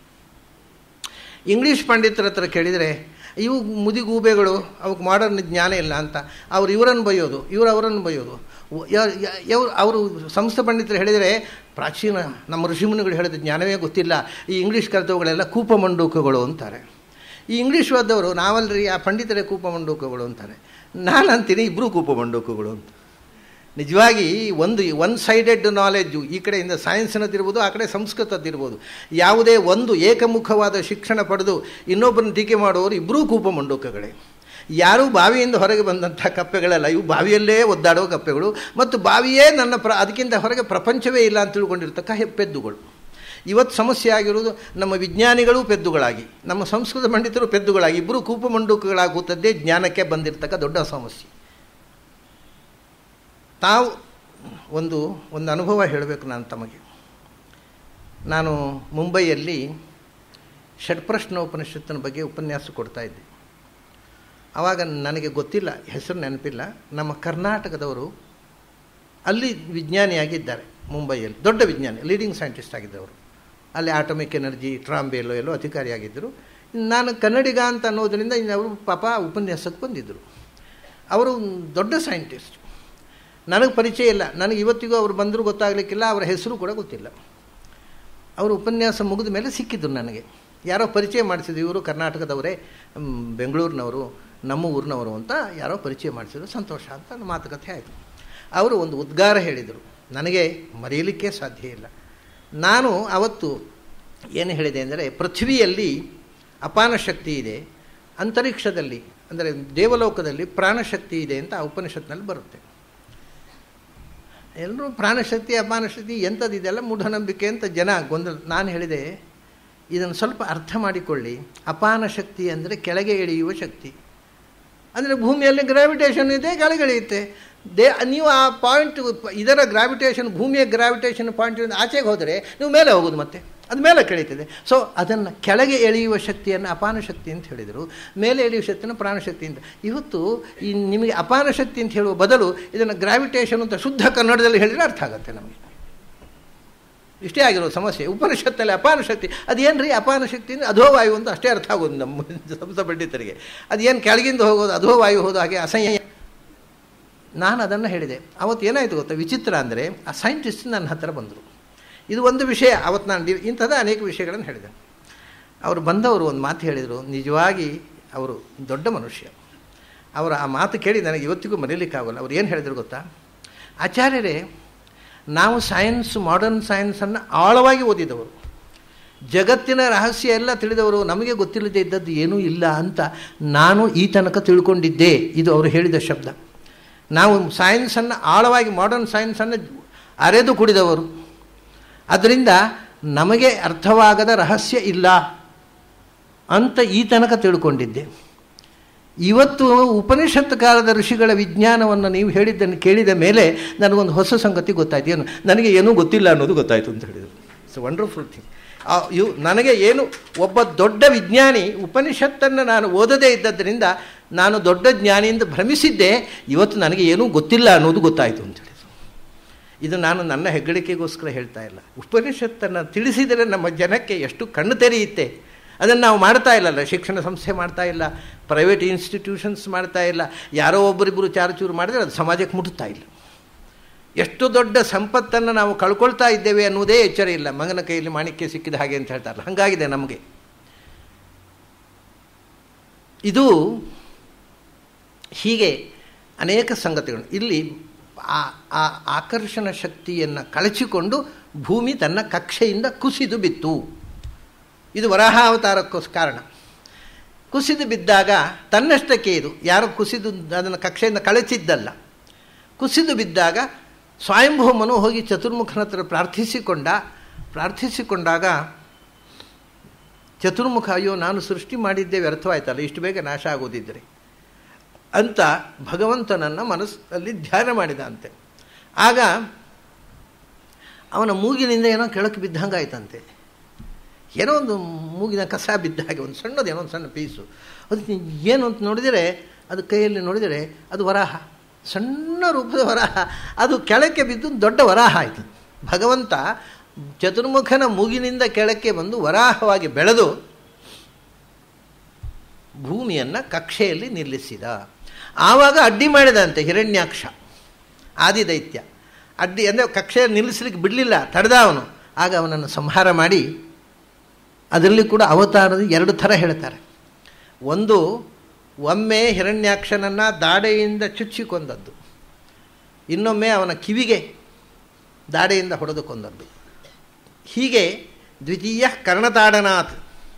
ಇಂಗ್ಲೀಷ್ ಪಂಡಿತರ ಹತ್ರ ಕೇಳಿದರೆ ಇವು ಮುದಿಗೂಬೆಗಳು ಅವಕ್ಕೆ ಮಾಡರ್ನ್ ಜ್ಞಾನ ಇಲ್ಲ ಅಂತ ಅವ್ರು ಇವರನ್ನು ಬೈಯೋದು ಇವರು ಅವರನ್ನು ಬೈಯೋದು ಯವ್ರು ಅವರು ಸಂಸ್ಥೆ ಪಂಡಿತರು ಹೇಳಿದರೆ ಪ್ರಾಚೀನ ನಮ್ಮ ಋಷಿಮುನಿಗಳು ಹೇಳಿದ ಜ್ಞಾನವೇ ಗೊತ್ತಿಲ್ಲ ಈ ಇಂಗ್ಲೀಷ್ ಕಲಿತವುಗಳೆಲ್ಲ ಕೂಪಮಂಡೂಕಗಳು ಅಂತಾರೆ ಈ ಇಂಗ್ಲೀಷ್ ಓದವರು ನಾವಲ್ರಿ ಆ ಪಂಡಿತರೇ ಕೂಪಮಂಡೂಕಗಳು ಅಂತಾರೆ ನಾನು ಅಂತೀನಿ ಇಬ್ಬರು ಕೂಪಮಂಡೂಕಗಳು ಅಂತ ನಿಜವಾಗಿ ಒಂದು ಒನ್ ಸೈಡೆಡ್ ನಾಲೆಡ್ಜು ಈ ಕಡೆಯಿಂದ ಸೈನ್ಸ್ನದ್ದಿರ್ಬೋದು ಆ ಕಡೆ ಸಂಸ್ಕೃತದ್ದಿರ್ಬೋದು ಯಾವುದೇ ಒಂದು ಏಕಮುಖವಾದ ಶಿಕ್ಷಣ ಪಡೆದು ಇನ್ನೊಬ್ಬರನ್ನ ಟೀಕೆ ಮಾಡುವವರು ಇಬ್ಬರೂ ಕೂಪಮಂಡೂಕಗಳೇ ಯಾರೂ ಬಾವಿಯಿಂದ ಹೊರಗೆ ಬಂದಂಥ ಕಪ್ಪೆಗಳಲ್ಲ ಇವು ಬಾವಿಯಲ್ಲೇ ಒದ್ದಾಡೋ ಕಪ್ಪೆಗಳು ಮತ್ತು ಬಾವಿಯೇ ನನ್ನ ಪ್ರ ಅದಕ್ಕಿಂತ ಹೊರಗೆ ಪ್ರಪಂಚವೇ ಇಲ್ಲ ಅಂತ ತಿಳ್ಕೊಂಡಿರ್ತಕ್ಕ ಹೆಪ್ಪೆದ್ದುಗಳು ಇವತ್ತು ಸಮಸ್ಯೆ ಆಗಿರುವುದು ನಮ್ಮ ವಿಜ್ಞಾನಿಗಳು ಪೆದ್ದುಗಳಾಗಿ ನಮ್ಮ ಸಂಸ್ಕೃತ ಪಂಡಿತರು ಪೆದ್ದುಗಳಾಗಿ ಇಬ್ಬರು ಕೂಪಮಂಡೂಕಗಳಾಗುತ್ತದ್ದೇ ಜ್ಞಾನಕ್ಕೆ ಬಂದಿರತಕ್ಕ ದೊಡ್ಡ ಸಮಸ್ಯೆ ತಾವು ಒಂದು ಒಂದು ಅನುಭವ ಹೇಳಬೇಕು ನಾನು ತಮಗೆ ನಾನು ಮುಂಬೈಯಲ್ಲಿ ಷಡ್ಪ್ರಶ್ನೋಪನಿಷತ್ತಿನ ಬಗ್ಗೆ ಉಪನ್ಯಾಸ ಕೊಡ್ತಾ ಇದ್ದೆ ಆವಾಗ ನನಗೆ ಗೊತ್ತಿಲ್ಲ ಹೆಸರು ನೆನಪಿಲ್ಲ ನಮ್ಮ ಕರ್ನಾಟಕದವರು ಅಲ್ಲಿ ವಿಜ್ಞಾನಿಯಾಗಿದ್ದಾರೆ ಮುಂಬೈಯಲ್ಲಿ ದೊಡ್ಡ ವಿಜ್ಞಾನಿ ಲೀಡಿಂಗ್ ಸೈಂಟಿಸ್ಟ್ ಆಗಿದ್ದವರು ಅಲ್ಲಿ ಆಟಮಿಕ್ ಎನರ್ಜಿ ಟ್ರಾಂಬೇಲೋ ಎಲ್ಲೋ ಅಧಿಕಾರಿಯಾಗಿದ್ದರು ನಾನು ಕನ್ನಡಿಗ ಅಂತ ಅನ್ನೋದರಿಂದ ಅವರು ಪಾಪ ಉಪನ್ಯಾಸಕ್ಕೆ ಬಂದಿದ್ದರು ಅವರು ದೊಡ್ಡ ಸೈಂಟಿಸ್ಟ್ ನನಗೆ ಪರಿಚಯ ಇಲ್ಲ ನನಗೆ ಇವತ್ತಿಗೂ ಅವರು ಬಂದರೂ ಗೊತ್ತಾಗಲಿಕ್ಕಿಲ್ಲ ಅವರ ಹೆಸರು ಕೂಡ ಗೊತ್ತಿಲ್ಲ ಅವರು ಉಪನ್ಯಾಸ ಮುಗಿದ ಮೇಲೆ ಸಿಕ್ಕಿದ್ರು ನನಗೆ ಯಾರೋ ಪರಿಚಯ ಮಾಡಿಸಿದ್ರು ಇವರು ಕರ್ನಾಟಕದವರೇ ಬೆಂಗಳೂರಿನವರು ನಮ್ಮ ಊರಿನವರು ಅಂತ ಯಾರೋ ಪರಿಚಯ ಮಾಡಿಸಿದ್ರು ಸಂತೋಷ ಅಂತ ಮಾತುಕತೆ ಆಯಿತು ಅವರು ಒಂದು ಉದ್ಗಾರ ಹೇಳಿದರು ನನಗೆ ಮರೆಯಲಿಕ್ಕೆ ಸಾಧ್ಯ ಇಲ್ಲ ನಾನು ಅವತ್ತು ಏನು ಹೇಳಿದೆ ಅಂದರೆ ಪೃಥ್ವಿಯಲ್ಲಿ ಅಪಾನ ಶಕ್ತಿ ಇದೆ ಅಂತರಿಕ್ಷದಲ್ಲಿ ಅಂದರೆ ದೇವಲೋಕದಲ್ಲಿ ಪ್ರಾಣಶಕ್ತಿ ಇದೆ ಅಂತ ಆ ಉಪನಿಷತ್ನಲ್ಲಿ ಬರುತ್ತೆ ಎಲ್ಲರೂ ಪ್ರಾಣಶಕ್ತಿ ಅಪಾನಶಕ್ತಿ ಎಂಥದ್ದಿದೆಲ್ಲ ಮೂಢನಂಬಿಕೆ ಅಂತ ಜನ ಗೊಂದಲ ನಾನು ಹೇಳಿದೆ ಇದನ್ನು ಸ್ವಲ್ಪ ಅರ್ಥ ಮಾಡಿಕೊಳ್ಳಿ ಅಪಾನ ಶಕ್ತಿ ಅಂದರೆ ಕೆಳಗೆ ಇಳಿಯುವ ಶಕ್ತಿ ಅಂದರೆ ಭೂಮಿಯಲ್ಲಿ ಗ್ರಾವಿಟೇಷನ್ ಇದೆ ಕೆಳಗೆ ಇಳಿಯುತ್ತೆ ದೇ ನೀವು ಆ ಪಾಯಿಂಟ್ ಇದರ ಗ್ರಾವಿಟೇಷನ್ ಭೂಮಿಯ ಗ್ರಾವಿಟೇಷನ್ ಪಾಯಿಂಟಿಂದ ಆಚೆಗೆ ಹೋದರೆ ನೀವು ಮೇಲೆ ಹೋಗೋದು ಮತ್ತೆ ಅದು ಮೇಲೆ ಕೆಳೀತದೆ ಸೊ ಅದನ್ನು ಕೆಳಗೆ ಎಳೆಯುವ ಶಕ್ತಿಯನ್ನು ಅಪಾನ ಶಕ್ತಿ ಅಂತ ಹೇಳಿದರು ಮೇಲೆ ಎಳೆಯುವ ಶಕ್ತಿಯನ್ನು ಪ್ರಾಣಶಕ್ತಿ ಅಂತ ಇವತ್ತು ಈ ನಿಮಗೆ ಅಪಾನ ಶಕ್ತಿ ಅಂತ ಹೇಳುವ ಬದಲು ಇದನ್ನು ಗ್ರಾವಿಟೇಷನ್ ಅಂತ ಶುದ್ಧ ಕನ್ನಡದಲ್ಲಿ ಹೇಳಿದರೆ ಅರ್ಥ ಆಗುತ್ತೆ ನಮಗೆ ಇಷ್ಟೇ ಆಗಿರೋ ಸಮಸ್ಯೆ ಉಪನಿಷತ್ತಲ್ಲಿ ಅಪಾನ ಶಕ್ತಿ ಅದೇನು ರೀ ಅಪಾನ ಶಕ್ತಿ ಅಂದರೆ ಅಧೋವಾಯು ಅಂತ ಅಷ್ಟೇ ಅರ್ಥ ಆಗೋದು ನಮ್ಮ ಸಂಸ ಪಂಡಿತರಿಗೆ ಅದೇನು ಕೆಳಗಿಂದ ಹೋಗೋದು ಅಧೋವಾಯು ಹೋದ ಹಾಗೆ ಅಸಹ್ಯ ನಾನು ಅದನ್ನು ಹೇಳಿದೆ ಅವತ್ತು ಏನಾಯಿತು ಗೊತ್ತಾ ವಿಚಿತ್ರ ಅಂದರೆ ಆ ಸೈಂಟಿಸ್ಟ್ ನನ್ನ ಹತ್ತಿರ ಬಂದರು ಇದು ಒಂದು ವಿಷಯ ಅವತ್ತು ನಾನು ಇಂಥದ್ದು ಅನೇಕ ವಿಷಯಗಳನ್ನು ಹೇಳಿದೆ ಅವರು ಬಂದವರು ಒಂದು ಮಾತು ಹೇಳಿದರು ನಿಜವಾಗಿ ಅವರು ದೊಡ್ಡ ಮನುಷ್ಯ ಅವರು ಆ ಮಾತು ಕೇಳಿ ನನಗೆ ಇವತ್ತಿಗೂ ಮರೀಲಿಕ್ಕಾಗಲ್ಲ ಅವ್ರು ಏನು ಹೇಳಿದ್ರು ಗೊತ್ತಾ ಆಚಾರ್ಯರೇ ನಾವು ಸೈನ್ಸ್ ಮಾಡರ್ನ್ ಸೈನ್ಸನ್ನು ಆಳವಾಗಿ ಓದಿದವರು ಜಗತ್ತಿನ ರಹಸ್ಯ ಎಲ್ಲ ತಿಳಿದವರು ನಮಗೆ ಗೊತ್ತಿಲ್ಲದೆ ಇದ್ದದ್ದು ಏನೂ ಇಲ್ಲ ಅಂತ ನಾನು ಈ ತನಕ ತಿಳ್ಕೊಂಡಿದ್ದೆ ಇದು ಅವರು ಹೇಳಿದ ಶಬ್ದ ನಾವು ಸೈನ್ಸನ್ನು ಆಳವಾಗಿ ಮಾಡರ್ನ್ ಸೈನ್ಸನ್ನು ಅರೆದು ಕುಡಿದವರು ಅದರಿಂದ ನಮಗೆ ಅರ್ಥವಾಗದ ರಹಸ್ಯ ಇಲ್ಲ ಅಂತ ಈ ತನಕ ತಿಳ್ಕೊಂಡಿದ್ದೆ ಇವತ್ತು ಉಪನಿಷತ್ ಕಾಲದ ಋಷಿಗಳ ವಿಜ್ಞಾನವನ್ನು ನೀವು ಹೇಳಿದ್ದನ್ನು ಕೇಳಿದ ಮೇಲೆ ನನಗೊಂದು ಹೊಸ ಸಂಗತಿ ಗೊತ್ತಾಯ್ತು ಏನು ನನಗೆ ಏನೂ ಗೊತ್ತಿಲ್ಲ ಅನ್ನೋದು ಗೊತ್ತಾಯಿತು ಅಂತ ಹೇಳಿದರು ಇಟ್ಸ್ ವಂಡರ್ಫುಲ್ ಥಿಂಗ್ ಇವು ನನಗೆ ಏನು ಒಬ್ಬ ದೊಡ್ಡ ವಿಜ್ಞಾನಿ ಉಪನಿಷತ್ತನ್ನು ನಾನು ಓದದೇ ಇದ್ದದ್ದರಿಂದ ನಾನು ದೊಡ್ಡ ಜ್ಞಾನಿಯಿಂದ ಭ್ರಮಿಸಿದ್ದೆ ಇವತ್ತು ನನಗೆ ಏನೂ ಗೊತ್ತಿಲ್ಲ ಅನ್ನೋದು ಗೊತ್ತಾಯಿತು ಅಂತ ಹೇಳಿದರು ಇದು ನಾನು ನನ್ನ ಹೆಗ್ಗಳಿಕೆಗೋಸ್ಕರ ಹೇಳ್ತಾ ಇಲ್ಲ ಉಪನಿಷತ್ತನ್ನು ತಿಳಿಸಿದರೆ ನಮ್ಮ ಜನಕ್ಕೆ ಎಷ್ಟು ಕಣ್ಣು ತೆರೆಯುತ್ತೆ ಅದನ್ನು ನಾವು ಮಾಡ್ತಾ ಇಲ್ಲಲ್ಲ ಶಿಕ್ಷಣ ಸಂಸ್ಥೆ ಮಾಡ್ತಾ ಇಲ್ಲ ಪ್ರೈವೇಟ್ ಇನ್ಸ್ಟಿಟ್ಯೂಷನ್ಸ್ ಮಾಡ್ತಾ ಇಲ್ಲ ಯಾರೋ ಒಬ್ಬರಿಬ್ಬರು ಚಾರುಚೂರು ಮಾಡಿದರೆ ಅದು ಸಮಾಜಕ್ಕೆ ಮುಟ್ತಾ ಇಲ್ಲ ಎಷ್ಟು ದೊಡ್ಡ ಸಂಪತ್ತನ್ನು ನಾವು ಕಳ್ಕೊಳ್ತಾ ಇದ್ದೇವೆ ಅನ್ನೋದೇ ಎಚ್ಚರ ಇಲ್ಲ ಮಗನ ಕೈಯಲ್ಲಿ ಮಾಣಿಕ್ಯ ಸಿಕ್ಕಿದ ಹಾಗೆ ಅಂತ ಹೇಳ್ತಾರಲ್ಲ ಹಾಗಾಗಿದೆ ನಮಗೆ ಇದು ಹೀಗೆ ಅನೇಕ ಸಂಗತಿಗಳು ಇಲ್ಲಿ ಆ ಆ ಆಕರ್ಷಣ ಶಕ್ತಿಯನ್ನು ಕಳಚಿಕೊಂಡು ಭೂಮಿ ತನ್ನ ಕಕ್ಷೆಯಿಂದ ಕುಸಿದು ಬಿತ್ತು ಇದು ವರಾಹಾವತಾರಕ್ಕೋಸ್ ಕಾರಣ ಕುಸಿದು ಬಿದ್ದಾಗ ತನ್ನಷ್ಟಕ್ಕೆ ಇದು ಯಾರು ಕುಸಿದು ಅದನ್ನು ಕಕ್ಷೆಯಿಂದ ಕಳಚಿದ್ದಲ್ಲ ಕುಸಿದು ಬಿದ್ದಾಗ ಸ್ವಯಂಭೂಮನು ಹೋಗಿ ಚತುರ್ಮುಖನ ಹತ್ರ ಪ್ರಾರ್ಥಿಸಿಕೊಂಡ ಪ್ರಾರ್ಥಿಸಿಕೊಂಡಾಗ ಚತುರ್ಮುಖ ಅಯ್ಯೋ ನಾನು ಸೃಷ್ಟಿ ಮಾಡಿದ್ದೇ ವ್ಯರ್ಥವಾಯ್ತಲ್ಲ ಇಷ್ಟು ಬೇಗ ನಾಶ ಆಗೋದಿದ್ದರೆ ಅಂತ ಭಗವಂತನನ್ನು ಮನಸ್ಸಲ್ಲಿ ಧ್ಯಾನ ಮಾಡಿದ ಅಂತೆ ಆಗ ಅವನ ಮೂಗಿನಿಂದ ಏನೋ ಕೆಳಕ್ಕೆ ಬಿದ್ದಂಗಾಯ್ತಂತೆ ಏನೋ ಒಂದು ಮೂಗಿನ ಕಸ ಬಿದ್ದ ಹಾಗೆ ಒಂದು ಸಣ್ಣದು ಏನೋ ಒಂದು ಸಣ್ಣ ಪೀಸು ಅದು ಏನು ಅಂತ ನೋಡಿದರೆ ಅದು ಕೈಯಲ್ಲಿ ನೋಡಿದರೆ ಅದು ವರಾಹ ಸಣ್ಣ ರೂಪದ ವರಾಹ ಅದು ಕೆಳಕ್ಕೆ ಬಿದ್ದು ದೊಡ್ಡ ವರಾಹ ಆಯಿತು ಭಗವಂತ ಚತುರ್ಮುಖನ ಮೂಗಿನಿಂದ ಕೆಳಕ್ಕೆ ಬಂದು ವರಾಹವಾಗಿ ಬೆಳೆದು ಭೂಮಿಯನ್ನು ಕಕ್ಷೆಯಲ್ಲಿ ನಿಲ್ಲಿಸಿದ ಆವಾಗ ಅಡ್ಡಿ ಮಾಡಿದಂತೆ ಹಿರಣ್ಯಾಕ್ಷ ಆದಿದೈತ್ಯ ಅಡ್ಡಿ ಅಂದರೆ ಕಕ್ಷೆಯಲ್ಲಿ ನಿಲ್ಲಿಸಲಿಕ್ಕೆ ಬಿಡಲಿಲ್ಲ ತಡೆದ ಅವನು ಆಗ ಅವನನ್ನು ಸಂಹಾರ ಮಾಡಿ ಅದರಲ್ಲಿ ಕೂಡ ಅವತಾರದ ಎರಡು ಥರ ಹೇಳ್ತಾರೆ ಒಂದು ಒಮ್ಮೆ ಹಿರಣ್ಯಾಕ್ಷನನ್ನು ದಾಡೆಯಿಂದ ಚುಚ್ಚಿಕೊಂಡದ್ದು ಇನ್ನೊಮ್ಮೆ ಅವನ ಕಿವಿಗೆ ದಾಡೆಯಿಂದ ಹೊಡೆದು ಕೊಂದದ್ದು ಹೀಗೆ ದ್ವಿತೀಯ ಕರ್ಣತಾಡನಾಥ್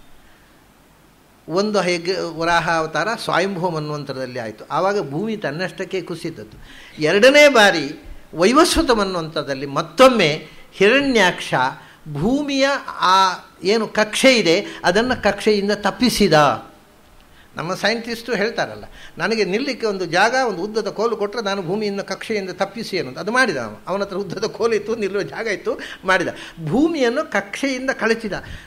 ಒಂದು ಹೆಗ್ ವರಾಹ ಅವತಾರ ಸ್ವಯಂಭೂಮ್ ಅನ್ನುವಂಥದ್ದಲ್ಲಿ ಆಯಿತು ಆವಾಗ ಭೂಮಿ ತನ್ನಷ್ಟಕ್ಕೆ ಕುಸಿದದ್ದು ಎರಡನೇ ಬಾರಿ ವೈವಸ್ವತಂ ಅನ್ನುವಂಥದ್ದಲ್ಲಿ ಮತ್ತೊಮ್ಮೆ ಹಿರಣ್ಯಾಕ್ಷ ಭೂಮಿಯ ಆ ಏನು ಕಕ್ಷೆ ಇದೆ ಅದನ್ನು ಕಕ್ಷೆಯಿಂದ ತಪ್ಪಿಸಿದ ನಮ್ಮ ಸೈಂಟಿಸ್ಟು ಹೇಳ್ತಾರಲ್ಲ ನನಗೆ ನಿಲ್ಲಕ್ಕೆ ಒಂದು ಜಾಗ ಒಂದು ಉದ್ದದ ಕೋಲು ಕೊಟ್ಟರೆ ನಾನು ಭೂಮಿಯಿಂದ ಕಕ್ಷೆಯಿಂದ ತಪ್ಪಿಸಿ ಅನ್ನೋದು ಅದು ಮಾಡಿದ ಅವನು ಅವನ ಹತ್ರ ಉದ್ದದ ಕೋಲು ಇತ್ತು ನಿಲ್ಲುವ ಜಾಗ ಇತ್ತು ಮಾಡಿದ ಭೂಮಿಯನ್ನು ಕಕ್ಷೆಯಿಂದ ಕಳಚಿದ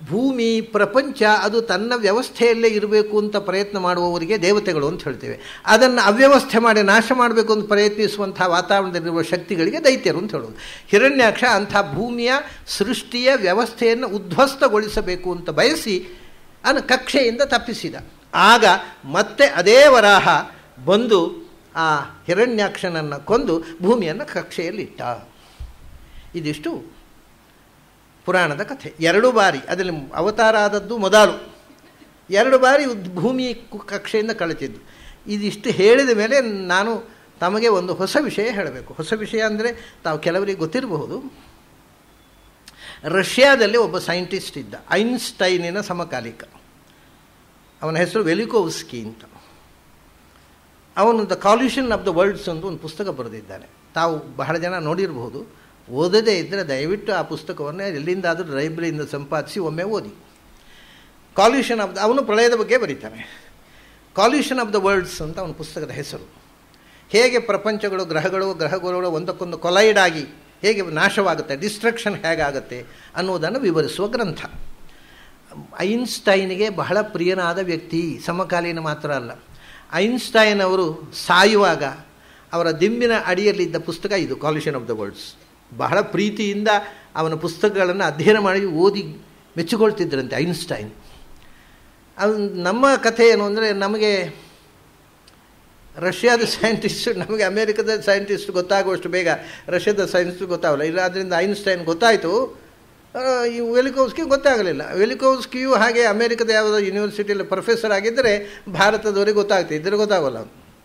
ಭೂಮಿ ಪ್ರಪಂಚ ಅದು ತನ್ನ ವ್ಯವಸ್ಥೆಯಲ್ಲೇ ಇರಬೇಕು ಅಂತ ಪ್ರಯತ್ನ ಮಾಡುವವರಿಗೆ ದೇವತೆಗಳು ಅಂತ ಹೇಳ್ತೇವೆ ಅದನ್ನು ಅವ್ಯವಸ್ಥೆ ಮಾಡಿ ನಾಶ ಮಾಡಬೇಕು ಅಂತ ಪ್ರಯತ್ನಿಸುವಂಥ ವಾತಾವರಣದಲ್ಲಿರುವ ಶಕ್ತಿಗಳಿಗೆ ದೈತ್ಯರು ಅಂತ ಹೇಳೋದು ಹಿರಣ್ಯಾಕ್ಷ ಅಂಥ ಭೂಮಿಯ ಸೃಷ್ಟಿಯ ವ್ಯವಸ್ಥೆಯನ್ನು ಉದ್ಧ್ವಸ್ತಗೊಳಿಸಬೇಕು ಅಂತ ಬಯಸಿ ಅನ್ನು ಕಕ್ಷೆಯಿಂದ ತಪ್ಪಿಸಿದ ಆಗ ಮತ್ತೆ ಅದೇ ವರಾಹ ಬಂದು ಆ ಹಿರಣ್ಯಾಕ್ಷನನ್ನು ಕೊಂದು ಭೂಮಿಯನ್ನು ಕಕ್ಷೆಯಲ್ಲಿಟ್ಟ ಇದಿಷ್ಟು ಪುರಾಣದ ಕಥೆ ಎರಡು ಬಾರಿ ಅದರಲ್ಲಿ ಅವತಾರ ಆದದ್ದು ಮೊದಲು ಎರಡು ಬಾರಿ ಭೂಮಿ ಕಕ್ಷೆಯಿಂದ ಕಳಿತಿದ್ದು ಇದಿಷ್ಟು ಹೇಳಿದ ಮೇಲೆ ನಾನು ತಮಗೆ ಒಂದು ಹೊಸ ವಿಷಯ ಹೇಳಬೇಕು ಹೊಸ ವಿಷಯ ಅಂದರೆ ತಾವು ಕೆಲವರಿಗೆ ಗೊತ್ತಿರಬಹುದು ರಷ್ಯಾದಲ್ಲಿ ಒಬ್ಬ ಸೈಂಟಿಸ್ಟ್ ಇದ್ದ ಐನ್ಸ್ಟೈನಿನ ಸಮಕಾಲಿಕ ಅವನ ಹೆಸರು ವೆಲಿಕೋವ್ಸ್ಕಿ ಅಂತ ಅವನು the collision of the worlds ಅಂತ ಒಂದು ಪುಸ್ತಕ ಬರೆದಿದ್ದಾನೆ ತಾವು ಬಹಳ ಜನ ನೋಡಿರಬಹುದು ಓದದೇ ಇದ್ದರೆ ದಯವಿಟ್ಟು ಆ ಪುಸ್ತಕವನ್ನು ಎಲ್ಲಿಂದಾದರೂ ಲೈಬ್ರರಿಯಿಂದ ಸಂಪಾದಿಸಿ ಒಮ್ಮೆ ಓದಿ ಕಾಲ್ಯೂಷನ್ ಆಫ್ ದ ಅವನು ಪ್ರಳಯದ ಬಗ್ಗೆ ಬರೀತಾನೆ ಕಾಲ್ಯೂಷನ್ ಆಫ್ ದ ವರ್ಲ್ಡ್ಸ್ ಅಂತ ಅವನ ಪುಸ್ತಕದ ಹೆಸರು ಹೇಗೆ ಪ್ರಪಂಚಗಳು ಗ್ರಹಗಳು ಗ್ರಹಗಳು ಒಂದಕ್ಕೊಂದು ಕೊಲೈಡ್ ಆಗಿ ಹೇಗೆ ನಾಶವಾಗುತ್ತೆ ಡಿಸ್ಟ್ರಕ್ಷನ್ ಹೇಗಾಗುತ್ತೆ ಅನ್ನೋದನ್ನು ವಿವರಿಸುವ ಗ್ರಂಥ ಐನ್ಸ್ಟೈನ್ಗೆ ಬಹಳ ಪ್ರಿಯನಾದ ವ್ಯಕ್ತಿ ಸಮಕಾಲೀನ ಮಾತ್ರ ಅಲ್ಲ ಐನ್ಸ್ಟೈನ್ ಅವರು ಸಾಯುವಾಗ ಅವರ ದಿಂಬಿನ ಅಡಿಯಲ್ಲಿದ್ದ ಪುಸ್ತಕ ಇದು ಕಾಲ್ಯೂಷನ್ ಆಫ್ ದ ವರ್ಲ್ಡ್ಸ್ ಬಹಳ ಪ್ರೀತಿಯಿಂದ ಅವನ ಪುಸ್ತಕಗಳನ್ನು ಅಧ್ಯಯನ ಮಾಡಿ ಓದಿ ಮೆಚ್ಚಿಕೊಳ್ತಿದ್ದರಂತೆ ಐನ್ಸ್ಟೈನ್ ಅದು ನಮ್ಮ ಕಥೆ ಏನು ಅಂದರೆ ನಮಗೆ ರಷ್ಯಾದ ಸೈಂಟಿಸ್ಟ್ ನಮಗೆ ಅಮೇರಿಕದ ಸೈಂಟಿಸ್ಟ್ ಗೊತ್ತಾಗುವಷ್ಟು ಬೇಗ ರಷ್ಯಾದ ಸೈನ್ಸ್ ಗೊತ್ತಾಗಲ್ಲ ಇಲ್ಲ ಅದರಿಂದ ಐನ್ಸ್ಟೈನ್ ಗೊತ್ತಾಯಿತು ಈ ವೆಲಿಕೋವ್ಸ್ಕಿ ಗೊತ್ತಾಗಲಿಲ್ಲ ವೆಲಿಕೋವ್ಸ್ಕಿಯು ಹಾಗೆ ಅಮೇರಿಕದ ಯಾವುದೋ ಯೂನಿವರ್ಸಿಟಿಯಲ್ಲಿ ಪ್ರೊಫೆಸರ್ ಆಗಿದ್ದರೆ ಭಾರತದವರಿಗೆ ಗೊತ್ತಾಗ್ತದೆ ಇದ್ರೆ ಗೊತ್ತಾಗೋಲ್ಲ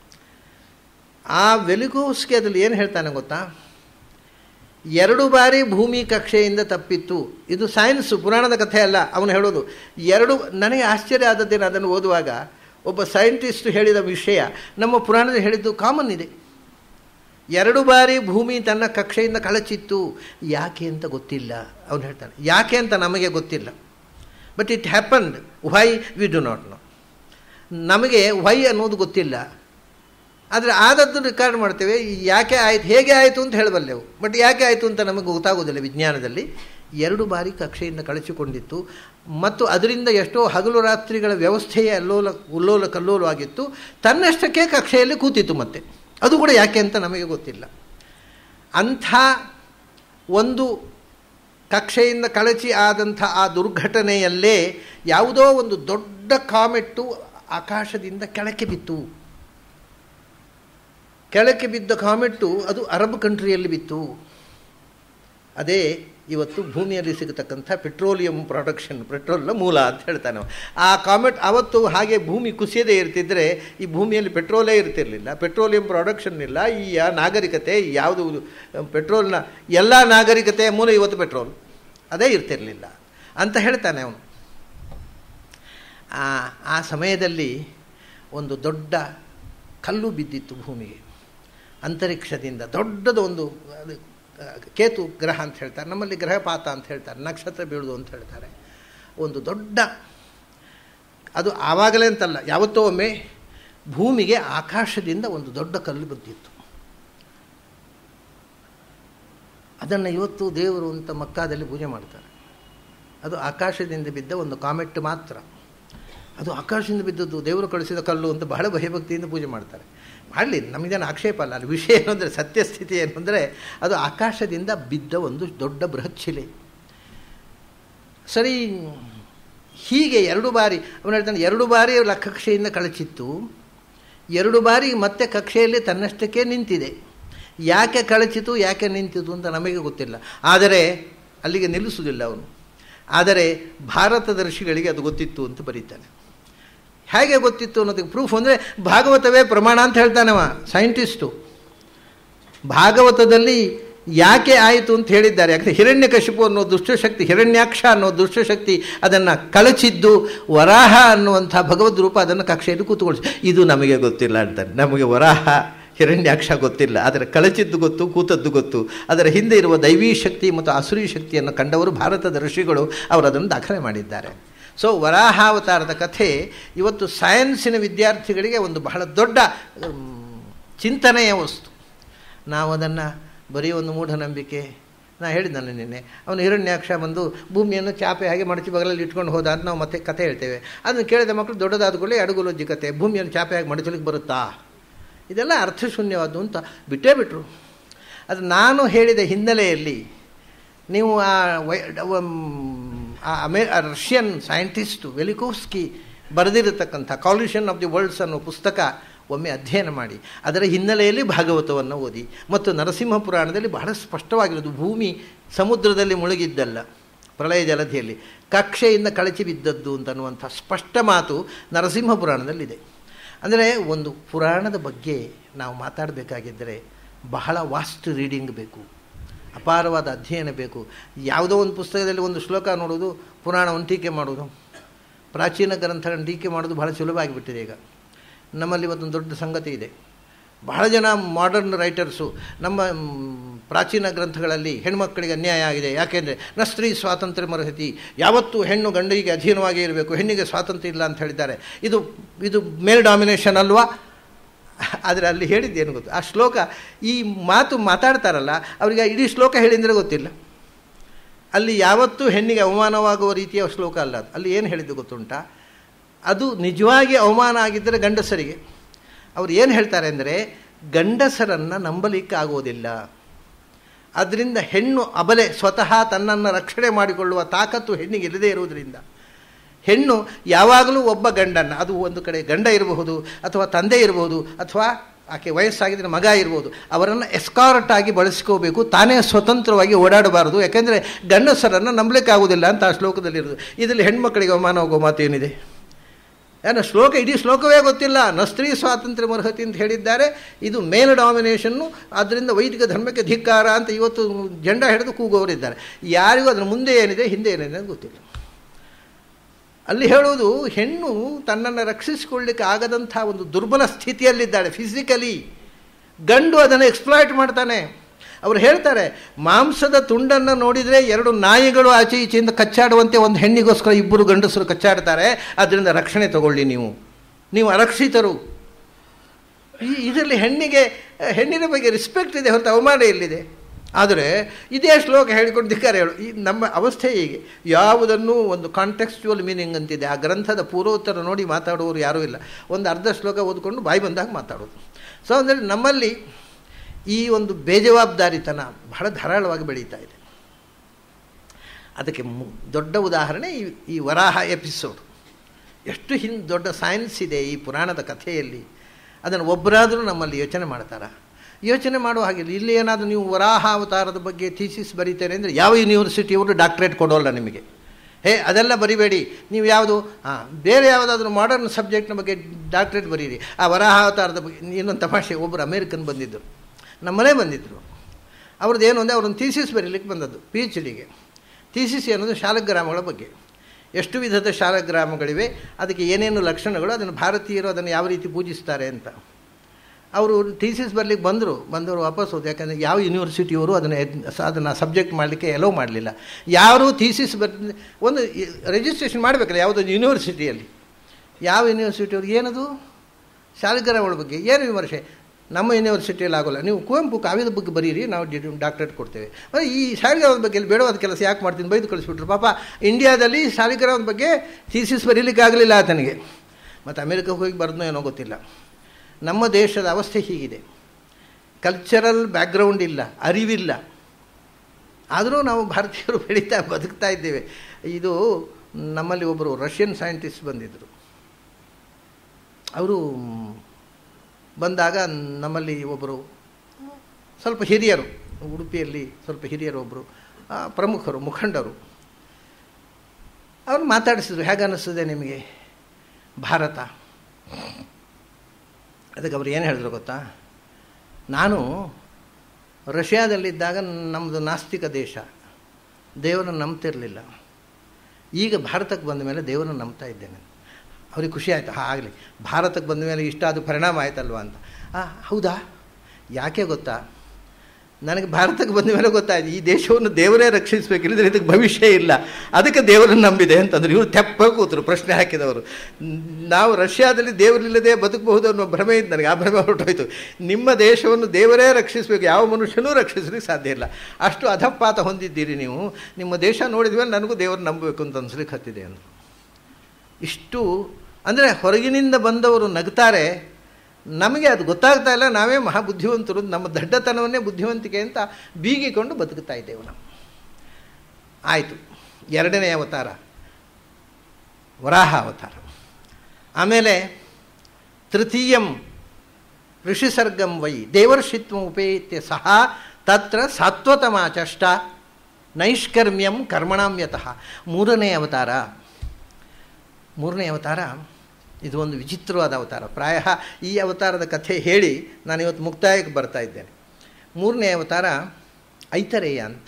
ಆ ವೆಲಿಕೋವ್ಸ್ಕಿ ಅದ್ರಲ್ಲಿ ಏನು ಹೇಳ್ತಾನೆ ಗೊತ್ತಾ ಎರಡು ಬಾರಿ ಭೂಮಿ ಕಕ್ಷೆಯಿಂದ ತಪ್ಪಿತ್ತು ಇದು ಸೈನ್ಸು ಪುರಾಣದ ಕಥೆ ಅಲ್ಲ ಅವನು ಹೇಳೋದು ಎರಡು ನನಗೆ ಆಶ್ಚರ್ಯ ಆದದ್ದೇನು ಅದನ್ನು ಓದುವಾಗ ಒಬ್ಬ ಸೈಂಟಿಸ್ಟ್ ಹೇಳಿದ ವಿಷಯ ನಮ್ಮ ಪುರಾಣದಲ್ಲಿ ಹೇಳಿದ್ದು ಕಾಮನ್ ಇದೆ ಎರಡು ಬಾರಿ ಭೂಮಿ ತನ್ನ ಕಕ್ಷೆಯಿಂದ ಕಳಚಿತ್ತು ಯಾಕೆ ಅಂತ ಗೊತ್ತಿಲ್ಲ ಅವನು ಹೇಳ್ತಾನೆ ಯಾಕೆ ಅಂತ ನಮಗೆ ಗೊತ್ತಿಲ್ಲ but it happened why we do not know ನಮಗೆ ವೈ ಅನ್ನೋದು ಗೊತ್ತಿಲ್ಲ ಆದರೆ ಆದದ್ದು ರೆಕಾರ್ಡ್ ಮಾಡ್ತೇವೆ ಯಾಕೆ ಆಯಿತು ಹೇಗೆ ಆಯಿತು ಅಂತ ಹೇಳಬಲ್ಲೆವು ಬಟ್ ಯಾಕೆ ಆಯಿತು ಅಂತ ನಮಗೆ ಗೊತ್ತಾಗೋದಿಲ್ಲ ವಿಜ್ಞಾನದಲ್ಲಿ ಎರಡು ಬಾರಿ ಕಕ್ಷೆಯಿಂದ ಕಳಿಸಿಕೊಂಡಿತ್ತು ಮತ್ತು ಅದರಿಂದ ಎಷ್ಟೋ ಹಗಲು ರಾತ್ರಿಗಳ ವ್ಯವಸ್ಥೆಯೇ ಅಲ್ಲೋಲ ಉಲ್ಲೋಲ ಕಲ್ಲೋಲವಾಗಿತ್ತು ತನ್ನಷ್ಟಕ್ಕೆ ಕಕ್ಷೆಯಲ್ಲಿ ಕೂತಿತ್ತು ಮತ್ತೆ ಅದು ಕೂಡ ಯಾಕೆ ಅಂತ ನಮಗೆ ಗೊತ್ತಿಲ್ಲ ಅಂಥ ಒಂದು ಕಕ್ಷೆಯಿಂದ ಕಳಚಿ ಆದಂಥ ಆ ದುರ್ಘಟನೆಯಲ್ಲೇ ಯಾವುದೋ ಒಂದು ದೊಡ್ಡ ಕಾಮೆಟ್ಟು ಆಕಾಶದಿಂದ ಕೆಳಕ್ಕೆ ಬಿತ್ತು ಕೆಳಕ್ಕೆ ಬಿದ್ದ ಕಾಮೆಟ್ಟು ಅದು ಅರಬ್ ಕಂಟ್ರಿಯಲ್ಲಿ ಬಿತ್ತು ಅದೇ ಇವತ್ತು ಭೂಮಿಯಲ್ಲಿ ಸಿಗತಕ್ಕಂಥ ಪೆಟ್ರೋಲಿಯಂ ಪ್ರೊಡಕ್ಷನ್ ಪೆಟ್ರೋಲ್ನ ಮೂಲ ಅಂತ ಹೇಳ್ತಾನೆ ಆ ಕಾಮೆಟ್ ಅವತ್ತು ಹಾಗೆ ಭೂಮಿ ಕುಸಿಯದೇ ಇರ್ತಿದ್ರೆ ಈ ಭೂಮಿಯಲ್ಲಿ ಪೆಟ್ರೋಲೇ ಇರ್ತಿರಲಿಲ್ಲ ಪೆಟ್ರೋಲಿಯಂ ಪ್ರೊಡಕ್ಷನ್ ಇಲ್ಲ ಈ ನಾಗರಿಕತೆ ಯಾವುದು ಪೆಟ್ರೋಲ್ನ ಎಲ್ಲ ನಾಗರಿಕತೆಯ ಮೂಲ ಇವತ್ತು ಪೆಟ್ರೋಲ್ ಅದೇ ಇರ್ತಿರಲಿಲ್ಲ ಅಂತ ಹೇಳ್ತಾನೆ ಅವನು ಆ ಸಮಯದಲ್ಲಿ ಒಂದು ದೊಡ್ಡ ಕಲ್ಲು ಬಿದ್ದಿತ್ತು ಭೂಮಿಗೆ ಅಂತರಿಕ್ಷದಿಂದ ದೊಡ್ಡದು ಒಂದು ಕೇತು ಗ್ರಹ ಅಂತ ಹೇಳ್ತಾರೆ ನಮ್ಮಲ್ಲಿ ಗ್ರಹಪಾತ ಅಂತ ಹೇಳ್ತಾರೆ ನಕ್ಷತ್ರ ಬೀಳುವುದು ಅಂತ ಹೇಳ್ತಾರೆ ಒಂದು ದೊಡ್ಡ ಅದು ಆವಾಗಲೇ ಅಂತಲ್ಲ ಯಾವತ್ತೋ ಒಮ್ಮೆ ಭೂಮಿಗೆ ಆಕಾಶದಿಂದ ಒಂದು ದೊಡ್ಡ ಕಲ್ಲು ಬಿದ್ದಿತ್ತು ಅದನ್ನು ಇವತ್ತು ದೇವರು ಅಂತ ಮಕ್ಕಾದಲ್ಲಿ ಪೂಜೆ ಮಾಡ್ತಾರೆ ಅದು ಆಕಾಶದಿಂದ ಬಿದ್ದ ಒಂದು ಕಾಮೆಟ್ ಮಾತ್ರ ಅದು ಆಕಾಶದಿಂದ ಬಿದ್ದದ್ದು ದೇವರು ಕಳಿಸಿದ ಕಲ್ಲು ಅಂತ ಬಹಳ ಭಯಭಕ್ತಿಯಿಂದ ಪೂಜೆ ಮಾಡ್ತಾರೆ ಮಾಡಲಿ ನಮಗೇನು ಆಕ್ಷೇಪ ಅಲ್ಲ ಅಲ್ಲಿ ವಿಷಯ ಏನು ಅಂದರೆ ಸತ್ಯಸ್ಥಿತಿ ಏನು ಅಂದರೆ ಅದು ಆಕಾಶದಿಂದ ಬಿದ್ದ ಒಂದು ದೊಡ್ಡ ಬೃಹತ್ ಶಿಲೆ ಸರಿ ಹೀಗೆ ಎರಡು ಬಾರಿ ಅವನು ಹೇಳ್ತಾನೆ ಎರಡು ಬಾರಿ ಕಕ್ಷೆಯಿಂದ ಕಳಚಿತ್ತು ಎರಡು ಬಾರಿ ಮತ್ತೆ ಕಕ್ಷೆಯಲ್ಲಿ ತನ್ನಷ್ಟಕ್ಕೆ ನಿಂತಿದೆ ಯಾಕೆ ಕಳಚಿತು ಯಾಕೆ ನಿಂತಿತು ಅಂತ ನಮಗೆ ಗೊತ್ತಿಲ್ಲ ಆದರೆ ಅಲ್ಲಿಗೆ ನಿಲ್ಲಿಸುವುದಿಲ್ಲ ಅವನು ಆದರೆ ಭಾರತದ ಋಷಿಗಳಿಗೆ ಅದು ಗೊತ್ತಿತ್ತು ಅಂತ ಬರೀತಾನೆ ಹೇಗೆ ಗೊತ್ತಿತ್ತು ಅನ್ನೋದಕ್ಕೆ ಪ್ರೂಫ್ ಅಂದರೆ ಭಾಗವತವೇ ಪ್ರಮಾಣ ಅಂತ ಹೇಳ್ತಾನವ ಸೈಂಟಿಸ್ಟು ಭಾಗವತದಲ್ಲಿ ಯಾಕೆ ಆಯಿತು ಅಂತ ಹೇಳಿದ್ದಾರೆ ಯಾಕಂದರೆ ಹಿರಣ್ಯಕಶಿಪು ಅನ್ನೋ ದುಷ್ಟಶಕ್ತಿ ಹಿರಣ್ಯಾಕ್ಷ ಅನ್ನೋ ದುಷ್ಟಶಕ್ತಿ ಅದನ್ನು ಕಳಚಿದ್ದು ವರಾಹ ಅನ್ನುವಂಥ ಭಗವದ್ ರೂಪ ಅದನ್ನು ಕಕ್ಷೆಯಲ್ಲಿ ಕೂತ್ಕೊಳ್ಸಿ ಇದು ನಮಗೆ ಗೊತ್ತಿಲ್ಲ ಅಂತಾರೆ ನಮಗೆ ವರಾಹ ಹಿರಣ್ಯಾಕ್ಷ ಗೊತ್ತಿಲ್ಲ ಆದರೆ ಕಳಚಿದ್ದು ಗೊತ್ತು ಕೂತದ್ದು ಗೊತ್ತು ಅದರ ಹಿಂದೆ ಇರುವ ದೈವೀ ಶಕ್ತಿ ಮತ್ತು ಅಸುರಿ ಶಕ್ತಿಯನ್ನು ಕಂಡವರು ಭಾರತದ ಋಷಿಗಳು ಅವರು ಅದನ್ನು ದಾಖಲೆ ಮಾಡಿದ್ದಾರೆ ಸೊ ವರಾಹಾವತಾರದ ಕಥೆ ಇವತ್ತು ಸೈನ್ಸಿನ ವಿದ್ಯಾರ್ಥಿಗಳಿಗೆ ಒಂದು ಬಹಳ ದೊಡ್ಡ ಚಿಂತನೆಯ ವಸ್ತು ನಾವು ಅದನ್ನು ಬರೀ ಒಂದು ಮೂಢನಂಬಿಕೆ ನಾ ಹೇಳಿದ್ನಲ್ಲ ನಿನ್ನೆ ಅವನು ಹಿರಣ್ಯಾಕ್ಷ ಬಂದು ಭೂಮಿಯನ್ನು ಚಾಪೆ ಹಾಗೆ ಮಡಚಿ ಬಗಲಲ್ಲಿ ಇಟ್ಕೊಂಡು ಹೋದ ಅಂತ ನಾವು ಮತ್ತೆ ಕತೆ ಹೇಳ್ತೇವೆ ಅದನ್ನು ಕೇಳಿದ ಮಕ್ಕಳು ದೊಡ್ಡದಾದ ಕೂಡಲೇ ಅಡುಗುಲೊಜ್ಜಿ ಕತೆ ಭೂಮಿಯನ್ನು ಚಾಪೆ ಹಾಗೆ ಮಡಚಲಿಕ್ಕೆ ಬರುತ್ತಾ ಇದೆಲ್ಲ ಅರ್ಥಶೂನ್ಯವಾದ್ದು ಅಂತ ಬಿಟ್ಟೇ ಬಿಟ್ಟರು ಅದು ನಾನು ಹೇಳಿದ ಹಿನ್ನೆಲೆಯಲ್ಲಿ ನೀವು ಆ ವೈ ಆ ಅಮೇ ರಷ್ಯನ್ ಸೈಂಟಿಸ್ಟು ವೆಲಿಕೋಸ್ಕಿ ಬರೆದಿರತಕ್ಕಂಥ ಕಾಲ್ಯೂಷನ್ ಆಫ್ ದಿ ವರ್ಲ್ಡ್ಸ್ ಅನ್ನೋ ಪುಸ್ತಕ ಒಮ್ಮೆ ಅಧ್ಯಯನ ಮಾಡಿ ಅದರ ಹಿನ್ನೆಲೆಯಲ್ಲಿ ಭಾಗವತವನ್ನು ಓದಿ ಮತ್ತು ನರಸಿಂಹ ಪುರಾಣದಲ್ಲಿ ಬಹಳ ಸ್ಪಷ್ಟವಾಗಿರೋದು ಭೂಮಿ ಸಮುದ್ರದಲ್ಲಿ ಮುಳುಗಿದ್ದಲ್ಲ ಪ್ರಳಯ ಜಲಧಿಯಲ್ಲಿ ಕಕ್ಷೆಯಿಂದ ಕಳಚಿ ಬಿದ್ದದ್ದು ಅಂತನ್ನುವಂಥ ಸ್ಪಷ್ಟ ಮಾತು ನರಸಿಂಹ ಪುರಾಣದಲ್ಲಿದೆ ಅಂದರೆ ಒಂದು ಪುರಾಣದ ಬಗ್ಗೆ ನಾವು ಮಾತಾಡಬೇಕಾಗಿದ್ದರೆ ಬಹಳ ವಾಸ್ಟ್ ರೀಡಿಂಗ್ ಬೇಕು ಅಪಾರವಾದ ಅಧ್ಯಯನ ಬೇಕು ಯಾವುದೋ ಒಂದು ಪುಸ್ತಕದಲ್ಲಿ ಒಂದು ಶ್ಲೋಕ ನೋಡೋದು ಪುರಾಣವನ್ನು ಟೀಕೆ ಮಾಡೋದು ಪ್ರಾಚೀನ ಗ್ರಂಥಗಳನ್ನು ಟೀಕೆ ಮಾಡೋದು ಬಹಳ ಸುಲಭ ಆಗಿಬಿಟ್ಟಿದೆ ಈಗ ನಮ್ಮಲ್ಲಿ ಇವತ್ತೊಂದು ದೊಡ್ಡ ಸಂಗತಿ ಇದೆ ಬಹಳ ಜನ ಮಾಡರ್ನ್ ರೈಟರ್ಸು ನಮ್ಮ ಪ್ರಾಚೀನ ಗ್ರಂಥಗಳಲ್ಲಿ ಹೆಣ್ಮಕ್ಕಳಿಗೆ ಅನ್ಯಾಯ ಆಗಿದೆ ಯಾಕೆಂದರೆ ನ ಸ್ತ್ರೀ ಸ್ವಾತಂತ್ರ್ಯ ಮರಹತಿ ಯಾವತ್ತೂ ಹೆಣ್ಣು ಗಂಡಿಗೆ ಅಧೀನವಾಗಿ ಇರಬೇಕು ಹೆಣ್ಣಿಗೆ ಸ್ವಾತಂತ್ರ್ಯ ಇಲ್ಲ ಅಂತ ಹೇಳಿದ್ದಾರೆ ಇದು ಇದು ಮೇಲ್ ಡಾಮಿನೇಷನ್ ಅಲ್ವಾ ಆದರೆ ಅಲ್ಲಿ ಹೇಳಿದ್ದೇನು ಗೊತ್ತು ಆ ಶ್ಲೋಕ ಈ ಮಾತು ಮಾತಾಡ್ತಾರಲ್ಲ ಅವರಿಗೆ ಇಡೀ ಶ್ಲೋಕ ಹೇಳಿದರೆ ಗೊತ್ತಿಲ್ಲ ಅಲ್ಲಿ ಯಾವತ್ತೂ ಹೆಣ್ಣಿಗೆ ಅವಮಾನವಾಗುವ ರೀತಿಯ ಶ್ಲೋಕ ಅಲ್ಲ ಅದು ಅಲ್ಲಿ ಏನು ಹೇಳಿದ್ದು ಗೊತ್ತುಂಟಾ ಅದು ನಿಜವಾಗಿ ಅವಮಾನ ಆಗಿದ್ದರೆ ಗಂಡಸರಿಗೆ ಅವ್ರು ಏನು ಹೇಳ್ತಾರೆ ಅಂದರೆ ಗಂಡಸರನ್ನು ನಂಬಲಿಕ್ಕೆ ಆಗೋದಿಲ್ಲ ಅದರಿಂದ ಹೆಣ್ಣು ಅಬಲೆ ಸ್ವತಃ ತನ್ನನ್ನು ರಕ್ಷಣೆ ಮಾಡಿಕೊಳ್ಳುವ ತಾಕತ್ತು ಹೆಣ್ಣಿಗೆ ಇಲ್ಲದೇ ಇರುವುದರಿಂದ ಹೆಣ್ಣು ಯಾವಾಗಲೂ ಒಬ್ಬ ಗಂಡನ್ನು ಅದು ಒಂದು ಕಡೆ ಗಂಡ ಇರಬಹುದು ಅಥವಾ ತಂದೆ ಇರಬಹುದು ಅಥವಾ ಆಕೆ ವಯಸ್ಸಾಗಿದ್ದರೆ ಮಗ ಇರ್ಬೋದು ಅವರನ್ನು ಎಸ್ಕಾರ್ಟ್ ಆಗಿ ಬಳಸ್ಕೋಬೇಕು ತಾನೇ ಸ್ವತಂತ್ರವಾಗಿ ಓಡಾಡಬಾರದು ಯಾಕೆಂದರೆ ಗಂಡಸರನ್ನು ನಂಬಲಿಕ್ಕಾಗೋದಿಲ್ಲ ಅಂತ ಆ ಶ್ಲೋಕದಲ್ಲಿರೋದು ಇದರಲ್ಲಿ ಹೆಣ್ಮಕ್ಕಳಿಗೆ ಅವಮಾನ ಹೋಗೋ ಮಾತು ಏನಿದೆ ಏನೋ ಶ್ಲೋಕ ಇಡೀ ಶ್ಲೋಕವೇ ಗೊತ್ತಿಲ್ಲ ನ ಸ್ತ್ರೀ ಸ್ವಾತಂತ್ರ್ಯ ಮರ್ಹತಿ ಅಂತ ಹೇಳಿದ್ದಾರೆ ಇದು ಮೇಲ್ ಡಾಮಿನೇಷನ್ನು ಆದ್ದರಿಂದ ವೈದಿಕ ಧರ್ಮಕ್ಕೆ ಧಿಕ್ಕಾರ ಅಂತ ಇವತ್ತು ಜೆಂಡ ಹಿಡಿದು ಕೂಗೋರಿದ್ದಾರೆ ಯಾರಿಗೂ ಅದರ ಮುಂದೆ ಏನಿದೆ ಹಿಂದೆ ಏನಿದೆ ಅಂತ ಗೊತ್ತಿಲ್ಲ ಅಲ್ಲಿ ಹೇಳುವುದು ಹೆಣ್ಣು ತನ್ನನ್ನು ರಕ್ಷಿಸಿಕೊಳ್ಳಿಕ್ಕೆ ಆಗದಂಥ ಒಂದು ದುರ್ಬಲ ಸ್ಥಿತಿಯಲ್ಲಿದ್ದಾಳೆ ಫಿಸಿಕಲಿ ಗಂಡು ಅದನ್ನು ಎಕ್ಸ್ಪ್ಲಾಯ್ಟ್ ಮಾಡ್ತಾನೆ ಅವರು ಹೇಳ್ತಾರೆ ಮಾಂಸದ ತುಂಡನ್ನು ನೋಡಿದರೆ ಎರಡು ನಾಯಿಗಳು ಆಚೆ ಈಚೆಯಿಂದ ಕಚ್ಚಾಡುವಂತೆ ಒಂದು ಹೆಣ್ಣಿಗೋಸ್ಕರ ಇಬ್ಬರು ಗಂಡಸರು ಕಚ್ಚಾಡ್ತಾರೆ ಅದರಿಂದ ರಕ್ಷಣೆ ತಗೊಳ್ಳಿ ನೀವು ನೀವು ಅರಕ್ಷಿತರು ಈ ಇದರಲ್ಲಿ ಹೆಣ್ಣಿಗೆ ಹೆಣ್ಣಿನ ಬಗ್ಗೆ ರೆಸ್ಪೆಕ್ಟ್ ಇದೆ ಹೊರತು ಅವಮಾನ ಎಲ್ಲಿದೆ ಆದರೆ ಇದೇ ಶ್ಲೋಕ ಹೇಳಿಕೊಂಡು ಧಿಕ್ಕಾರ ಹೇಳು ಈ ನಮ್ಮ ಅವಸ್ಥೆ ಹೀಗೆ ಯಾವುದನ್ನು ಒಂದು ಕಾಂಟೆಕ್ಸ್ಚುವಲ್ ಮೀನಿಂಗ್ ಅಂತಿದೆ ಆ ಗ್ರಂಥದ ಪೂರ್ವೋತ್ತರ ನೋಡಿ ಮಾತಾಡುವವರು ಯಾರೂ ಇಲ್ಲ ಒಂದು ಅರ್ಧ ಶ್ಲೋಕ ಓದ್ಕೊಂಡು ಬಾಯಿ ಬಂದಾಗ ಮಾತಾಡೋದು ಸೊ ಅಂದರೆ ನಮ್ಮಲ್ಲಿ ಈ ಒಂದು ಬೇಜವಾಬ್ದಾರಿತನ ಬಹಳ ಧಾರಾಳವಾಗಿ ಬೆಳೀತಾ ಇದೆ ಅದಕ್ಕೆ ದೊಡ್ಡ ಉದಾಹರಣೆ ಈ ಈ ವರಾಹ ಎಪಿಸೋಡ್ ಎಷ್ಟು ಹಿಂದೆ ದೊಡ್ಡ ಸೈನ್ಸ್ ಇದೆ ಈ ಪುರಾಣದ ಕಥೆಯಲ್ಲಿ ಅದನ್ನು ಒಬ್ಬರಾದರೂ ನಮ್ಮಲ್ಲಿ ಯೋಚನೆ ಮಾಡ್ತಾರಾ ಯೋಚನೆ ಮಾಡುವ ಹಾಗಿಲ್ಲ ಇಲ್ಲಿ ಏನಾದರೂ ನೀವು ವರಾಹ ಅವತಾರದ ಬಗ್ಗೆ ಥೀಸಿಸ್ ಬರೀತೇನೆ ಅಂದರೆ ಯಾವ ಯೂನಿವರ್ಸಿಟಿಯವರು ಡಾಕ್ಟ್ರೇಟ್ ಕೊಡೋಲ್ಲ ನಿಮಗೆ ಹೇ ಅದೆಲ್ಲ ಬರಿಬೇಡಿ ನೀವು ಯಾವುದು ಹಾಂ ಬೇರೆ ಯಾವುದಾದ್ರೂ ಮಾಡರ್ನ್ ಸಬ್ಜೆಕ್ಟ್ನ ಬಗ್ಗೆ ಡಾಕ್ಟ್ರೇಟ್ ಬರೀರಿ ಆ ವರಾಹ ಅವತಾರದ ಬಗ್ಗೆ ಇನ್ನೊಂದು ತಮಾಷೆ ಒಬ್ಬರು ಅಮೇರಿಕನ್ ಬಂದಿದ್ದರು ನಮ್ಮನೇ ಬಂದಿದ್ದರು ಅವ್ರದ್ದು ಏನು ಅಂದರೆ ಅವ್ರನ್ನ ಥೀಸಿಸ್ ಬರೀಲಿಕ್ಕೆ ಬಂದದ್ದು ಪಿ ಎಚ್ ಡಿಗೆ ಥೀಸಿಸ್ ಅನ್ನೋದು ಶಾಲಗ್ರಾಮಗಳ ಬಗ್ಗೆ ಎಷ್ಟು ವಿಧದ ಶಾಲಗ್ರಾಮಗಳಿವೆ ಅದಕ್ಕೆ ಏನೇನು ಲಕ್ಷಣಗಳು ಅದನ್ನು ಭಾರತೀಯರು ಅದನ್ನು ಯಾವ ರೀತಿ ಪೂಜಿಸ್ತಾರೆ ಅಂತ ಅವರು ಥೀಸಿಸ್ ಬರಲಿಕ್ಕೆ ಬಂದರು ಬಂದವರು ವಾಪಸ್ ಹೋದ್ರು ಯಾಕಂದರೆ ಯಾವ ಯೂನಿವರ್ಸಿಟಿಯವರು ಅದನ್ನು ಅದನ್ನು ಸಬ್ಜೆಕ್ಟ್ ಮಾಡಲಿಕ್ಕೆ ಎಲೋ ಮಾಡಲಿಲ್ಲ ಯಾರು ಥೀಸಿಸ್ ಬರ್ ಒಂದು ರಿಜಿಸ್ಟ್ರೇಷನ್ ಮಾಡಬೇಕಲ್ಲ ಯಾವುದೊಂದು ಯೂನಿವರ್ಸಿಟಿಯಲ್ಲಿ ಯಾವ ಯೂನಿವರ್ಸಿಟಿಯವ್ರಿಗೆ ಏನದು ಶಾಲಗ್ರಾಮಗಳ ಬಗ್ಗೆ ಏನು ವಿಮರ್ಶೆ ನಮ್ಮ ಯೂನಿವರ್ಸಿಟಿಯಲ್ಲಿ ಆಗೋಲ್ಲ ನೀವು ಕುವೆಂಪು ಕಾವ್ಯದ ಬಗ್ಗೆ ಬರೀರಿ ನಾವು ಡಾಕ್ಟರೇಟ್ ಕೊಡ್ತೇವೆ ಈ ಶಾಲಿಗ್ರಾಮದ ಬಗ್ಗೆ ಬೇಡವಾದ ಕೆಲಸ ಯಾಕೆ ಮಾಡ್ತೀನಿ ಬೈದು ಕಳಿಸ್ಬಿಟ್ರು ಪಾಪ ಇಂಡಿಯಾದಲ್ಲಿ ಶಾಲಿಗ್ರಾಮದ ಬಗ್ಗೆ ಥೀಸಿಸ್ ಬರೀಲಿಕ್ಕೆ ಆಗಲಿಲ್ಲ ಆತನಿಗೆ ಮತ್ತು ಅಮೇರಿಕಕ್ಕೆ ಹೋಗಿ ಬರೆದ್ನೋ ಏನೋ ಗೊತ್ತಿಲ್ಲ ನಮ್ಮ ದೇಶದ ಅವಸ್ಥೆ ಹೀಗಿದೆ ಕಲ್ಚರಲ್ ಬ್ಯಾಕ್ಗ್ರೌಂಡ್ ಇಲ್ಲ ಅರಿವಿಲ್ಲ ಆದರೂ ನಾವು ಭಾರತೀಯರು ಬೆಳೀತಾ ಬದುಕ್ತಾ ಇದ್ದೇವೆ ಇದು ನಮ್ಮಲ್ಲಿ ಒಬ್ಬರು ರಷ್ಯನ್ ಸೈಂಟಿಸ್ಟ್ ಬಂದಿದ್ದರು ಅವರು ಬಂದಾಗ ನಮ್ಮಲ್ಲಿ ಒಬ್ಬರು ಸ್ವಲ್ಪ ಹಿರಿಯರು ಉಡುಪಿಯಲ್ಲಿ ಸ್ವಲ್ಪ ಹಿರಿಯರು ಒಬ್ಬರು ಪ್ರಮುಖರು ಮುಖಂಡರು ಅವ್ರು ಮಾತಾಡಿಸಿದ್ರು ಹೇಗೆ ಅನ್ನಿಸ್ತದೆ ನಿಮಗೆ ಭಾರತ ಅದಕ್ಕೆ ಅವ್ರು ಏನು ಹೇಳಿದ್ರು ಗೊತ್ತಾ ನಾನು ರಷ್ಯಾದಲ್ಲಿದ್ದಾಗ ನಮ್ಮದು ನಾಸ್ತಿಕ ದೇಶ ದೇವರನ್ನು ನಂಬ್ತಿರಲಿಲ್ಲ ಈಗ ಭಾರತಕ್ಕೆ ಬಂದ ಮೇಲೆ ದೇವರನ್ನು ನಂಬ್ತಾ ಇದ್ದೇನೆ ಅವ್ರಿಗೆ ಖುಷಿ ಆಯಿತು ಹಾಂ ಆಗಲಿ ಭಾರತಕ್ಕೆ ಬಂದ ಮೇಲೆ ಇಷ್ಟಾದ ಪರಿಣಾಮ ಆಯ್ತಲ್ವ ಅಂತ ಹೌದಾ ಯಾಕೆ ಗೊತ್ತಾ ನನಗೆ ಭಾರತಕ್ಕೆ ಬಂದ ಮೇಲೆ ಗೊತ್ತಾಯ್ತು ಈ ದೇಶವನ್ನು ದೇವರೇ ರಕ್ಷಿಸಬೇಕು ಇಲ್ಲದ್ರೆ ಇದಕ್ಕೆ ಭವಿಷ್ಯ ಇಲ್ಲ ಅದಕ್ಕೆ ದೇವರನ್ನು ನಂಬಿದೆ ಅಂತಂದ್ರೆ ಇವರು ತೆಪ್ಪ ಕೂತರು ಪ್ರಶ್ನೆ ಹಾಕಿದವರು ನಾವು ರಷ್ಯಾದಲ್ಲಿ ದೇವರಿಲ್ಲದೆ ಬದುಕಬಹುದು ಅನ್ನೋ ಭ್ರಮೆ ಇತ್ತು ನನಗೆ ಆ ಭ್ರಮೆ ಹೊರಟೋಯ್ತು ನಿಮ್ಮ ದೇಶವನ್ನು ದೇವರೇ ರಕ್ಷಿಸಬೇಕು ಯಾವ ಮನುಷ್ಯನೂ ರಕ್ಷಿಸಲಿಕ್ಕೆ ಸಾಧ್ಯ ಇಲ್ಲ ಅಷ್ಟು ಅಧಪಾತ ಹೊಂದಿದ್ದೀರಿ ನೀವು ನಿಮ್ಮ ದೇಶ ನೋಡಿದ ಮೇಲೆ ನನಗೂ ದೇವರು ನಂಬಬೇಕು ಅಂತ ಅನ್ಸ್ಲಿಕ್ಕೆ ಹತ್ತಿದೆ ಅಂದರು ಇಷ್ಟು ಅಂದರೆ ಹೊರಗಿನಿಂದ ಬಂದವರು ನಗ್ತಾರೆ ನಮಗೆ ಅದು ಗೊತ್ತಾಗ್ತಾ ಇಲ್ಲ ನಾವೇ ಮಹಾಬುದ್ಧಿವಂತರು ನಮ್ಮ ದಡ್ಡತನವನ್ನೇ ಬುದ್ಧಿವಂತಿಕೆ ಅಂತ ಬೀಗಿಕೊಂಡು ಬದುಕ್ತಾ ಇದ್ದೇವೆ ನಾವು ಆಯಿತು ಎರಡನೇ ಅವತಾರ ವರಾಹ ಅವತಾರ ಆಮೇಲೆ ತೃತೀಯಂ ಋಷಿಸರ್ಗಂ ವೈ ದೇವರ್ಷಿತ್ವ ಉಪೇತ್ಯ ಸಹ ತತ್ರ ಸಾತ್ವತಮಾಚಷ್ಟ ನೈಷ್ಕರ್ಮ್ಯಂ ಕರ್ಮಣಾಮ್ಯತಃ ಮೂರನೇ ಅವತಾರ ಮೂರನೇ ಅವತಾರ ಇದು ಒಂದು ವಿಚಿತ್ರವಾದ ಅವತಾರ ಪ್ರಾಯ ಈ ಅವತಾರದ ಕಥೆ ಹೇಳಿ ನಾನು ಇವತ್ತು ಮುಕ್ತಾಯಕ್ಕೆ ಬರ್ತಾ ಇದ್ದೇನೆ ಮೂರನೇ ಅವತಾರ ಐತರೇಯ ಅಂತ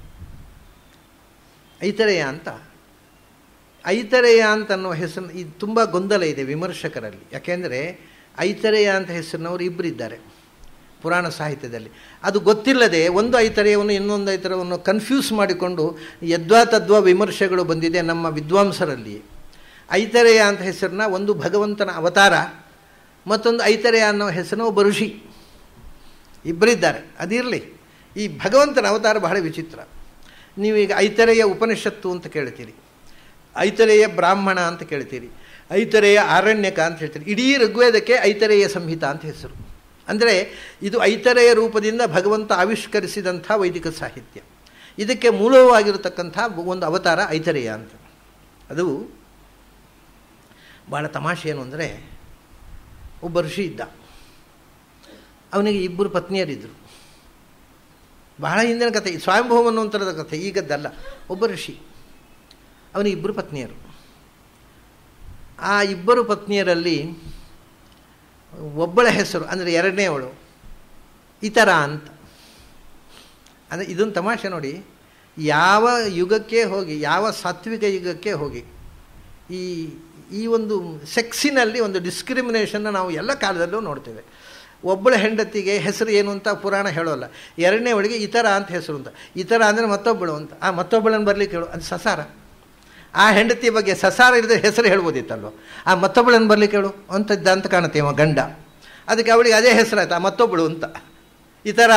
ಐತರೇಯ ಅಂತ ಐತರೇಯ ಅಂತ ಅನ್ನೋ ಹೆಸರು ಇದು ತುಂಬ ಗೊಂದಲ ಇದೆ ವಿಮರ್ಶಕರಲ್ಲಿ ಯಾಕೆಂದರೆ ಐತರೇಯ ಅಂತ ಹೆಸರಿನವರು ಇಬ್ಬರಿದ್ದಾರೆ ಪುರಾಣ ಸಾಹಿತ್ಯದಲ್ಲಿ ಅದು ಗೊತ್ತಿಲ್ಲದೆ ಒಂದು ಐತರೇಯವನ್ನು ಇನ್ನೊಂದು ಐತರವನ್ನು ಕನ್ಫ್ಯೂಸ್ ಮಾಡಿಕೊಂಡು ಯದ್ವಾ ತದ್ವಾ ವಿಮರ್ಶೆಗಳು ಬಂದಿದೆ ನಮ್ಮ ವಿದ್ವಾಂಸರಲ್ಲಿ ಐತರೇಯ ಅಂತ ಹೆಸರನ್ನ ಒಂದು ಭಗವಂತನ ಅವತಾರ ಮತ್ತೊಂದು ಐತರೇಯ ಅನ್ನೋ ಹೆಸರಿನ ಒಬ್ಬ ಋಷಿ ಇಬ್ಬರಿದ್ದಾರೆ ಅದಿರಲಿ ಈ ಭಗವಂತನ ಅವತಾರ ಬಹಳ ವಿಚಿತ್ರ ನೀವೀಗ ಐತರೇಯ ಉಪನಿಷತ್ತು ಅಂತ ಕೇಳ್ತೀರಿ ಐತರೇಯ ಬ್ರಾಹ್ಮಣ ಅಂತ ಕೇಳ್ತೀರಿ ಐತರೇಯ ಆರಣ್ಯಕ ಅಂತ ಹೇಳ್ತೀರಿ ಇಡೀ ಋಗ್ವೇದಕ್ಕೆ ಐತರೇಯ ಸಂಹಿತ ಅಂತ ಹೆಸರು ಅಂದರೆ ಇದು ಐತರೇಯ ರೂಪದಿಂದ ಭಗವಂತ ಆವಿಷ್ಕರಿಸಿದಂಥ ವೈದಿಕ ಸಾಹಿತ್ಯ ಇದಕ್ಕೆ ಮೂಲವಾಗಿರತಕ್ಕಂಥ ಒಂದು ಅವತಾರ ಐತರೇಯ ಅಂತ ಅದು ಭಾಳ ತಮಾಷೆ ಏನು ಅಂದರೆ ಒಬ್ಬ ಋಷಿ ಇದ್ದ ಅವನಿಗೆ ಇಬ್ಬರು ಪತ್ನಿಯರಿದ್ದರು ಬಹಳ ಹಿಂದಿನ ಕಥೆ ಸ್ವಯಂಭವ ಅನ್ನುವಂಥರದ ಕಥೆ ಈಗದ್ದಲ್ಲ ಒಬ್ಬ ಋಷಿ ಅವನಿಗೆ ಇಬ್ಬರು ಪತ್ನಿಯರು ಆ ಇಬ್ಬರು ಪತ್ನಿಯರಲ್ಲಿ ಒಬ್ಬಳ ಹೆಸರು ಅಂದರೆ ಎರಡನೇ ಅವಳು ಇತರ ಅಂತ ಅಂದರೆ ಇದೊಂದು ತಮಾಷೆ ನೋಡಿ ಯಾವ ಯುಗಕ್ಕೆ ಹೋಗಿ ಯಾವ ಸಾತ್ವಿಕ ಯುಗಕ್ಕೆ ಹೋಗಿ ಈ ಈ ಒಂದು ಸೆಕ್ಸಿನಲ್ಲಿ ಒಂದು ಡಿಸ್ಕ್ರಿಮಿನೇಷನ್ನ ನಾವು ಎಲ್ಲ ಕಾಲದಲ್ಲೂ ನೋಡ್ತೇವೆ ಒಬ್ಬಳ ಹೆಂಡತಿಗೆ ಹೆಸರು ಏನು ಅಂತ ಪುರಾಣ ಹೇಳೋಲ್ಲ ಎರಡನೇ ಒಳಗೆ ಇತರ ಅಂತ ಹೆಸರು ಅಂತ ಇತರ ಅಂದರೆ ಮತ್ತೊಬ್ಬಳು ಅಂತ ಆ ಮತ್ತೊಬ್ಬಳನ್ನು ಬರಲಿಕ್ಕೆ ಹೇಳು ಅದು ಸಸಾರ ಆ ಹೆಂಡತಿ ಬಗ್ಗೆ ಸಸಾರ ಇಲ್ಲದೆ ಹೆಸರು ಹೇಳ್ಬೋದಿತ್ತಲ್ವ ಆ ಮತ್ತೊಬ್ಬಳನ್ನು ಬರಲಿಕ್ಕೆ ಹೇಳು ಅಂತದ್ದ ಅಂತ ಕಾಣುತ್ತೆ ಅವ ಗಂಡ ಅದಕ್ಕೆ ಅವಳಿಗೆ ಅದೇ ಹೆಸರಾಯ್ತು ಆ ಮತ್ತೊಬ್ಬಳು ಅಂತ ಈ ಥರ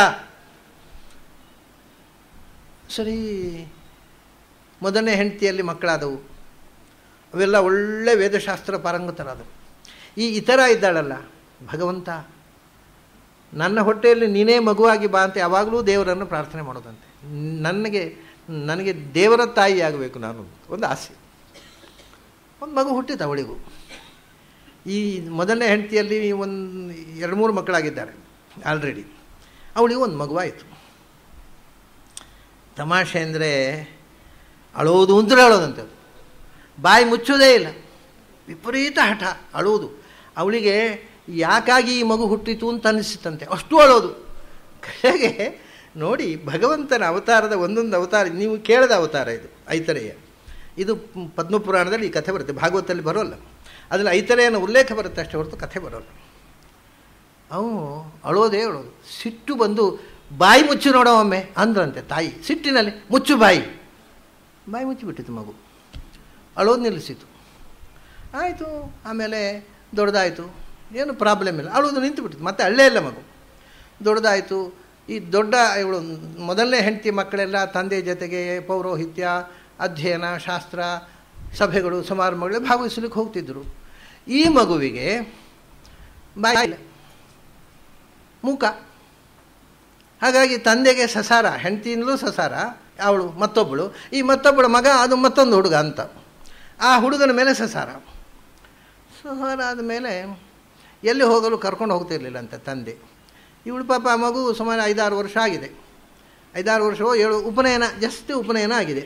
ಸರಿ ಮೊದಲನೇ ಹೆಂಡತಿಯಲ್ಲಿ ಮಕ್ಕಳಾದವು ಅವೆಲ್ಲ ಒಳ್ಳೆ ವೇದಶಾಸ್ತ್ರ ಪಾರಂಗತರಾದವು ಈ ಇತರ ಇದ್ದಾಳಲ್ಲ ಭಗವಂತ ನನ್ನ ಹೊಟ್ಟೆಯಲ್ಲಿ ನೀನೇ ಮಗುವಾಗಿ ಬಾ ಅಂತ ಯಾವಾಗಲೂ ದೇವರನ್ನು ಪ್ರಾರ್ಥನೆ ಮಾಡೋದಂತೆ ನನಗೆ ನನಗೆ ದೇವರ ತಾಯಿ ಆಗಬೇಕು ನಾನು ಒಂದು ಆಸೆ ಒಂದು ಮಗು ಹುಟ್ಟಿತು ಅವಳಿಗೂ ಈ ಮೊದಲನೇ ಹೆಂಡತಿಯಲ್ಲಿ ಒಂದು ಎರಡು ಮೂರು ಮಕ್ಕಳಾಗಿದ್ದಾರೆ ಆಲ್ರೆಡಿ ಅವಳಿಗೆ ಒಂದು ಮಗುವಾಯಿತು ತಮಾಷೆ ಅಂದರೆ ಅಳೋದು ಅಂದರೆ ಅಳೋದಂಥದ್ದು ಬಾಯಿ ಮುಚ್ಚೋದೇ ಇಲ್ಲ ವಿಪರೀತ ಹಠ ಅಳುವುದು ಅವಳಿಗೆ ಯಾಕಾಗಿ ಈ ಮಗು ಹುಟ್ಟಿತು ಅಂತ ಅನಿಸಿತಂತೆ ಅಷ್ಟು ಅಳೋದು ಕಡೆಗೆ ನೋಡಿ ಭಗವಂತನ ಅವತಾರದ ಒಂದೊಂದು ಅವತಾರ ನೀವು ಕೇಳದ ಅವತಾರ ಇದು ಐತರೇಯ ಇದು ಪದ್ಮಪುರಾಣದಲ್ಲಿ ಈ ಕಥೆ ಬರುತ್ತೆ ಭಾಗವತದಲ್ಲಿ ಬರೋಲ್ಲ ಅದರಲ್ಲಿ ಐತರೇಯನ ಉಲ್ಲೇಖ ಬರುತ್ತೆ ಅಷ್ಟೇ ಹೊರತು ಕಥೆ ಬರೋಲ್ಲ ಅವನು ಅಳೋದೇ ಅಳೋದು ಸಿಟ್ಟು ಬಂದು ಬಾಯಿ ಮುಚ್ಚು ನೋಡೋ ಒಮ್ಮೆ ಅಂದ್ರಂತೆ ತಾಯಿ ಸಿಟ್ಟಿನಲ್ಲಿ ಮುಚ್ಚು ಬಾಯಿ ಬಾಯಿ ಮುಚ್ಚಿಬಿಟ್ಟಿತು ಮಗು ಅಳೋದು ನಿಲ್ಲಿಸಿತು ಆಯಿತು ಆಮೇಲೆ ದೊಡ್ಡದಾಯಿತು ಏನು ಪ್ರಾಬ್ಲಮ್ ಇಲ್ಲ ಅಳೋದು ನಿಂತು ಬಿಟ್ಟಿತ್ತು ಮತ್ತೆ ಅಳ್ಳೇ ಇಲ್ಲ ಮಗು ದೊಡ್ಡದಾಯಿತು ಈ ದೊಡ್ಡ ಇವಳು ಮೊದಲನೇ ಹೆಂಡತಿ ಮಕ್ಕಳೆಲ್ಲ ತಂದೆ ಜೊತೆಗೆ ಪೌರೋಹಿತ್ಯ ಅಧ್ಯಯನ ಶಾಸ್ತ್ರ ಸಭೆಗಳು ಸಮಾರಂಭಗಳು ಭಾಗವಹಿಸಲಿಕ್ಕೆ ಹೋಗ್ತಿದ್ದರು ಈ ಮಗುವಿಗೆ ಬಾಯಿಲ್ಲ ಮೂಕ ಹಾಗಾಗಿ ತಂದೆಗೆ ಸಸಾರ ಹೆಂಡತಿಯಿಂದಲೂ ಸಸಾರ ಅವಳು ಮತ್ತೊಬ್ಬಳು ಈ ಮತ್ತೊಬ್ಬಳು ಮಗ ಅದು ಮತ್ತೊಂದು ಹುಡುಗ ಅಂತ ಆ ಹುಡುಗನ ಮೇಲೆ ಸಸಾರ ಸಸಾರ ಆದಮೇಲೆ ಎಲ್ಲಿ ಹೋಗಲು ಕರ್ಕೊಂಡು ಹೋಗ್ತಿರ್ಲಿಲ್ಲ ಅಂತ ತಂದೆ ಇವಳು ಪಾಪ ಆ ಮಗು ಸುಮಾರು ಐದಾರು ವರ್ಷ ಆಗಿದೆ ಐದಾರು ವರ್ಷವೋ ಏಳು ಉಪನಯನ ಜಸ್ಟ್ ಉಪನಯನ ಆಗಿದೆ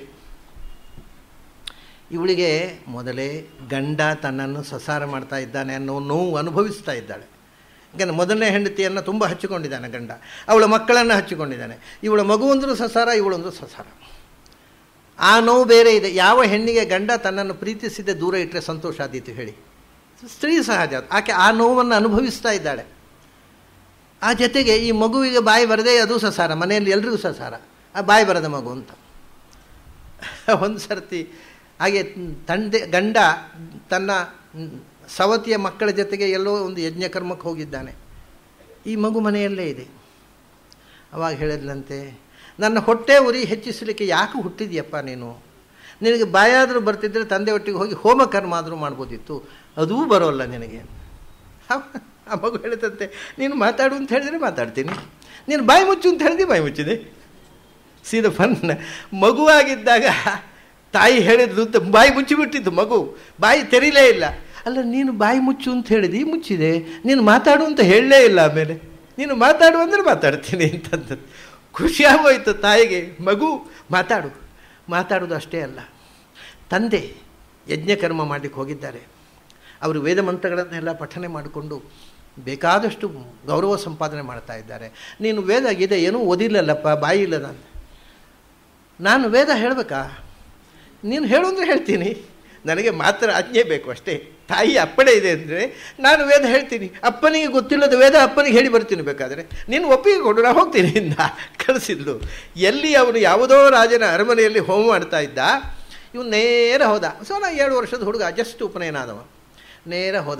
ಇವಳಿಗೆ ಮೊದಲೇ ಗಂಡ ತನ್ನನ್ನು ಸಸಾರ ಮಾಡ್ತಾ ಇದ್ದಾನೆ ಅನ್ನೋ ನೋವು ಅನುಭವಿಸ್ತಾ ಇದ್ದಾಳೆ ಯಾಕಂದರೆ ಮೊದಲನೇ ಹೆಂಡತಿಯನ್ನು ತುಂಬ ಹಚ್ಚಿಕೊಂಡಿದ್ದಾನೆ ಗಂಡ ಅವಳ ಮಕ್ಕಳನ್ನು ಹಚ್ಚಿಕೊಂಡಿದ್ದಾನೆ ಇವಳ ಮಗುವೊಂದರೂ ಸಸಾರ ಇವಳೊಂದು ಸಸಾರ ಆ ನೋವು ಬೇರೆ ಇದೆ ಯಾವ ಹೆಣ್ಣಿಗೆ ಗಂಡ ತನ್ನನ್ನು ಪ್ರೀತಿಸಿದೆ ದೂರ ಇಟ್ಟರೆ ಸಂತೋಷ ಆದೀತು ಹೇಳಿ ಸ್ತ್ರೀ ಸಹಜ ಆಕೆ ಆ ನೋವನ್ನು ಅನುಭವಿಸ್ತಾ ಇದ್ದಾಳೆ ಆ ಜೊತೆಗೆ ಈ ಮಗುವಿಗೆ ಬಾಯಿ ಬರದೇ ಅದು ಸಸಾರ ಮನೆಯಲ್ಲಿ ಎಲ್ರಿಗೂ ಸಸಾರ ಆ ಬಾಯಿ ಬರದ ಮಗು ಅಂತ ಒಂದು ಸರ್ತಿ ಹಾಗೆ ತಂದೆ ಗಂಡ ತನ್ನ ಸವತಿಯ ಮಕ್ಕಳ ಜೊತೆಗೆ ಎಲ್ಲೋ ಒಂದು ಯಜ್ಞಕರ್ಮಕ್ಕೆ ಹೋಗಿದ್ದಾನೆ ಈ ಮಗು ಮನೆಯಲ್ಲೇ ಇದೆ ಅವಾಗ ಹೇಳಿದ್ಲಂತೆ ನನ್ನ ಹೊಟ್ಟೆ ಉರಿ ಹೆಚ್ಚಿಸಲಿಕ್ಕೆ ಯಾಕೆ ಹುಟ್ಟಿದ್ಯಪ್ಪ ನೀನು ನಿನಗೆ ಬಾಯಾದರೂ ಬರ್ತಿದ್ರೆ ತಂದೆ ಒಟ್ಟಿಗೆ ಹೋಗಿ ಹೋಮಕರ್ಮ ಆದರೂ ಮಾಡ್ಬೋದಿತ್ತು ಅದೂ ಬರೋಲ್ಲ ನಿನಗೆ ಆ ಮಗು ಹೇಳುತ್ತಂತೆ ನೀನು ಮಾತಾಡು ಅಂತ ಹೇಳಿದ್ರೆ ಮಾತಾಡ್ತೀನಿ ನೀನು ಬಾಯಿ ಮುಚ್ಚು ಅಂತ ಹೇಳಿದ್ರೆ ಬಾಯಿ ಮುಚ್ಚಿದೆ ಸೀದ ಫನ್ ಮಗುವಾಗಿದ್ದಾಗ ತಾಯಿ ಹೇಳಿದ್ಲು ಅಂತ ಬಾಯಿ ಮುಚ್ಚಿಬಿಟ್ಟಿದ್ದು ಮಗು ಬಾಯಿ ತೆರೀಲೇ ಇಲ್ಲ ಅಲ್ಲ ನೀನು ಬಾಯಿ ಮುಚ್ಚು ಅಂತ ಹೇಳಿದಿ ಮುಚ್ಚಿದೆ ನೀನು ಮಾತಾಡು ಅಂತ ಹೇಳಲೇ ಇಲ್ಲ ಆಮೇಲೆ ನೀನು ಮಾತಾಡು ಅಂದರೆ ಮಾತಾಡ್ತೀನಿ ಅಂತಂದದ್ದು ಖುಷಿಯಾಗೋಯ್ತು ತಾಯಿಗೆ ಮಗು ಮಾತಾಡು ಮಾತಾಡೋದು ಅಷ್ಟೇ ಅಲ್ಲ ತಂದೆ ಯಜ್ಞಕರ್ಮ ಮಾಡಲಿಕ್ಕೆ ಹೋಗಿದ್ದಾರೆ ಅವರು ವೇದ ಮಂತ್ರಗಳನ್ನೆಲ್ಲ ಪಠನೆ ಮಾಡಿಕೊಂಡು ಬೇಕಾದಷ್ಟು ಗೌರವ ಸಂಪಾದನೆ ಮಾಡ್ತಾ ಇದ್ದಾರೆ ನೀನು ವೇದ ಇದೆ ಏನೂ ಓದಿಲ್ಲಲ್ಲಪ್ಪ ಬಾಯಿ ಇಲ್ಲ ನಾನು ನಾನು ವೇದ ಹೇಳಬೇಕಾ ನೀನು ಹೇಳು ಅಂದರೆ ಹೇಳ್ತೀನಿ ನನಗೆ ಮಾತ್ರ ಆಜ್ಞೆ ಬೇಕು ಅಷ್ಟೇ ತಾಯಿ ಅಪ್ಪಣೆ ಇದೆ ಅಂದರೆ ನಾನು ವೇದ ಹೇಳ್ತೀನಿ ಅಪ್ಪನಿಗೆ ಗೊತ್ತಿಲ್ಲದ ವೇದ ಅಪ್ಪನಿಗೆ ಹೇಳಿ ಬರ್ತೀನಿ ಬೇಕಾದರೆ ನೀನು ಒಪ್ಪಿಗೆ ಕೊಡು ನಾನು ಹೋಗ್ತೀನಿ ಇಂದ ಕಳಿಸಿದ್ಲು ಎಲ್ಲಿ ಅವನು ಯಾವುದೋ ರಾಜನ ಅರಮನೆಯಲ್ಲಿ ಹೋಮ ಮಾಡ್ತಾ ಇದ್ದ ಇವನು ನೇರ ಹೋದ ಸೊ ನಾ ಏಳು ವರ್ಷದ ಹುಡುಗ ಜಸ್ಟ್ ಉಪನಯನ ಆದವ ನೇರ ಹೋದ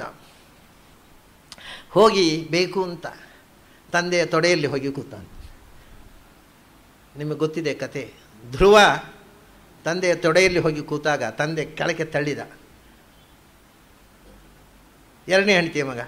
ಹೋಗಿ ಬೇಕು ಅಂತ ತಂದೆಯ ತೊಡೆಯಲ್ಲಿ ಹೋಗಿ ಕೂತ ನಿಮಗೆ ಗೊತ್ತಿದೆ ಕತೆ ಧ್ರುವ ತಂದೆಯ ತೊಡೆಯಲ್ಲಿ ಹೋಗಿ ಕೂತಾಗ ತಂದೆ ಕೆಳಕ್ಕೆ ತಳ್ಳಿದ ಎರಡನೇ ಹೆಂಡತಿಯ ಮಗ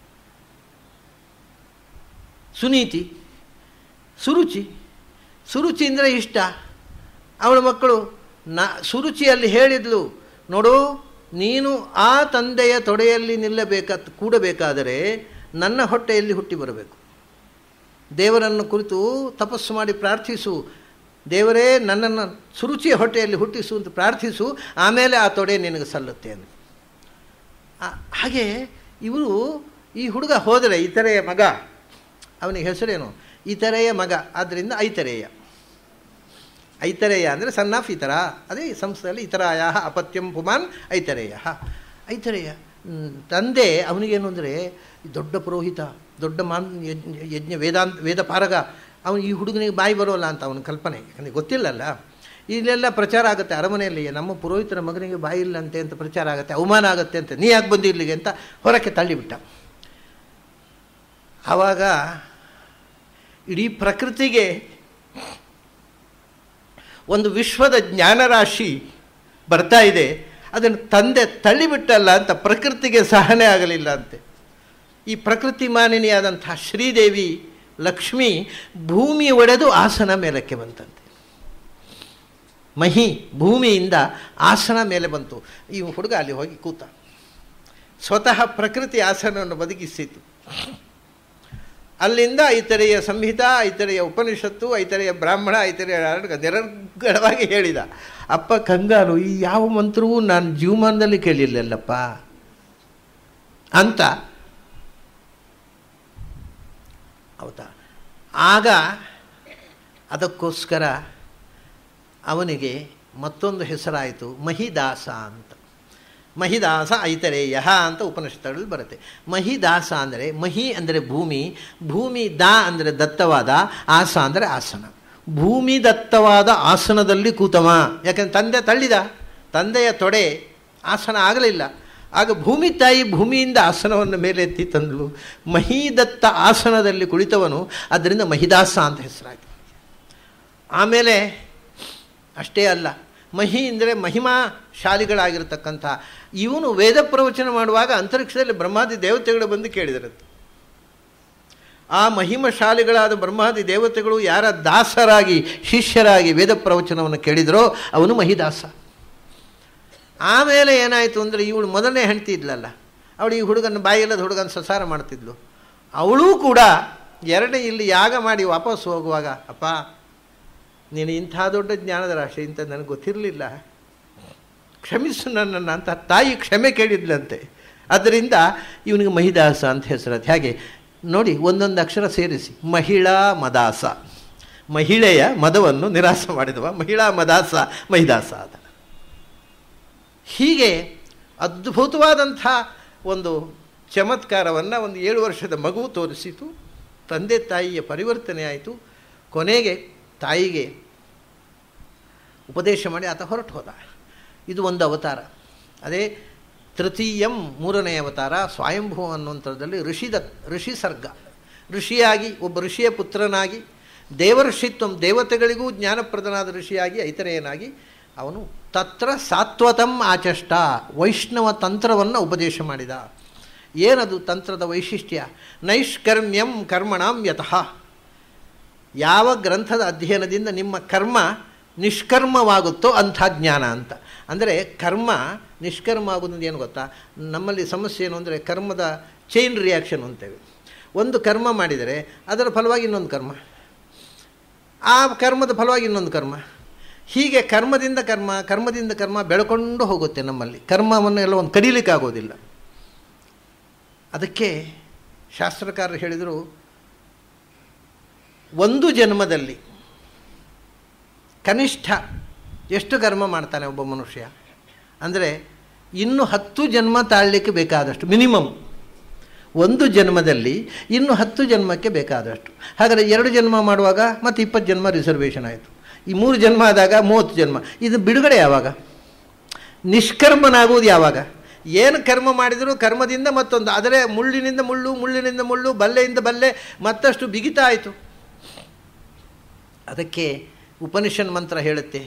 ಸುನೀತಿ ಸುರುಚಿ ಸುರುಚಿ ಅಂದರೆ ಇಷ್ಟ ಅವಳ ಮಕ್ಕಳು ನಾ ಸುರುಚಿಯಲ್ಲಿ ಹೇಳಿದ್ಲು ನೋಡು ನೀನು ಆ ತಂದೆಯ ತೊಡೆಯಲ್ಲಿ ನಿಲ್ಲಬೇಕ ಕೂಡಬೇಕಾದರೆ ನನ್ನ ಹೊಟ್ಟೆಯಲ್ಲಿ ಹುಟ್ಟಿ ಬರಬೇಕು ದೇವರನ್ನು ಕುರಿತು ತಪಸ್ಸು ಮಾಡಿ ಪ್ರಾರ್ಥಿಸು ದೇವರೇ ನನ್ನನ್ನು ಸುರುಚಿಯ ಹೊಟ್ಟೆಯಲ್ಲಿ ಹುಟ್ಟಿಸು ಅಂತ ಪ್ರಾರ್ಥಿಸು ಆಮೇಲೆ ಆ ತೊಡೆ ನಿನಗೆ ಸಲ್ಲುತ್ತೆ ಅಂತ ಹಾಗೆ ಇವರು ಈ ಹುಡುಗ ಹೋದರೆ ಇತರೆಯ ಮಗ ಅವನಿಗೆ ಹೆಸರೇನು ಇತರೆಯ ಮಗ ಆದ್ದರಿಂದ ಐತರೇಯ ಐತರೇಯ ಅಂದರೆ ಸನ್ ಆಫ್ ಇತರ ಅದೇ ಸಂಸ್ಥೆಯಲ್ಲಿ ಇತರಾಯ ಅಪತ್ಯಂ ಪುಮಾನ್ ಐತರೇಯ ಐತರೇಯ ತಂದೆ ಅವನಿಗೇನು ಅಂದರೆ ದೊಡ್ಡ ಪುರೋಹಿತ ದೊಡ್ಡ ಮಾನ್ ಯಜ್ಞ ವೇದಾಂತ ವೇದ ಪಾರಗ ಅವನು ಈ ಹುಡುಗನಿಗೆ ಬಾಯಿ ಬರೋಲ್ಲ ಅಂತ ಅವನ ಕಲ್ಪನೆ ಯಾಕಂದರೆ ಗೊತ್ತಿಲ್ಲಲ್ಲ ಇಲ್ಲೆಲ್ಲ ಪ್ರಚಾರ ಆಗುತ್ತೆ ಅರಮನೆಯಲ್ಲಿ ನಮ್ಮ ಪುರೋಹಿತರ ಮಗನಿಗೆ ಬಾಯಿ ಇಲ್ಲಂತೆ ಅಂತ ಪ್ರಚಾರ ಆಗುತ್ತೆ ಅವಮಾನ ಆಗುತ್ತೆ ಅಂತ ನೀ ಯಾಕೆ ಬಂದು ಇಲ್ಲಿಗೆ ಅಂತ ಹೊರಕ್ಕೆ ತಳ್ಳಿಬಿಟ್ಟ ಆವಾಗ ಇಡೀ ಪ್ರಕೃತಿಗೆ ಒಂದು ವಿಶ್ವದ ಜ್ಞಾನರಾಶಿ ಬರ್ತಾ ಇದೆ ಅದನ್ನು ತಂದೆ ತಳ್ಳಿಬಿಟ್ಟಲ್ಲ ಅಂತ ಪ್ರಕೃತಿಗೆ ಸಹನೆ ಆಗಲಿಲ್ಲ ಅಂತೆ ಈ ಪ್ರಕೃತಿ ಮಾನಿನಿಯಾದಂಥ ಶ್ರೀದೇವಿ ಲಕ್ಷ್ಮಿ ಭೂಮಿ ಒಡೆದು ಆಸನ ಮೇಲಕ್ಕೆ ಬಂತಂತೆ ಮಹಿ ಭೂಮಿಯಿಂದ ಆಸನ ಮೇಲೆ ಬಂತು ಈ ಹುಡುಗ ಅಲ್ಲಿ ಹೋಗಿ ಕೂತ ಸ್ವತಃ ಪ್ರಕೃತಿ ಆಸನವನ್ನು ಬದುಕಿಸಿತು ಅಲ್ಲಿಂದ ಐತರೆಯ ಸಂಹಿತ ಐತರೆಯ ಉಪನಿಷತ್ತು ಐತರೆಯ ಬ್ರಾಹ್ಮಣ ಐತರೆಯ ನಿರರ್ಗಳವಾಗಿ ಹೇಳಿದ ಅಪ್ಪ ಕಂಗಾರು ಈ ಯಾವ ಮಂತ್ರವೂ ನಾನು ಜೀವಮಾನದಲ್ಲಿ ಕೇಳಿಲ್ಲಲ್ಲಪ್ಪ ಅಂತ ಹೌದಾ ಆಗ ಅದಕ್ಕೋಸ್ಕರ ಅವನಿಗೆ ಮತ್ತೊಂದು ಹೆಸರಾಯಿತು ಮಹಿದಾಸ ಅಂತ ಮಹಿದಾಸ ಐತರೇಯ ಅಂತ ಉಪನಿಷತ್ತುಗಳಲ್ಲಿ ಬರುತ್ತೆ ಮಹಿದಾಸ ಅಂದರೆ ಮಹಿ ಅಂದರೆ ಭೂಮಿ ಭೂಮಿ ದಾ ಅಂದರೆ ದತ್ತವಾದ ಆಸ ಅಂದರೆ ಆಸನ ಭೂಮಿ ದತ್ತವಾದ ಆಸನದಲ್ಲಿ ಕೂತವ ಯಾಕಂದ್ರೆ ತಂದೆ ತಳ್ಳಿದ ತಂದೆಯ ತೊಡೆ ಆಸನ ಆಗಲಿಲ್ಲ ಆಗ ಭೂಮಿ ತಾಯಿ ಭೂಮಿಯಿಂದ ಆಸನವನ್ನು ಮೇಲೆ ಎತ್ತಿ ತಂದಳು ಮಹೀದತ್ತ ಆಸನದಲ್ಲಿ ಕುಳಿತವನು ಅದರಿಂದ ಮಹಿದಾಸ ಅಂತ ಹೆಸರಾಯಿತು ಆಮೇಲೆ ಅಷ್ಟೇ ಅಲ್ಲ ಮಹಿ ಅಂದರೆ ಮಹಿಮಾ ಶಾಲಿಗಳಾಗಿರ್ತಕ್ಕಂಥ ಇವನು ವೇದ ಪ್ರವಚನ ಮಾಡುವಾಗ ಅಂತರಿಕ್ಷದಲ್ಲಿ ಬ್ರಹ್ಮಾದಿ ದೇವತೆಗಳು ಬಂದು ಕೇಳಿದರಂತೆ ಆ ಮಹಿಮಶಾಲಿಗಳಾದ ಬ್ರಹ್ಮಾದಿ ದೇವತೆಗಳು ಯಾರ ದಾಸರಾಗಿ ಶಿಷ್ಯರಾಗಿ ವೇದ ಪ್ರವಚನವನ್ನು ಕೇಳಿದರೋ ಅವನು ಮಹಿದಾಸ ಆಮೇಲೆ ಏನಾಯಿತು ಅಂದರೆ ಇವಳು ಮೊದಲನೇ ಹೆಂಡ್ತಿ ಇದ್ಲಲ್ಲ ಅವಳು ಈ ಹುಡುಗನ ಬಾಯಿಲ್ಲದ ಹುಡುಗನ ಸಸಾರ ಮಾಡ್ತಿದ್ಲು ಅವಳೂ ಕೂಡ ಎರಡನೇ ಇಲ್ಲಿ ಯಾಗ ಮಾಡಿ ವಾಪಸ್ ಹೋಗುವಾಗ ಅಪ್ಪ ನೀನು ಇಂಥ ದೊಡ್ಡ ಜ್ಞಾನದ ರಾಶಿ ಅಂತ ನನಗೆ ಗೊತ್ತಿರಲಿಲ್ಲ ಕ್ಷಮಿಸು ನನ್ನನ್ನು ಅಂತ ತಾಯಿ ಕ್ಷಮೆ ಕೇಳಿದ್ಲಂತೆ ಅದರಿಂದ ಇವನಿಗೆ ಮಹಿದಾಸ ಅಂತ ಹೆಸರದು ಹೇಗೆ ನೋಡಿ ಒಂದೊಂದು ಅಕ್ಷರ ಸೇರಿಸಿ ಮಹಿಳಾ ಮದಾಸ ಮಹಿಳೆಯ ಮದವನ್ನು ನಿರಾಸ ಮಾಡಿದವ ಮಹಿಳಾ ಮದಾಸ ಮಹಿದಾಸ ಅದ ಹೀಗೆ ಅದ್ಭುತವಾದಂಥ ಒಂದು ಚಮತ್ಕಾರವನ್ನು ಒಂದು ಏಳು ವರ್ಷದ ಮಗು ತೋರಿಸಿತು ತಂದೆ ತಾಯಿಯ ಪರಿವರ್ತನೆ ಆಯಿತು ಕೊನೆಗೆ ತಾಯಿಗೆ ಉಪದೇಶ ಮಾಡಿ ಆತ ಹೊರಟು ಹೋದ ಇದು ಒಂದು ಅವತಾರ ಅದೇ ತೃತೀಯಂ ಮೂರನೇ ಅವತಾರ ಸ್ವಯಂಭೂ ಅನ್ನುವಂಥದ್ದಲ್ಲಿ ಋಷಿದ ಋಷಿ ಸರ್ಗ ಋಷಿಯಾಗಿ ಒಬ್ಬ ಋಷಿಯ ಪುತ್ರನಾಗಿ ದೇವಋಷಿತ್ವಂ ದೇವತೆಗಳಿಗೂ ಜ್ಞಾನಪ್ರದನಾದ ಋಷಿಯಾಗಿ ಐತರೇಯನಾಗಿ ಅವನು ತತ್ರ ಸಾತ್ವತಂ ಆಚಷ್ಟ ವೈಷ್ಣವ ತಂತ್ರವನ್ನು ಉಪದೇಶ ಮಾಡಿದ ಏನದು ತಂತ್ರದ ವೈಶಿಷ್ಟ್ಯ ನೈಷ್ಕರ್ಮ್ಯಂ ಕರ್ಮಣಾಂ ಯತಃ ಯಾವ ಗ್ರಂಥದ ಅಧ್ಯಯನದಿಂದ ನಿಮ್ಮ ಕರ್ಮ ನಿಷ್ಕರ್ಮವಾಗುತ್ತೋ ಅಂಥ ಜ್ಞಾನ ಅಂತ ಅಂದರೆ ಕರ್ಮ ನಿಷ್ಕರ್ಮ ಆಗೋದು ಏನು ಗೊತ್ತಾ ನಮ್ಮಲ್ಲಿ ಸಮಸ್ಯೆ ಏನು ಅಂದರೆ ಕರ್ಮದ ಚೈನ್ ರಿಯಾಕ್ಷನ್ ಅಂತೇವೆ ಒಂದು ಕರ್ಮ ಮಾಡಿದರೆ ಅದರ ಫಲವಾಗಿ ಇನ್ನೊಂದು ಕರ್ಮ ಆ ಕರ್ಮದ ಫಲವಾಗಿ ಇನ್ನೊಂದು ಕರ್ಮ ಹೀಗೆ ಕರ್ಮದಿಂದ ಕರ್ಮ ಕರ್ಮದಿಂದ ಕರ್ಮ ಬೆಳ್ಕೊಂಡು ಹೋಗುತ್ತೆ ನಮ್ಮಲ್ಲಿ ಕರ್ಮವನ್ನು ಎಲ್ಲ ಒಂದು ಕಡಿಲಿಕ್ಕೆ ಆಗೋದಿಲ್ಲ ಅದಕ್ಕೆ ಶಾಸ್ತ್ರಕಾರರು ಹೇಳಿದರು ಒಂದು ಜನ್ಮದಲ್ಲಿ ಕನಿಷ್ಠ ಎಷ್ಟು ಕರ್ಮ ಮಾಡ್ತಾನೆ ಒಬ್ಬ ಮನುಷ್ಯ ಅಂದರೆ ಇನ್ನು ಹತ್ತು ಜನ್ಮ ತಾಳಲಿಕ್ಕೆ ಬೇಕಾದಷ್ಟು ಮಿನಿಮಮ್ ಒಂದು ಜನ್ಮದಲ್ಲಿ ಇನ್ನು ಹತ್ತು ಜನ್ಮಕ್ಕೆ ಬೇಕಾದಷ್ಟು ಹಾಗಾದರೆ ಎರಡು ಜನ್ಮ ಮಾಡುವಾಗ ಮತ್ತು ಇಪ್ಪತ್ತು ಜನ್ಮ ರಿಸರ್ವೇಷನ್ ಆಯಿತು ಈ ಮೂರು ಜನ್ಮ ಆದಾಗ ಮೂವತ್ತು ಜನ್ಮ ಇದು ಬಿಡುಗಡೆ ಯಾವಾಗ ನಿಷ್ಕರ್ಮನಾಗುವುದು ಯಾವಾಗ ಏನು ಕರ್ಮ ಮಾಡಿದರೂ ಕರ್ಮದಿಂದ ಮತ್ತೊಂದು ಆದರೆ ಮುಳ್ಳಿನಿಂದ ಮುಳ್ಳು ಮುಳ್ಳಿನಿಂದ ಮುಳ್ಳು ಬಲ್ಲೆಯಿಂದ ಬಲ್ಲೆ ಮತ್ತಷ್ಟು ಬಿಗಿತಾ ಆಯಿತು ಅದಕ್ಕೆ ಉಪನಿಷನ್ ಮಂತ್ರ ಹೇಳುತ್ತೆ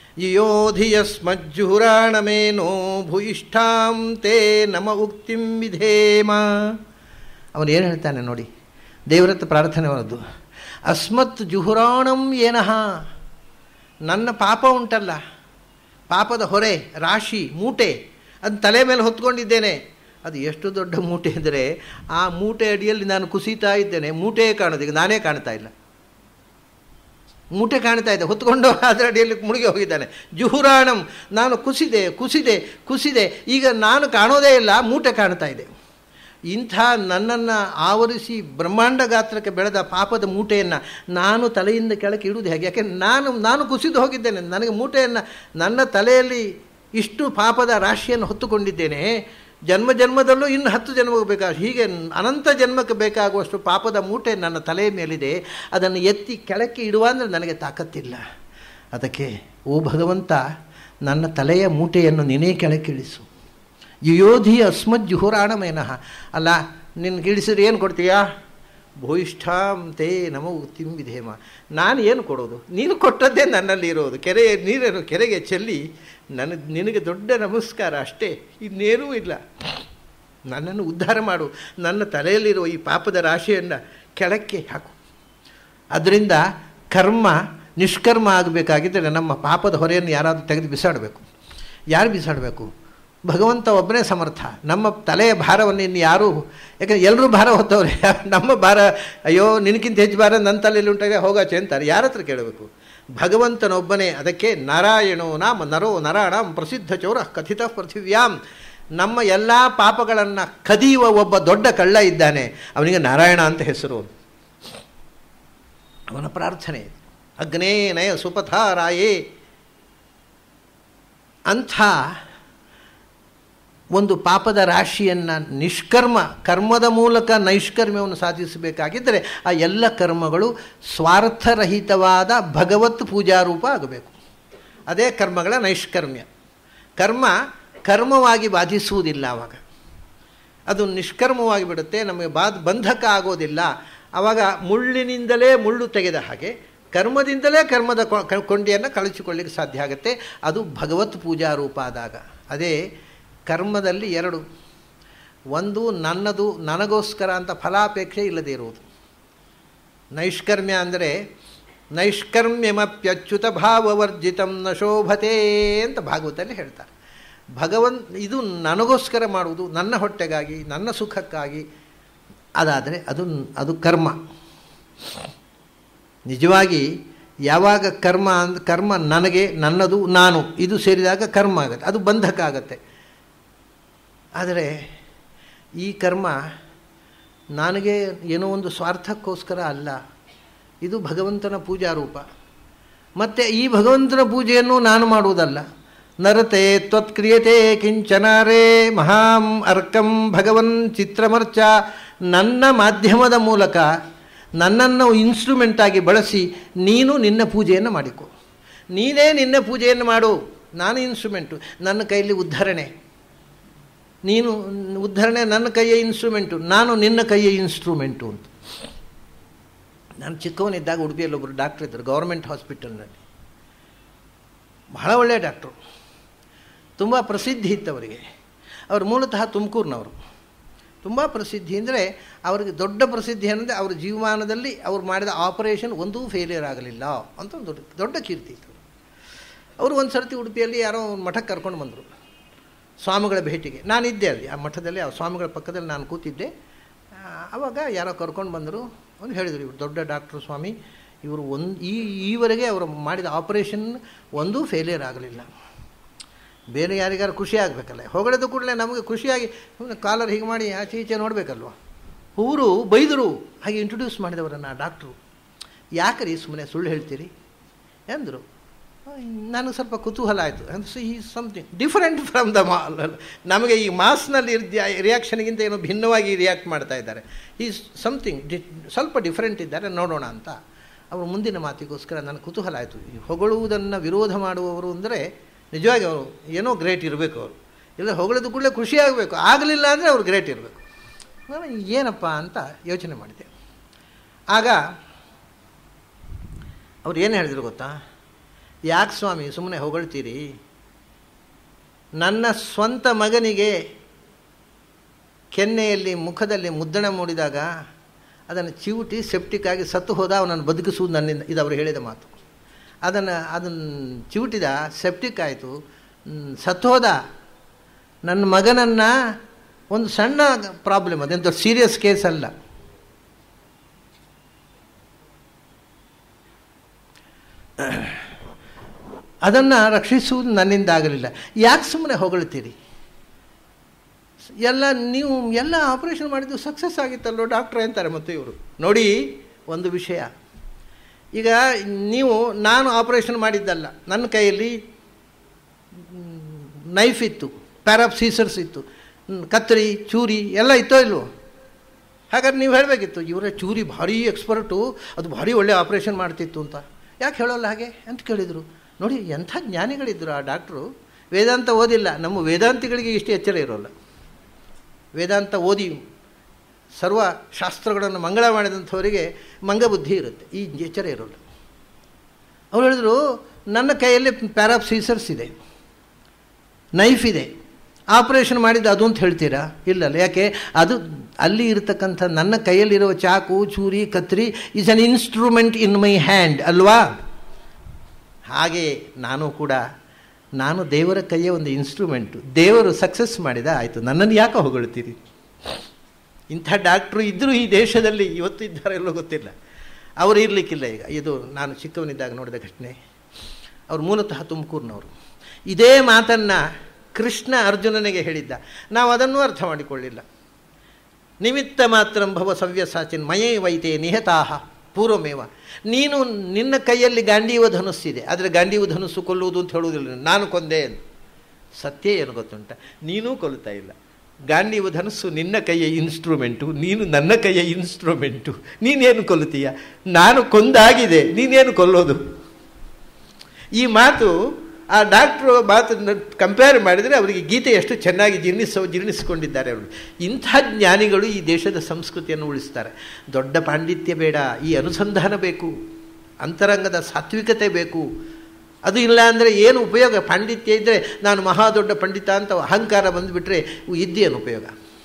ಯೋಧಿಯಸ್ಮಜ್ಜುಹುರಾಣಮೇನೋ ಭೂಯಿಷ್ಠಾಂ ತೇ ನಮ ಉಕ್ತಿಂ ವಿಧೇಮ ಅವನು ಏನು ಹೇಳ್ತಾನೆ ನೋಡಿ ದೇವರತ್ತ ಪ್ರಾರ್ಥನೆ ಅವರದ್ದು ಅಸ್ಮತ್ ಜುಹುರಾಣಂ ಏನಹ ನನ್ನ ಪಾಪ ಉಂಟಲ್ಲ ಪಾಪದ ಹೊರೆ ರಾಶಿ ಮೂಟೆ ಅದು ತಲೆ ಮೇಲೆ ಹೊತ್ಕೊಂಡಿದ್ದೇನೆ ಅದು ಎಷ್ಟು ದೊಡ್ಡ ಮೂಟೆ ಅಂದರೆ ಆ ಮೂಟೆ ಅಡಿಯಲ್ಲಿ ನಾನು ಕುಸಿತಾ ಇದ್ದೇನೆ ಮೂಟೆ ಕಾಣೋದು ಈಗ ನಾನೇ ಕಾಣ್ತಾ ಇಲ್ಲ ಮೂಟೆ ಕಾಣ್ತಾ ಇದೆ ಹೊತ್ಕೊಂಡು ಅದರ ಅಡಿಯಲ್ಲಿ ಮುಳುಗಿ ಹೋಗಿದ್ದಾನೆ ಜುಹುರಾಣಂ ನಾನು ಕುಸಿದೆ ಕುಸಿದೆ ಕುಸಿದೆ ಈಗ ನಾನು ಕಾಣೋದೇ ಇಲ್ಲ ಮೂಟೆ ಕಾಣ್ತಾ ಇದೆ ಇಂಥ ನನ್ನನ್ನು ಆವರಿಸಿ ಬ್ರಹ್ಮಾಂಡ ಗಾತ್ರಕ್ಕೆ ಬೆಳೆದ ಪಾಪದ ಮೂಟೆಯನ್ನು ನಾನು ತಲೆಯಿಂದ ಕೆಳಕ್ಕೆ ಇಡುವುದು ಹೇಗೆ ಯಾಕೆ ನಾನು ನಾನು ಕುಸಿದು ಹೋಗಿದ್ದೇನೆ ನನಗೆ ಮೂಟೆಯನ್ನು ನನ್ನ ತಲೆಯಲ್ಲಿ ಇಷ್ಟು ಪಾಪದ ರಾಶಿಯನ್ನು ಹೊತ್ತುಕೊಂಡಿದ್ದೇನೆ ಜನ್ಮ ಜನ್ಮದಲ್ಲೂ ಇನ್ನು ಹತ್ತು ಜನ್ಮಕ್ಕೆ ಬೇಕಾಗ ಹೀಗೆ ಅನಂತ ಜನ್ಮಕ್ಕೆ ಬೇಕಾಗುವಷ್ಟು ಪಾಪದ ಮೂಟೆ ನನ್ನ ತಲೆಯ ಮೇಲಿದೆ ಅದನ್ನು ಎತ್ತಿ ಕೆಳಕ್ಕೆ ಇಡುವ ಅಂದರೆ ನನಗೆ ತಾಕತ್ತಿಲ್ಲ ಅದಕ್ಕೆ ಓ ಭಗವಂತ ನನ್ನ ತಲೆಯ ಮೂಟೆಯನ್ನು ನೀನೇ ಕೆಳಕ್ಕಿಳಿಸು ಯುಯೋಧಿ ಅಸ್ಮದ್ ಜುಹುರಾಣಮೇನಃ ಅಲ್ಲ ನಿನ್ಗೆ ಇಳಿಸಿದ್ರೆ ಏನು ಕೊಡ್ತೀಯಾ ಭೂಯಿಷ್ಠಾಂ ತೇ ನಮೋ ತಿಂಬಿಧೇಮ ನಾನು ಏನು ಕೊಡೋದು ನೀನು ಕೊಟ್ಟದ್ದೇ ನನ್ನಲ್ಲಿ ಇರೋದು ಕೆರೆ ನೀರನ್ನು ಕೆರೆಗೆ ಚೆಲ್ಲಿ ನನ್ನ ನಿನಗೆ ದೊಡ್ಡ ನಮಸ್ಕಾರ ಅಷ್ಟೇ ಇನ್ನೇನೂ ಇಲ್ಲ ನನ್ನನ್ನು ಉದ್ಧಾರ ಮಾಡು ನನ್ನ ತಲೆಯಲ್ಲಿರುವ ಈ ಪಾಪದ ರಾಶಿಯನ್ನು ಕೆಳಕ್ಕೆ ಹಾಕು ಅದರಿಂದ ಕರ್ಮ ನಿಷ್ಕರ್ಮ ಆಗಬೇಕಾಗಿದ್ದರೆ ನಮ್ಮ ಪಾಪದ ಹೊರೆಯನ್ನು ಯಾರಾದರೂ ತೆಗೆದು ಬಿಸಾಡಬೇಕು ಯಾರು ಬಿಸಾಡಬೇಕು ಭಗವಂತ ಒಬ್ಬನೇ ಸಮರ್ಥ ನಮ್ಮ ತಲೆಯ ಭಾರವನ್ನು ಇನ್ನು ಯಾರೂ ಯಾಕಂದ್ರೆ ಎಲ್ಲರೂ ಭಾರ ಹೊತ್ತವ್ರೆ ನಮ್ಮ ಭಾರ ಅಯ್ಯೋ ನಿನಗಿಂತ ಹೆಚ್ಚು ಭಾರ ನನ್ನ ತಲೆಯಲ್ಲಿ ಉಂಟಾಗ ಹೋಗಾಚೆ ಅಂತಾರೆ ಯಾರ ಹತ್ರ ಕೇಳಬೇಕು ಭಗವಂತನೊಬ್ಬನೇ ಅದಕ್ಕೆ ನಾರಾಯಣೋ ನಾಮ ನರೋ ನರಾಣಂ ಪ್ರಸಿದ್ಧ ಚೌರ ಕಥಿತ ಪೃಥಿವ್ಯಾಂ ನಮ್ಮ ಎಲ್ಲ ಪಾಪಗಳನ್ನು ಕದಿಯುವ ಒಬ್ಬ ದೊಡ್ಡ ಕಳ್ಳ ಇದ್ದಾನೆ ಅವನಿಗೆ ನಾರಾಯಣ ಅಂತ ಹೆಸರು ಅವನ ಪ್ರಾರ್ಥನೆ ಅಗ್ನೇ ನಯ ಸುಪಥಾರಾಯೇ ಅಂಥ ಒಂದು ಪಾಪದ ರಾಶಿಯನ್ನು ನಿಷ್ಕರ್ಮ ಕರ್ಮದ ಮೂಲಕ ನೈಷ್ಕರ್ಮ್ಯವನ್ನು ಸಾಧಿಸಬೇಕಾಗಿದ್ದರೆ ಆ ಎಲ್ಲ ಕರ್ಮಗಳು ಸ್ವಾರ್ಥರಹಿತವಾದ ಭಗವತ್ ಪೂಜಾರೂಪ ಆಗಬೇಕು ಅದೇ ಕರ್ಮಗಳ ನೈಷ್ಕರ್ಮ್ಯ ಕರ್ಮ ಕರ್ಮವಾಗಿ ಬಾಧಿಸುವುದಿಲ್ಲ ಆವಾಗ ಅದು ನಿಷ್ಕರ್ಮವಾಗಿ ಬಿಡುತ್ತೆ ನಮಗೆ ಬಾದ್ ಬಂಧಕ ಆಗೋದಿಲ್ಲ ಆವಾಗ ಮುಳ್ಳಿನಿಂದಲೇ ಮುಳ್ಳು ತೆಗೆದ ಹಾಗೆ ಕರ್ಮದಿಂದಲೇ ಕರ್ಮದ ಕೊಂಡಿಯನ್ನು ಕಳಚಿಕೊಳ್ಳಿಕ್ಕೆ ಸಾಧ್ಯ ಆಗುತ್ತೆ ಅದು ಭಗವತ್ ಪೂಜಾ ರೂಪ ಆದಾಗ ಅದೇ ಕರ್ಮದಲ್ಲಿ ಎರಡು ಒಂದು ನನ್ನದು ನನಗೋಸ್ಕರ ಅಂತ ಫಲಾಪೇಕ್ಷೆ ಇಲ್ಲದೇ ಇರುವುದು ನೈಷ್ಕರ್ಮ್ಯ ಅಂದರೆ ನೈಷ್ಕರ್ಮ್ಯಮಪ್ಯಚ್ಯುತ ಭಾವವರ್ಜಿತಂ ನ ಶೋಭತೆ ಅಂತ ಭಾಗವತಲ್ಲಿ ಹೇಳ್ತಾರೆ ಭಗವಂತ ಇದು ನನಗೋಸ್ಕರ ಮಾಡುವುದು ನನ್ನ ಹೊಟ್ಟೆಗಾಗಿ ನನ್ನ ಸುಖಕ್ಕಾಗಿ ಅದಾದರೆ ಅದು ಅದು ಕರ್ಮ ನಿಜವಾಗಿ ಯಾವಾಗ ಕರ್ಮ ಅಂದ್ ಕರ್ಮ ನನಗೆ ನನ್ನದು ನಾನು ಇದು ಸೇರಿದಾಗ ಕರ್ಮ ಆಗುತ್ತೆ ಅದು ಬಂಧಕ ಆಗುತ್ತೆ ಆದರೆ ಈ ಕರ್ಮ ನನಗೆ ಏನೋ ಒಂದು ಸ್ವಾರ್ಥಕ್ಕೋಸ್ಕರ ಅಲ್ಲ ಇದು ಭಗವಂತನ ಪೂಜಾ ರೂಪ ಮತ್ತು ಈ ಭಗವಂತನ ಪೂಜೆಯನ್ನು ನಾನು ಮಾಡುವುದಲ್ಲ ನರತೆ ತ್ವತ್ಕ್ರಿಯತೆ ಕಿಂಚನಾರೇ ಮಹಾಂ ಅರ್ಕಂ ಭಗವನ್ ಚಿತ್ರಮರ್ಚ ನನ್ನ ಮಾಧ್ಯಮದ ಮೂಲಕ ನನ್ನನ್ನು ಇನ್ಸ್ಟ್ರೂಮೆಂಟ್ ಆಗಿ ಬಳಸಿ ನೀನು ನಿನ್ನ ಪೂಜೆಯನ್ನು ಮಾಡಿಕೊ ನೀನೇ ನಿನ್ನ ಪೂಜೆಯನ್ನು ಮಾಡು ನಾನು ಇನ್ಸ್ಟ್ರೂಮೆಂಟು ನನ್ನ ಕೈಯಲ್ಲಿ ಉದ್ಧರಣೆ ನೀನು ಉದ್ಧರಣೆ ನನ್ನ ಕೈಯ ಇನ್ಸ್ಟ್ರೂಮೆಂಟು ನಾನು ನಿನ್ನ ಕೈಯ ಇನ್ಸ್ಟ್ರೂಮೆಂಟು ಅಂತ ನಾನು ಚಿಕ್ಕವನಿದ್ದಾಗ ಉಡುಪಿಯಲ್ಲಿ ಒಬ್ಬರು ಡಾಕ್ಟ್ರ್ ಇದ್ದರು ಗೌರ್ಮೆಂಟ್ ಹಾಸ್ಪಿಟಲ್ನಲ್ಲಿ ಬಹಳ ಒಳ್ಳೆಯ ಡಾಕ್ಟ್ರು ತುಂಬ ಪ್ರಸಿದ್ಧಿ ಇತ್ತು ಅವರಿಗೆ ಅವರು ಮೂಲತಃ ತುಮಕೂರಿನವರು ತುಂಬ ಪ್ರಸಿದ್ಧಿ ಅಂದರೆ ಅವರಿಗೆ ದೊಡ್ಡ ಪ್ರಸಿದ್ಧಿ ಅಂದರೆ ಅವರ ಜೀವಮಾನದಲ್ಲಿ ಅವ್ರು ಮಾಡಿದ ಆಪರೇಷನ್ ಒಂದೂ ಫೇಲಿಯರ್ ಆಗಲಿಲ್ಲ ಅಂತ ಒಂದು ದೊಡ್ಡ ದೊಡ್ಡ ಕೀರ್ತಿ ಇತ್ತು ಅವರು ಒಂದು ಸರ್ತಿ ಉಡುಪಿಯಲ್ಲಿ ಯಾರೋ ಒಂದು ಮಠಕ್ಕೆ ಕರ್ಕೊಂಡು ಬಂದರು ಸ್ವಾಮಿಗಳ ಭೇಟಿಗೆ ನಾನಿದ್ದೆ ಅಲ್ಲಿ ಆ ಮಠದಲ್ಲಿ ಆ ಸ್ವಾಮಿಗಳ ಪಕ್ಕದಲ್ಲಿ ನಾನು ಕೂತಿದ್ದೆ ಆವಾಗ ಯಾರೋ ಕರ್ಕೊಂಡು ಬಂದರು ಒಂದು ಹೇಳಿದರು ಇವರು ದೊಡ್ಡ ಡಾಕ್ಟ್ರು ಸ್ವಾಮಿ ಇವರು ಒಂದು ಈ ಈವರೆಗೆ ಅವರು ಮಾಡಿದ ಆಪರೇಷನ್ ಒಂದೂ ಫೇಲಿಯರ್ ಆಗಲಿಲ್ಲ ಬೇರೆ ಯಾರಿಗಾರು ಖುಷಿ ಆಗಬೇಕಲ್ಲ ಹೊಗಳಿದ ಕೂಡಲೇ ನಮಗೆ ಖುಷಿಯಾಗಿ ಕಾಲರ್ ಹೀಗೆ ಮಾಡಿ ಆಚೆ ಈಚೆ ನೋಡಬೇಕಲ್ವ ಅವರು ಬೈದರು ಹಾಗೆ ಇಂಟ್ರೊಡ್ಯೂಸ್ ಮಾಡಿದವರನ್ನು ಡಾಕ್ಟ್ರು ಯಾಕ್ರಿ ಸುಮ್ಮನೆ ಸುಳ್ಳು ಹೇಳ್ತೀರಿ ಎಂದರು ನನಗೆ ಸ್ವಲ್ಪ ಕುತೂಹಲ ಆಯಿತು ಅಂದರೆ ಈ ಸಮಥಿಂಗ್ ಡಿಫರೆಂಟ್ ಫ್ರಮ್ ದ ಮಾ ನಮಗೆ ಈ ಮಾಸ್ನಲ್ಲಿ ರಿಯಾಕ್ಷನ್ಗಿಂತ ಏನೋ ಭಿನ್ನವಾಗಿ ರಿಯಾಕ್ಟ್ ಮಾಡ್ತಾ ಇದ್ದಾರೆ ಈ ಸಮಥಿಂಗ್ ಡಿ ಸ್ವಲ್ಪ ಡಿಫರೆಂಟ್ ಇದ್ದಾರೆ ನೋಡೋಣ ಅಂತ ಅವರು ಮುಂದಿನ ಮಾತಿಗೋಸ್ಕರ ನನಗೆ ಕುತೂಹಲ ಆಯಿತು ಈ ಹೊಗಳುವುದನ್ನು ವಿರೋಧ ಮಾಡುವವರು ಅಂದರೆ ನಿಜವಾಗಿ ಅವರು ಏನೋ ಗ್ರೇಟ್ ಇರಬೇಕು ಅವರು ಇಲ್ಲ ಹೊಗಳಿದ ಕೂಡಲೇ ಖುಷಿ ಆಗಬೇಕು ಆಗಲಿಲ್ಲ ಅಂದರೆ ಅವ್ರು ಗ್ರೇಟ್ ಇರಬೇಕು ನಾನು ಏನಪ್ಪ ಅಂತ ಯೋಚನೆ ಮಾಡಿದೆ ಆಗ ಅವ್ರು ಏನು ಹೇಳಿದ್ರು ಗೊತ್ತಾ ಯಾಕೆ ಸ್ವಾಮಿ ಸುಮ್ಮನೆ ಹೊಗಳ್ತೀರಿ ನನ್ನ ಸ್ವಂತ ಮಗನಿಗೆ ಕೆನ್ನೆಯಲ್ಲಿ ಮುಖದಲ್ಲಿ ಮುದ್ದಣ ಮೂಡಿದಾಗ ಅದನ್ನು ಚಿವುಟಿ ಸೆಪ್ಟಿಕ್ ಆಗಿ ಸತ್ತು ಹೋದ ಅವನನ್ನು ಬದುಕಿಸುವುದು ನನ್ನಿಂದ ಇದು ಅವರು ಹೇಳಿದ ಮಾತು ಅದನ್ನು ಅದನ್ನು ಚಿವುಟಿದ ಸೆಪ್ಟಿಕ್ ಆಯಿತು ಸತ್ತು ಹೋದ ನನ್ನ ಮಗನನ್ನು ಒಂದು ಸಣ್ಣ ಪ್ರಾಬ್ಲಮ್ ಅದೆಂತ ಸೀರಿಯಸ್ ಕೇಸ್ ಅಲ್ಲ ಅದನ್ನು ರಕ್ಷಿಸುವುದು ನನ್ನಿಂದ ಆಗಲಿಲ್ಲ ಯಾಕೆ ಸುಮ್ಮನೆ ಹೊಗಳ್ತೀರಿ ಎಲ್ಲ ನೀವು ಎಲ್ಲ ಆಪರೇಷನ್ ಮಾಡಿದ್ದು ಸಕ್ಸಸ್ ಆಗಿತ್ತಲ್ಲೋ ಡಾಕ್ಟ್ರೇ ಅಂತಾರೆ ಮತ್ತು ಇವರು ನೋಡಿ ಒಂದು ವಿಷಯ ಈಗ ನೀವು ನಾನು ಆಪರೇಷನ್ ಮಾಡಿದ್ದಲ್ಲ ನನ್ನ ಕೈಯಲ್ಲಿ ನೈಫ್ ಇತ್ತು ಪ್ಯಾರಾಪ್ ಸೀಸರ್ಸ್ ಇತ್ತು ಕತ್ತರಿ ಚೂರಿ ಎಲ್ಲ ಇತ್ತೋ ಇಲ್ವೋ ಹಾಗಾದ್ರೆ ನೀವು ಹೇಳಬೇಕಿತ್ತು ಇವರ ಚೂರಿ ಭಾರಿ ಎಕ್ಸ್ಪರ್ಟು ಅದು ಭಾರಿ ಒಳ್ಳೆ ಆಪರೇಷನ್ ಮಾಡ್ತಿತ್ತು ಅಂತ ಯಾಕೆ ಹೇಳೋಲ್ಲ ಹಾಗೆ ಅಂತ ಕೇಳಿದರು ನೋಡಿ ಎಂಥ ಜ್ಞಾನಿಗಳಿದ್ದರು ಆ ಡಾಕ್ಟ್ರು ವೇದಾಂತ ಓದಿಲ್ಲ ನಮ್ಮ ವೇದಾಂತಿಗಳಿಗೆ ಇಷ್ಟು ಎಚ್ಚರ ಇರೋಲ್ಲ ವೇದಾಂತ ಓದಿ ಸರ್ವ ಶಾಸ್ತ್ರಗಳನ್ನು ಮಂಗಳ ಮಾಡಿದಂಥವರಿಗೆ ಮಂಗಬುದ್ಧಿ ಇರುತ್ತೆ ಈ ಎಚ್ಚರ ಇರೋಲ್ಲ ಅವ್ರು ಹೇಳಿದ್ರು ನನ್ನ ಕೈಯಲ್ಲಿ ಪ್ಯಾರಾಪ್ ಸೀಸರ್ಸ್ ಇದೆ ನೈಫ್ ಇದೆ ಆಪರೇಷನ್ ಮಾಡಿದ್ದು ಅದು ಅಂತ ಹೇಳ್ತೀರಾ ಇಲ್ಲಲ್ಲ ಯಾಕೆ ಅದು ಅಲ್ಲಿ ಇರತಕ್ಕಂಥ ನನ್ನ ಕೈಯಲ್ಲಿರುವ ಚಾಕು ಚೂರಿ ಕತ್ರಿ is an instrument in my hand ಅಲ್ವಾ ಹಾಗೆಯೇ ನಾನು ಕೂಡ ನಾನು ದೇವರ ಕೈಯ ಒಂದು ಇನ್ಸ್ಟ್ರೂಮೆಂಟು ದೇವರು ಸಕ್ಸಸ್ ಮಾಡಿದ ಆಯಿತು ನನ್ನನ್ನು ಯಾಕೆ ಹೊಗಳ್ತೀರಿ ಇಂಥ ಡಾಕ್ಟ್ರು ಇದ್ದರೂ ಈ ದೇಶದಲ್ಲಿ ಇವತ್ತು ಇದ್ದಾರೆ ಎಲ್ಲೋ ಗೊತ್ತಿಲ್ಲ ಅವರು ಇರಲಿಕ್ಕಿಲ್ಲ ಈಗ ಇದು ನಾನು ಚಿಕ್ಕವನಿದ್ದಾಗ ನೋಡಿದ ಘಟನೆ ಅವರು ಮೂಲತಃ ತುಮಕೂರಿನವರು ಇದೇ ಮಾತನ್ನು ಕೃಷ್ಣ ಅರ್ಜುನನಿಗೆ ಹೇಳಿದ್ದ ನಾವು ಅದನ್ನೂ ಅರ್ಥ ಮಾಡಿಕೊಳ್ಳಿಲ್ಲ ನಿಮಿತ್ತ ಮಾತ್ರ ಭವ ಸವ್ಯಸಾಚಿನ್ ಮಯೇ ವೈತೆ ನಿಹತಾಹ ಪೂರ್ವಮೇವ ನೀನು ನಿನ್ನ ಕೈಯಲ್ಲಿ ಗಾಂಡೀವ ಧನುಸ್ಸಿದೆ ಆದರೆ ಗಾಂಡೀವ ಧನುಸ್ಸು ಕೊಲ್ಲುವುದು ಅಂತ ಹೇಳುವುದಿಲ್ಲ ನಾನು ಕೊಂದೆ ಸತ್ಯ ಏನು ಗೊತ್ತುಂಟ ನೀನೂ ಕೊಲ್ತಾ ಇಲ್ಲ ಗಾಂಡೀವ ಧನುಸ್ಸು ನಿನ್ನ ಕೈಯ ಇನ್ಸ್ಟ್ರೂಮೆಂಟು ನೀನು ನನ್ನ ಕೈಯ ಇನ್ಸ್ಟ್ರೂಮೆಂಟು ನೀನೇನು ಕೊಲ್ಲುತ್ತೀಯ ನಾನು ಕೊಂದಾಗಿದೆ ನೀನೇನು ಕೊಲ್ಲೋದು ಈ ಮಾತು ಆ ಡಾಕ್ಟ್ರು ಮಾತನ್ನು ಕಂಪೇರ್ ಮಾಡಿದರೆ ಅವರಿಗೆ ಗೀತೆ ಎಷ್ಟು ಚೆನ್ನಾಗಿ ಜೀರ್ಣಿಸೋ ಜೀರ್ಣಿಸಿಕೊಂಡಿದ್ದಾರೆ ಅವರು ಇಂಥ ಜ್ಞಾನಿಗಳು ಈ ದೇಶದ ಸಂಸ್ಕೃತಿಯನ್ನು ಉಳಿಸ್ತಾರೆ ದೊಡ್ಡ ಪಾಂಡಿತ್ಯ ಬೇಡ ಈ ಅನುಸಂಧಾನ ಬೇಕು ಅಂತರಂಗದ ಸಾತ್ವಿಕತೆ ಬೇಕು ಅದು ಇಲ್ಲ ಅಂದರೆ ಏನು ಉಪಯೋಗ ಪಾಂಡಿತ್ಯ ಇದ್ದರೆ ನಾನು ಮಹಾ ದೊಡ್ಡ ಪಂಡಿತ ಅಂತ ಅಹಂಕಾರ ಬಂದುಬಿಟ್ರೆ ಇದ್ದೇನು ಉಪಯೋಗ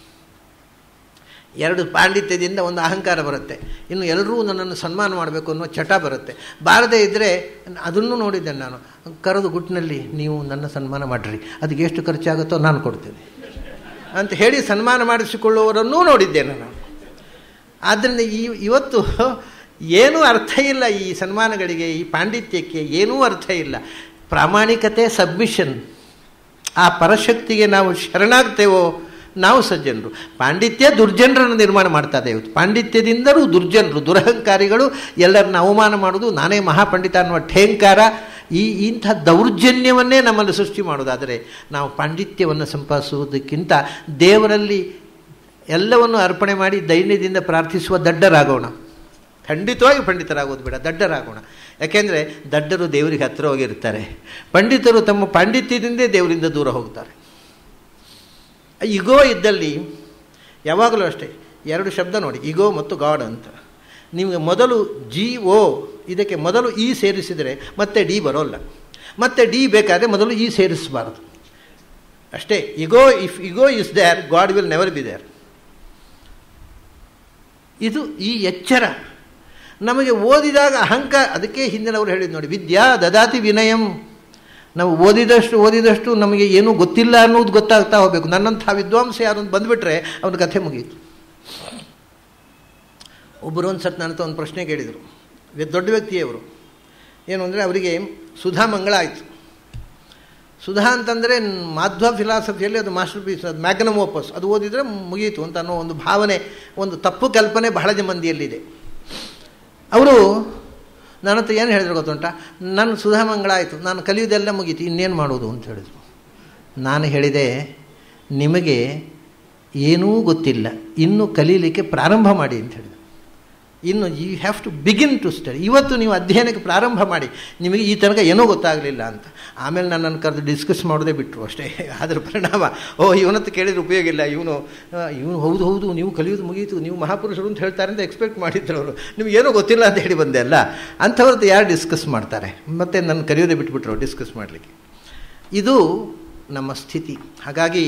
ಎರಡು ಪಾಂಡಿತ್ಯದಿಂದ ಒಂದು ಅಹಂಕಾರ ಬರುತ್ತೆ ಇನ್ನು ಎಲ್ಲರೂ ನನ್ನನ್ನು ಸನ್ಮಾನ ಮಾಡಬೇಕು ಅನ್ನೋ ಚಟ ಬರುತ್ತೆ ಬಾರದೇ ಇದ್ದರೆ ಅದನ್ನು ನೋಡಿದ್ದೆ ನಾನು ಕರೆದು ಗುಟ್ಟಿನಲ್ಲಿ ನೀವು ನನ್ನ ಸನ್ಮಾನ ಮಾಡಿರಿ ಅದಕ್ಕೆ ಎಷ್ಟು ಖರ್ಚಾಗುತ್ತೋ ನಾನು ಕೊಡ್ತೇನೆ ಅಂತ ಹೇಳಿ ಸನ್ಮಾನ ಮಾಡಿಸಿಕೊಳ್ಳುವವರನ್ನೂ ನೋಡಿದ್ದೇನೆ ನಾನು ಆದ್ದರಿಂದ ಈ ಇವತ್ತು ಏನೂ ಅರ್ಥ ಇಲ್ಲ ಈ ಸನ್ಮಾನಗಳಿಗೆ ಈ ಪಾಂಡಿತ್ಯಕ್ಕೆ ಏನೂ ಅರ್ಥ ಇಲ್ಲ ಪ್ರಾಮಾಣಿಕತೆ ಸಬ್ಮಿಷನ್ ಆ ಪರಶಕ್ತಿಗೆ ನಾವು ಶರಣಾಗ್ತೇವೋ ನಾವು ಸಜ್ಜನರು ಪಾಂಡಿತ್ಯ ದುರ್ಜನರನ್ನು ನಿರ್ಮಾಣ ಮಾಡ್ತಾ ಇದೆ ಇವತ್ತು ಪಾಂಡಿತ್ಯದಿಂದಲೂ ದುರ್ಜನರು ದುರಹಂಕಾರಿಗಳು ಎಲ್ಲರನ್ನ ಅವಮಾನ ಮಾಡೋದು ನಾನೇ ಮಹಾಪಂಡಿತ ಅನ್ನುವ ಠೇಂಕಾರ ಈ ಇಂಥ ದೌರ್ಜನ್ಯವನ್ನೇ ನಮ್ಮಲ್ಲಿ ಸೃಷ್ಟಿ ಮಾಡೋದಾದರೆ ನಾವು ಪಾಂಡಿತ್ಯವನ್ನು ಸಂಪಾದಿಸುವುದಕ್ಕಿಂತ ದೇವರಲ್ಲಿ ಎಲ್ಲವನ್ನು ಅರ್ಪಣೆ ಮಾಡಿ ದೈನ್ಯದಿಂದ ಪ್ರಾರ್ಥಿಸುವ ದಡ್ಡರಾಗೋಣ ಖಂಡಿತವಾಗಿ ಪಂಡಿತರಾಗೋದು ಬೇಡ ದಡ್ಡರಾಗೋಣ ಯಾಕೆಂದರೆ ದಡ್ಡರು ದೇವರಿಗೆ ಹತ್ತಿರ ಹೋಗಿರ್ತಾರೆ ಪಂಡಿತರು ತಮ್ಮ ಪಾಂಡಿತ್ಯದಿಂದೇ ದೇವರಿಂದ ದೂರ ಹೋಗ್ತಾರೆ ಇಗೋ ಇದ್ದಲ್ಲಿ ಯಾವಾಗಲೂ ಅಷ್ಟೇ ಎರಡು ಶಬ್ದ ನೋಡಿ ಇಗೋ ಮತ್ತು ಗಾಡ್ ಅಂತ ನಿಮಗೆ ಮೊದಲು ಜಿ ಓ ಇದಕ್ಕೆ ಮೊದಲು ಇ ಸೇರಿಸಿದರೆ ಮತ್ತೆ ಡಿ ಬರೋಲ್ಲ ಮತ್ತೆ ಡಿ ಬೇಕಾದರೆ ಮೊದಲು ಇ ಸೇರಿಸಬಾರದು ಅಷ್ಟೇ ego if ego is there God will never be there ಇದು ಈ ಎಚ್ಚರ ನಮಗೆ ಓದಿದಾಗ ಅಹಂಕಾರ ಅದಕ್ಕೆ ಹಿಂದಿನವರು ಹೇಳಿದ್ದು ನೋಡಿ ವಿದ್ಯಾ ದದಾತಿ ವಿನಯಂ ನಾವು ಓದಿದಷ್ಟು ಓದಿದಷ್ಟು ನಮಗೆ ಏನೂ ಗೊತ್ತಿಲ್ಲ ಅನ್ನೋದು ಗೊತ್ತಾಗ್ತಾ ಹೋಗಬೇಕು ನನ್ನಂಥ ವಿದ್ವಾಂಸ ಯಾರು ಅಂತ ಬಂದುಬಿಟ್ರೆ ಅವನ ಕಥೆ ಮುಗೀತು ಒಬ್ಬರು ಒಂದು ಸತ್ ನನ್ನ ಒಂದು ಪ್ರಶ್ನೆ ಕೇಳಿದರು ದೊಡ್ಡ ವ್ಯಕ್ತಿಯವರು ಏನು ಅಂದರೆ ಅವರಿಗೆ ಸುಧಾ ಮಂಗಳ ಆಯಿತು ಸುಧಾ ಅಂತಂದರೆ ಮಾಧ್ವ ಫಿಲಾಸಫಿಯಲ್ಲಿ ಅದು ಮಾಸ್ಟರ್ ಪೀಸ್ ಅದು ಮ್ಯಾಗ್ನಮ್ ಓಪಸ್ ಅದು ಓದಿದರೆ ಮುಗೀತು ಅಂತ ಅನ್ನೋ ಒಂದು ಭಾವನೆ ಒಂದು ತಪ್ಪು ಕಲ್ಪನೆ ಬಹಳ ಮಂದಿಯಲ್ಲಿದೆ ಅವರು ನನ್ನ ಹತ್ರ ಏನು ಹೇಳಿದ್ರು ಗೊತ್ತುಂಟ ನನ್ನ ಸುಧಾ ಮಂಗಳ ಆಯಿತು ನಾನು ಕಲಿಯೋದೆಲ್ಲ ಮುಗೀತು ಇನ್ನೇನು ಮಾಡೋದು ಅಂತ ಹೇಳಿದರು ನಾನು ಹೇಳಿದೆ ನಿಮಗೆ ಏನೂ ಗೊತ್ತಿಲ್ಲ ಇನ್ನು ಕಲೀಲಿಕ್ಕೆ ಪ್ರಾರಂಭ ಮಾಡಿ ಅಂತ ಹೇಳಿದರು ಇನ್ನು you have to begin to study ಇವತ್ತು ನೀವು ಅಧ್ಯಯನಕ್ಕೆ ಪ್ರಾರಂಭ ಮಾಡಿ ನಿಮಗೆ ಈ ತನಕ ಏನೂ ಗೊತ್ತಾಗಲಿಲ್ಲ ಅಂತ ಆಮೇಲೆ ನನ್ನನ್ನು ಕರೆದು ಡಿಸ್ಕಸ್ ಮಾಡೋದೇ ಬಿಟ್ಟರು ಅಷ್ಟೇ ಅದರ ಪರಿಣಾಮ ಓ ಇವನತ್ತು ಕೇಳಿದ್ರೆ ಉಪಯೋಗ ಇಲ್ಲ ಇವನು ಇವನು ಹೌದು ಹೌದು ನೀವು ಕಲಿಯೋದು ಮುಗೀತು ನೀವು ಮಹಾಪುರುಷರು ಅಂತ ಹೇಳ್ತಾರೆ ಅಂತ ಎಕ್ಸ್ಪೆಕ್ಟ್ ಮಾಡಿದ್ರು ಅವರು ನಿಮ್ಗೆ ಏನೂ ಗೊತ್ತಿಲ್ಲ ಅಂತ ಹೇಳಿ ಬಂದೆ ಅಲ್ಲ ಅಂಥವ್ರದ್ದು ಯಾರು ಡಿಸ್ಕಸ್ ಮಾಡ್ತಾರೆ ಮತ್ತು ನನ್ನ ಕಲಿಯೋದೇ ಬಿಟ್ಬಿಟ್ರು ಡಿಸ್ಕಸ್ ಮಾಡಲಿಕ್ಕೆ ಇದು ನಮ್ಮ ಸ್ಥಿತಿ ಹಾಗಾಗಿ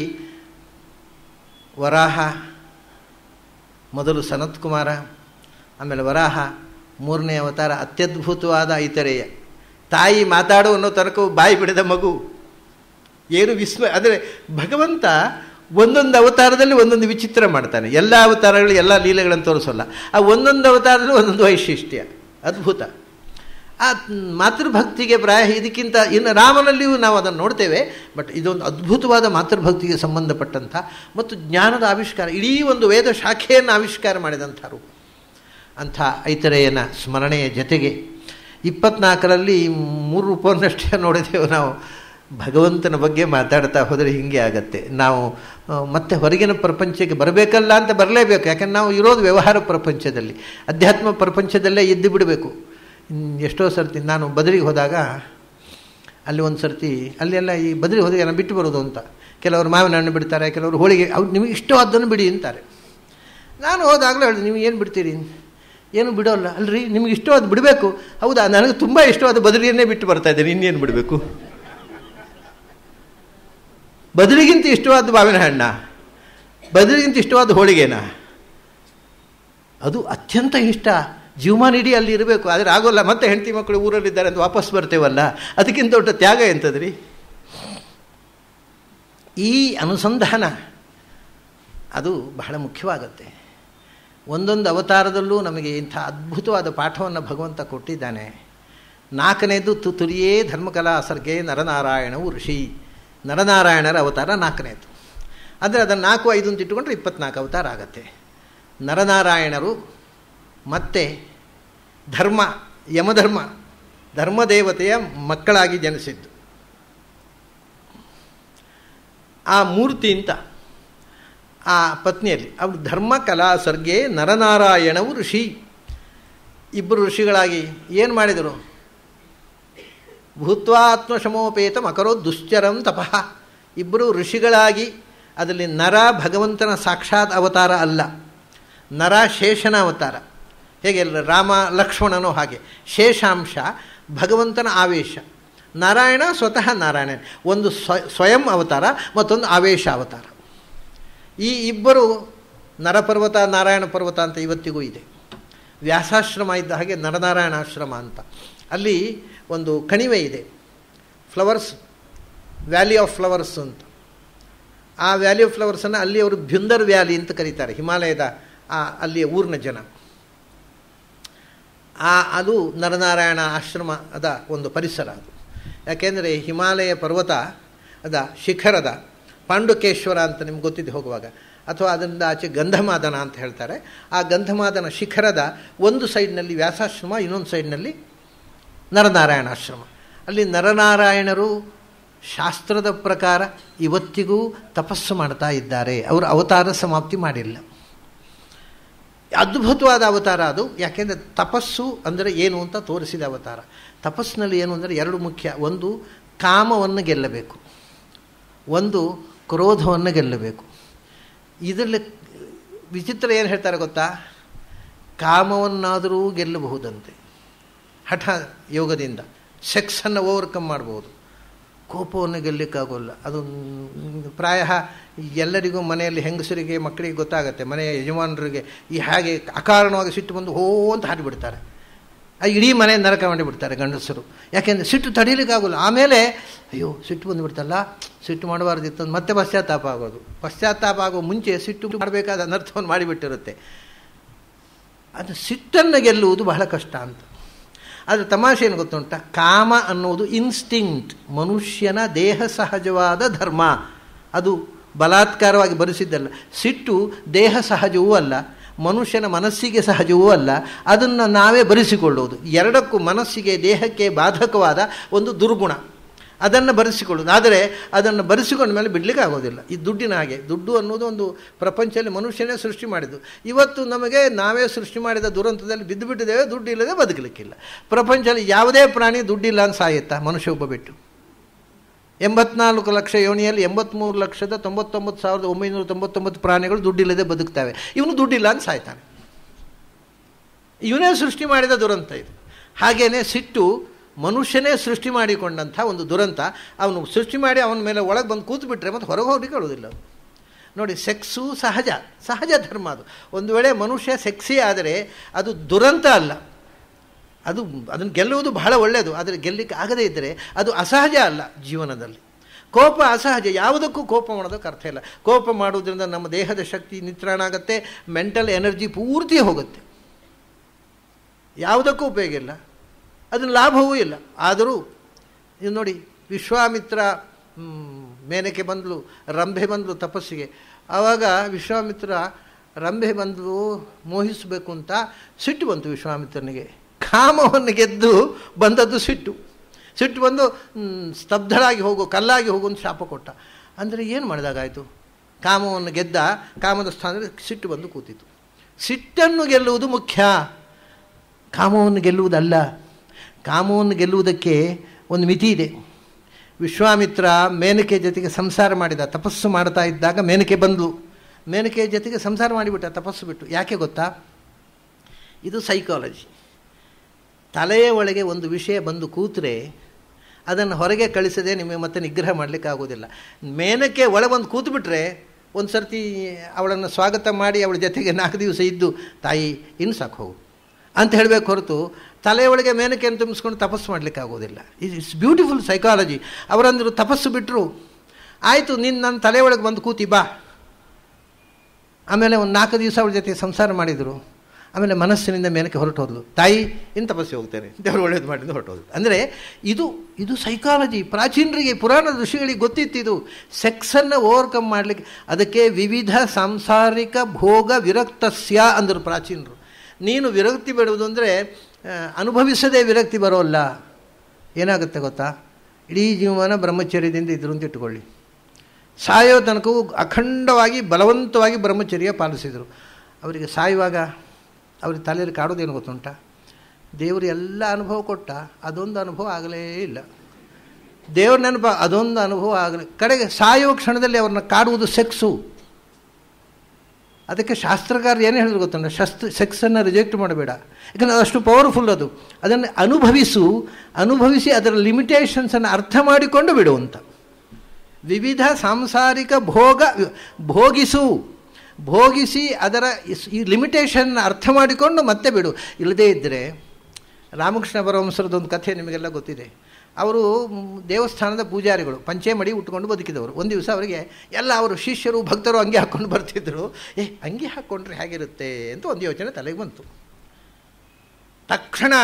ವರಾಹ ಮೊದಲು ಸನತ್ ಕುಮಾರ ಆಮೇಲೆ ವರಾಹ ಮೂರನೇ ಅವತಾರ ಅತ್ಯದ್ಭುತವಾದ ಐತರೇಯ ತಾಯಿ ಮಾತಾಡು ಅನ್ನೋ ತನಕ ಬಾಯಿ ಬಿಡದ ಮಗು ಏನು ವಿಸ್ಮಯ ಅಂದರೆ ಭಗವಂತ ಒಂದೊಂದು ಅವತಾರದಲ್ಲಿ ಒಂದೊಂದು ವಿಚಿತ್ರ ಮಾಡ್ತಾನೆ ಎಲ್ಲ ಅವತಾರಗಳು ಎಲ್ಲ ಲೀಲೆಗಳನ್ನು ತೋರಿಸೋಲ್ಲ ಆ ಒಂದೊಂದು ಅವತಾರದಲ್ಲಿ ಒಂದೊಂದು ವೈಶಿಷ್ಟ್ಯ ಅದ್ಭುತ ಆ ಮಾತೃಭಕ್ತಿಗೆ ಪ್ರಾಯ ಇದಕ್ಕಿಂತ ಇನ್ನು ರಾಮನಲ್ಲಿಯೂ ನಾವು ಅದನ್ನು ನೋಡ್ತೇವೆ ಬಟ್ ಇದೊಂದು ಅದ್ಭುತವಾದ ಮಾತೃಭಕ್ತಿಗೆ ಸಂಬಂಧಪಟ್ಟಂಥ ಮತ್ತು ಜ್ಞಾನದ ಆವಿಷ್ಕಾರ ಇಡೀ ಒಂದು ವೇದ ಶಾಖೆಯನ್ನು ಆವಿಷ್ಕಾರ ಮಾಡಿದಂಥ ರೂಪ ಅಂಥ ಐತರೆಯನ ಸ್ಮರಣೆಯ ಜೊತೆಗೆ ಇಪ್ಪತ್ನಾಲ್ಕರಲ್ಲಿ ಮೂರು ರೂಪವನ್ನಷ್ಟೇ ನೋಡಿದೆವು ನಾವು ಭಗವಂತನ ಬಗ್ಗೆ ಮಾತಾಡ್ತಾ ಹೋದರೆ ಹೀಗೆ ಆಗತ್ತೆ ನಾವು ಮತ್ತೆ ಹೊರಗಿನ ಪ್ರಪಂಚಕ್ಕೆ ಬರಬೇಕಲ್ಲ ಅಂತ ಬರಲೇಬೇಕು ಯಾಕಂದ್ರೆ ನಾವು ಇರೋದು ವ್ಯವಹಾರ ಪ್ರಪಂಚದಲ್ಲಿ ಅಧ್ಯಾತ್ಮ ಪ್ರಪಂಚದಲ್ಲೇ ಇದ್ದು ಬಿಡಬೇಕು ಎಷ್ಟೋ ಸರ್ತಿ ನಾನು ಬದಲಿಗೆ ಹೋದಾಗ ಅಲ್ಲಿ ಒಂದು ಸರ್ತಿ ಅಲ್ಲೆಲ್ಲ ಈ ಬದಲಿಗೆ ಹೋದಾಗ ನಾನು ಬಿಟ್ಟು ಬರೋದು ಅಂತ ಕೆಲವರು ಮಾವಿನ ಹಣ್ಣು ಬಿಡ್ತಾರೆ ಕೆಲವರು ಹೋಳಿಗೆ ಅವ್ರು ನಿಮಗೆ ಇಷ್ಟವಾದ್ದನ್ನು ಬಿಡಿ ಅಂತಾರೆ ನಾನು ಹೋದಾಗಲೂ ಹೇಳಿದೆ ನೀವು ಏನು ಬಿಡ್ತೀರಿ ಏನು ಬಿಡೋಲ್ಲ ಅಲ್ರಿ ನಿಮ್ಗೆ ಇಷ್ಟವಾದ ಬಿಡಬೇಕು ಹೌದಾ ನನಗೆ ತುಂಬ ಇಷ್ಟವಾದ ಬದಲಿಯನ್ನೇ ಬಿಟ್ಟು ಬರ್ತಾ ಇದ್ದೇನೆ ಇನ್ನೇನು ಬಿಡಬೇಕು ಬದಲಿಗಿಂತ ಇಷ್ಟವಾದ ಮಾವಿನ ಹಣ್ಣ ಬದಲಿಗಿಂತ ಇಷ್ಟವಾದ ಹೋಳಿಗೆನಾ ಅದು ಅತ್ಯಂತ ಇಷ್ಟ ಜೀವಮಾನ ಇಡೀ ಅಲ್ಲಿ ಇರಬೇಕು ಆದರೆ ಆಗೋಲ್ಲ ಮತ್ತೆ ಹೆಂಡತಿ ಮಕ್ಕಳು ಊರಲ್ಲಿದ್ದಾರೆ ಅಂತ ವಾಪಸ್ ಬರ್ತೇವಲ್ಲ ಅದಕ್ಕಿಂತ ದೊಡ್ಡ ತ್ಯಾಗ ಎಂಥದ್ರಿ ಈ ಅನುಸಂಧಾನ ಅದು ಬಹಳ ಮುಖ್ಯವಾಗುತ್ತೆ ಒಂದೊಂದು ಅವತಾರದಲ್ಲೂ ನಮಗೆ ಇಂಥ ಅದ್ಭುತವಾದ ಪಾಠವನ್ನು ಭಗವಂತ ಕೊಟ್ಟಿದ್ದಾನೆ ನಾಲ್ಕನೇದು ತುತುರಿಯೇ ಧರ್ಮಕಲಾ ಸರ್ಗೆ ನರನಾರಾಯಣವು ಋಷಿ ನರನಾರಾಯಣರ ಅವತಾರ ನಾಲ್ಕನೇದು ಅಂದರೆ ಅದನ್ನು ನಾಲ್ಕು ಐದು ಅಂತ ಇಟ್ಟುಕೊಂಡ್ರೆ ಇಪ್ಪತ್ನಾಲ್ಕು ಅವತಾರ ಆಗತ್ತೆ ನರನಾರಾಯಣರು ಮತ್ತೆ ಧರ್ಮ ಯಮಧರ್ಮ ಧರ್ಮದೇವತೆಯ ಮಕ್ಕಳಾಗಿ ಜನಿಸಿದ್ದು ಆ ಮೂರ್ತಿ ಅಂತ ಆ ಪತ್ನಿಯಲ್ಲಿ ಅವರು ಧರ್ಮ ಕಲಾ ಸರ್ಗೆ ನರನಾರಾಯಣವು ಋಷಿ ಇಬ್ಬರು ಋಷಿಗಳಾಗಿ ಏನು ಮಾಡಿದರು ಭೂತ್ವಾತ್ಮಶಮೋಪೇತ ಮಕರೋ ದುಶ್ಚರಂ ತಪಃ ಇಬ್ಬರು ಋಷಿಗಳಾಗಿ ಅದರಲ್ಲಿ ನರ ಭಗವಂತನ ಸಾಕ್ಷಾತ್ ಅವತಾರ ಅಲ್ಲ ನರ ಶೇಷನ ಅವತಾರ ಹೇಗೆ ರಾಮ ಲಕ್ಷ್ಮಣನೋ ಹಾಗೆ ಶೇಷಾಂಶ ಭಗವಂತನ ಆವೇಶ ನಾರಾಯಣ ಸ್ವತಃ ನಾರಾಯಣ ಒಂದು ಸ್ವಯಂ ಅವತಾರ ಮತ್ತೊಂದು ಆವೇಶ ಅವತಾರ ಈ ಇಬ್ಬರು ನರಪರ್ವತ ನಾರಾಯಣ ಪರ್ವತ ಅಂತ ಇವತ್ತಿಗೂ ಇದೆ ವ್ಯಾಸಾಶ್ರಮ ಇದ್ದ ಹಾಗೆ ನರನಾರಾಯಣಾಶ್ರಮ ಅಂತ ಅಲ್ಲಿ ಒಂದು ಕಣಿವೆ ಇದೆ ಫ್ಲವರ್ಸ್ ವ್ಯಾಲಿ ಆಫ್ ಫ್ಲವರ್ಸ್ ಅಂತ ಆ ವ್ಯಾಲಿ ಆಫ್ ಫ್ಲವರ್ಸನ್ನು ಅಲ್ಲಿ ಅವರು ಭ್ಯುಂದರ್ ವ್ಯಾಲಿ ಅಂತ ಕರೀತಾರೆ ಹಿಮಾಲಯದ ಆ ಅಲ್ಲಿಯ ಊರಿನ ಜನ ಆ ಅದು ನರನಾರಾಯಣ ಆಶ್ರಮ ಅದ ಒಂದು ಪರಿಸರ ಅದು ಯಾಕೆಂದರೆ ಹಿಮಾಲಯ ಪರ್ವತ ಅದ ಶಿಖರದ ಪಾಂಡುಕೇಶ್ವರ ಅಂತ ನಿಮ್ಗೆ ಗೊತ್ತಿದೆ ಹೋಗುವಾಗ ಅಥವಾ ಅದರಿಂದ ಆಚೆ ಗಂಧಮಾದನ ಅಂತ ಹೇಳ್ತಾರೆ ಆ ಗಂಧಮಾದನ ಶಿಖರದ ಒಂದು ಸೈಡ್ನಲ್ಲಿ ವ್ಯಾಸಾಶ್ರಮ ಇನ್ನೊಂದು ಸೈಡ್ನಲ್ಲಿ ನರನಾರಾಯಣಾಶ್ರಮ ಅಲ್ಲಿ ನರನಾರಾಯಣರು ಶಾಸ್ತ್ರದ ಪ್ರಕಾರ ಇವತ್ತಿಗೂ ತಪಸ್ಸು ಮಾಡ್ತಾ ಇದ್ದಾರೆ ಅವರು ಅವತಾರ ಸಮಾಪ್ತಿ ಮಾಡಿಲ್ಲ ಅದ್ಭುತವಾದ ಅವತಾರ ಅದು ಯಾಕೆಂದರೆ ತಪಸ್ಸು ಅಂದರೆ ಏನು ಅಂತ ತೋರಿಸಿದ ಅವತಾರ ತಪಸ್ಸಿನಲ್ಲಿ ಏನು ಅಂದರೆ ಎರಡು ಮುಖ್ಯ ಒಂದು ಕಾಮವನ್ನು ಗೆಲ್ಲಬೇಕು ಒಂದು ಕ್ರೋಧವನ್ನು ಗೆಲ್ಲಬೇಕು ಇದರಲ್ಲಿ ವಿಚಿತ್ರ ಏನು ಹೇಳ್ತಾರೆ ಗೊತ್ತಾ ಕಾಮವನ್ನಾದರೂ ಗೆಲ್ಲಬಹುದಂತೆ ಹಠ ಯೋಗದಿಂದ ಸೆಕ್ಸನ್ನು ಓವರ್ಕಮ್ ಮಾಡ್ಬೋದು ಕೋಪವನ್ನು ಗೆಲ್ಲಕ್ಕಾಗೋಲ್ಲ ಅದು ಪ್ರಾಯ ಎಲ್ಲರಿಗೂ ಮನೆಯಲ್ಲಿ ಹೆಂಗಸರಿಗೆ ಮಕ್ಕಳಿಗೆ ಗೊತ್ತಾಗುತ್ತೆ ಮನೆಯ ಯಜಮಾನರಿಗೆ ಈ ಹಾಗೆ ಅಕಾರಣವಾಗಿ ಸಿಟ್ಟು ಬಂದು ಹೋ ಅಂತ ಹಾರಿಬಿಡ್ತಾರೆ ಆ ಇಡೀ ಮನೆ ನರಕ ಮಾಡಿಬಿಡ್ತಾರೆ ಗಂಡಸರು ಯಾಕೆಂದರೆ ಸಿಟ್ಟು ತಡೀಲಿಕ್ಕಾಗೋಲ್ಲ ಆಮೇಲೆ ಅಯ್ಯೋ ಸಿಟ್ಟು ಬಂದುಬಿಡ್ತಲ್ಲ ಸಿಟ್ಟು ಮಾಡಬಾರ್ದಿತ್ತು ಮತ್ತೆ ಪಶ್ಚಾತ್ತಾಪ ಆಗೋದು ಪಶ್ಚಾತ್ತಾಪ ಆಗೋ ಮುಂಚೆ ಸಿಟ್ಟು ಮಾಡಬೇಕಾದ ಅನರ್ಥವನ್ನು ಮಾಡಿಬಿಟ್ಟಿರುತ್ತೆ ಅದು ಸಿಟ್ಟನ್ನು ಗೆಲ್ಲುವುದು ಬಹಳ ಕಷ್ಟ ಅಂತ ಆದರೆ ತಮಾಷೆ ಏನು ಗೊತ್ತುಂಟ ಕಾಮ ಅನ್ನುವುದು ಇನ್ಸ್ಟಿಂಕ್ಟ್ ಮನುಷ್ಯನ ದೇಹ ಸಹಜವಾದ ಧರ್ಮ ಅದು ಬಲಾತ್ಕಾರವಾಗಿ ಬರೆಸಿದ್ದಲ್ಲ ಸಿಟ್ಟು ದೇಹ ಸಹಜವೂ ಅಲ್ಲ ಮನುಷ್ಯನ ಮನಸ್ಸಿಗೆ ಸಹಜವೂ ಅಲ್ಲ ಅದನ್ನು ನಾವೇ ಬರೆಸಿಕೊಳ್ಳುವುದು ಎರಡಕ್ಕೂ ಮನಸ್ಸಿಗೆ ದೇಹಕ್ಕೆ ಬಾಧಕವಾದ ಒಂದು ದುರ್ಗುಣ ಅದನ್ನು ಬರೆಸಿಕೊಳ್ಳೋದು ಆದರೆ ಅದನ್ನು ಬರೆಸಿಕೊಂಡ ಮೇಲೆ ಬಿಡಲಿಕ್ಕೆ ಆಗೋದಿಲ್ಲ ಈ ದುಡ್ಡಿನ ಹಾಗೆ ದುಡ್ಡು ಅನ್ನೋದು ಒಂದು ಪ್ರಪಂಚದಲ್ಲಿ ಮನುಷ್ಯನೇ ಸೃಷ್ಟಿ ಮಾಡಿದ್ದು ಇವತ್ತು ನಮಗೆ ನಾವೇ ಸೃಷ್ಟಿ ಮಾಡಿದ ದುರಂತದಲ್ಲಿ ಬಿದ್ದು ಬಿಟ್ಟಿದ್ದೇವೆ ದುಡ್ಡು ಇಲ್ಲದೆ ಬದುಕಲಿಕ್ಕಿಲ್ಲ ಪ್ರಪಂಚದಲ್ಲಿ ಯಾವುದೇ ಪ್ರಾಣಿ ದುಡ್ಡಿಲ್ಲ ಅಂತ ಸಾಯುತ್ತಾ ಮನುಷ್ಯ ಒಬ್ಬ ಬಿಟ್ಟು ಎಂಬತ್ನಾಲ್ಕು ಲಕ್ಷ ಯೋನಿಯಲ್ಲಿ ಎಂಬತ್ತ್ಮೂರು ಲಕ್ಷದ ತೊಂಬತ್ತೊಂಬತ್ತು ಸಾವಿರದ ಒಂಬೈನೂರ ತೊಂಬತ್ತೊಂಬತ್ತು ಪ್ರಾಣಿಗಳು ದುಡ್ಡಿಲ್ಲದೆ ಬದುಕ್ತವೆ ಇವನು ದುಡ್ಡಿಲ್ಲ ಅಂತ ಸಾಯ್ತಾನೆ ಇವನೇ ಸೃಷ್ಟಿ ಮಾಡಿದ ದುರಂತ ಇದು ಹಾಗೆಯೇ ಸಿಟ್ಟು ಮನುಷ್ಯನೇ ಸೃಷ್ಟಿ ಮಾಡಿಕೊಂಡಂಥ ಒಂದು ದುರಂತ ಅವನು ಸೃಷ್ಟಿ ಮಾಡಿ ಅವನ ಮೇಲೆ ಒಳಗೆ ಬಂದು ಕೂತು ಬಿಟ್ಟರೆ ಮತ್ತು ಹೊರಗೆ ಹೋಗ್ಲಿಕ್ಕೆ ಹೇಳೋದಿಲ್ಲ ನೋಡಿ ಸೆಕ್ಸು ಸಹಜ ಸಹಜ ಧರ್ಮ ಅದು ಒಂದು ವೇಳೆ ಮನುಷ್ಯ ಸೆಕ್ಸಿ ಆದರೆ ಅದು ದುರಂತ ಅಲ್ಲ ಅದು ಅದನ್ನು ಗೆಲ್ಲುವುದು ಬಹಳ ಒಳ್ಳೆಯದು ಆದರೆ ಗೆಲ್ಲಲಿಕ್ಕೆ ಆಗದೇ ಇದ್ದರೆ ಅದು ಅಸಹಜ ಅಲ್ಲ ಜೀವನದಲ್ಲಿ ಕೋಪ ಅಸಹಜ ಯಾವುದಕ್ಕೂ ಕೋಪ ಮಾಡೋದಕ್ಕೆ ಅರ್ಥ ಇಲ್ಲ ಕೋಪ ಮಾಡುವುದರಿಂದ ನಮ್ಮ ದೇಹದ ಶಕ್ತಿ ನಿತ್ರಾಣ ಆಗುತ್ತೆ ಮೆಂಟಲ್ ಎನರ್ಜಿ ಪೂರ್ತಿ ಹೋಗುತ್ತೆ ಯಾವುದಕ್ಕೂ ಉಪಯೋಗ ಇಲ್ಲ ಅದನ್ನು ಲಾಭವೂ ಇಲ್ಲ ಆದರೂ ಇದು ನೋಡಿ ವಿಶ್ವಾಮಿತ್ರ ಮೇನಕ್ಕೆ ಬಂದಳು ರಂಭೆ ಬಂದಳು ತಪಸ್ಸಿಗೆ ಆವಾಗ ವಿಶ್ವಾಮಿತ್ರ ರಂಭೆ ಬಂದಳು ಮೋಹಿಸಬೇಕು ಅಂತ ಸಿಟ್ಟು ಬಂತು ವಿಶ್ವಾಮಿತ್ರನಿಗೆ ಕಾಮವನ್ನು ಗೆದ್ದು ಬಂದದ್ದು ಸಿಟ್ಟು ಸಿಟ್ಟು ಬಂದು ಸ್ತಬ್ಧಳಾಗಿ ಹೋಗು ಕಲ್ಲಾಗಿ ಹೋಗು ಅಂತ ಶಾಪ ಕೊಟ್ಟ ಅಂದರೆ ಏನು ಮಾಡಿದಾಗಾಯಿತು ಕಾಮವನ್ನು ಗೆದ್ದ ಕಾಮದ ಸ್ಥಾನದಲ್ಲಿ ಸಿಟ್ಟು ಬಂದು ಕೂತಿತು ಸಿಟ್ಟನ್ನು ಗೆಲ್ಲುವುದು ಮುಖ್ಯ ಕಾಮವನ್ನು ಗೆಲ್ಲುವುದಲ್ಲ ಕಾಮವನ್ನು ಗೆಲ್ಲುವುದಕ್ಕೆ ಒಂದು ಮಿತಿ ಇದೆ ವಿಶ್ವಾಮಿತ್ರ ಮೇನಕೆ ಜೊತೆಗೆ ಸಂಸಾರ ಮಾಡಿದ ತಪಸ್ಸು ಮಾಡ್ತಾ ಇದ್ದಾಗ ಮೇನಕೆ ಬಂದು ಮೇನಕೆ ಜೊತೆಗೆ ಸಂಸಾರ ಮಾಡಿಬಿಟ್ಟ ತಪಸ್ಸು ಬಿಟ್ಟು ಯಾಕೆ ಗೊತ್ತಾ ಇದು ಸೈಕಾಲಜಿ ತಲೆಯ ಒಳಗೆ ಒಂದು ವಿಷಯ ಬಂದು ಕೂತರೆ ಅದನ್ನು ಹೊರಗೆ ಕಳಿಸದೆ ನಿಮಗೆ ಮತ್ತೆ ನಿಗ್ರಹ ಮಾಡಲಿಕ್ಕೆ ಆಗೋದಿಲ್ಲ ಮೇನಕ್ಕೆ ಒಳಗೆ ಬಂದು ಕೂತ್ಬಿಟ್ರೆ ಒಂದು ಸರ್ತಿ ಅವಳನ್ನು ಸ್ವಾಗತ ಮಾಡಿ ಅವಳ ಜೊತೆಗೆ ನಾಲ್ಕು ದಿವಸ ಇದ್ದು ತಾಯಿ ಇನ್ನು ಸಾಕು ಹೋಗು ಅಂತ ಹೇಳಬೇಕು ಹೊರತು ತಲೆಯೊಳಗೆ ಮೇನಕೆಯನ್ನು ತುಂಬಿಸ್ಕೊಂಡು ತಪಸ್ಸು ಮಾಡಲಿಕ್ಕೆ ಆಗೋದಿಲ್ಲ ಇಟ್ಸ್ ಬ್ಯೂಟಿಫುಲ್ ಸೈಕಾಲಜಿ ಅವರಂದರು ತಪಸ್ಸು ಬಿಟ್ಟರು ಆಯಿತು ನೀನು ನನ್ನ ತಲೆಯೊಳಗೆ ಬಂದು ಕೂತಿ ಬಾ ಆಮೇಲೆ ಒಂದು ನಾಲ್ಕು ದಿವಸ ಅವಳ ಜೊತೆ ಸಂಸಾರ ಮಾಡಿದರು ಆಮೇಲೆ ಮನಸ್ಸಿನಿಂದ ಮೇಲಕ್ಕೆ ಹೊರಟು ಹೋದ್ಲು ತಾಯಿ ಇನ್ನು ತಪಸ್ಸಿ ಹೋಗ್ತೇನೆ ದೇವರು ಒಳ್ಳೇದು ಮಾಡಿದ್ದು ಹೊರಟೋದು ಅಂದರೆ ಇದು ಇದು ಸೈಕಾಲಜಿ ಪ್ರಾಚೀನರಿಗೆ ಪುರಾಣ ಋಷಿಗಳಿಗೆ ಗೊತ್ತಿತ್ತು ಇದು ಸೆಕ್ಸನ್ನು ಓವರ್ಕಮ್ ಮಾಡಲಿಕ್ಕೆ ಅದಕ್ಕೆ ವಿವಿಧ ಸಾಂಸಾರಿಕ ಭೋಗ ವಿರಕ್ತಸ್ಯ ಅಂದರು ಪ್ರಾಚೀನರು ನೀನು ವಿರಕ್ತಿ ಬಿಡುವುದು ಅಂದರೆ ಅನುಭವಿಸದೇ ವಿರಕ್ತಿ ಬರೋಲ್ಲ ಏನಾಗುತ್ತೆ ಗೊತ್ತಾ ಇಡೀ ಜೀವನ ಬ್ರಹ್ಮಚರ್ಯದಿಂದ ಇದ್ರು ಅಂತ ಇಟ್ಟುಕೊಳ್ಳಿ ಸಾಯೋ ತನಕವೂ ಅಖಂಡವಾಗಿ ಬಲವಂತವಾಗಿ ಬ್ರಹ್ಮಚರ್ಯ ಪಾಲಿಸಿದರು ಅವರಿಗೆ ಸಾಯುವಾಗ ಅವ್ರಿಗೆ ತಲೆಯಲ್ಲಿ ಕಾಡೋದೇನು ಗೊತ್ತುಂಟ ದೇವರು ಎಲ್ಲ ಅನುಭವ ಕೊಟ್ಟ ಅದೊಂದು ಅನುಭವ ಆಗಲೇ ಇಲ್ಲ ದೇವ್ರ ನೆನಪ ಅದೊಂದು ಅನುಭವ ಆಗಲೇ ಕಡೆಗೆ ಸಾಯೋ ಕ್ಷಣದಲ್ಲಿ ಅವ್ರನ್ನ ಕಾಡುವುದು ಸೆಕ್ಸು ಅದಕ್ಕೆ ಶಾಸ್ತ್ರಕಾರ ಏನು ಹೇಳಿದ್ರು ಗೊತ್ತುಂಟ ಶಸ್ತ್ರ ಸೆಕ್ಸನ್ನು ರಿಜೆಕ್ಟ್ ಮಾಡಬೇಡ ಯಾಕಂದರೆ ಅಷ್ಟು ಪವರ್ಫುಲ್ ಅದು ಅದನ್ನು ಅನುಭವಿಸು ಅನುಭವಿಸಿ ಅದರ ಲಿಮಿಟೇಷನ್ಸನ್ನು ಅರ್ಥ ಮಾಡಿಕೊಂಡು ಬಿಡು ಅಂತ ವಿವಿಧ ಸಾಂಸಾರಿಕ ಭೋಗ ಭೋಗಿಸು ಭೋಗಿಸಿ ಅದರ ಈ ಲಿಮಿಟೇಷನ್ ಅರ್ಥ ಮಾಡಿಕೊಂಡು ಮತ್ತೆ ಬಿಡು ಇಲ್ಲದೇ ಇದ್ದರೆ ರಾಮಕೃಷ್ಣ ಪರಮಹಂಸರದೊಂದು ಕಥೆ ನಿಮಗೆಲ್ಲ ಗೊತ್ತಿದೆ ಅವರು ದೇವಸ್ಥಾನದ ಪೂಜಾರಿಗಳು ಪಂಚೆ ಮಡಿ ಉಟ್ಕೊಂಡು ಬದುಕಿದವರು ಒಂದು ದಿವಸ ಅವರಿಗೆ ಎಲ್ಲ ಅವರು ಶಿಷ್ಯರು ಭಕ್ತರು ಅಂಗಿ ಹಾಕ್ಕೊಂಡು ಬರ್ತಿದ್ರು ಏ ಅಂಗಿ ಹಾಕ್ಕೊಂಡ್ರೆ ಹೇಗಿರುತ್ತೆ ಅಂತ ಒಂದು ಯೋಚನೆ ತಲೆಗೆ ಬಂತು ತಕ್ಷಣ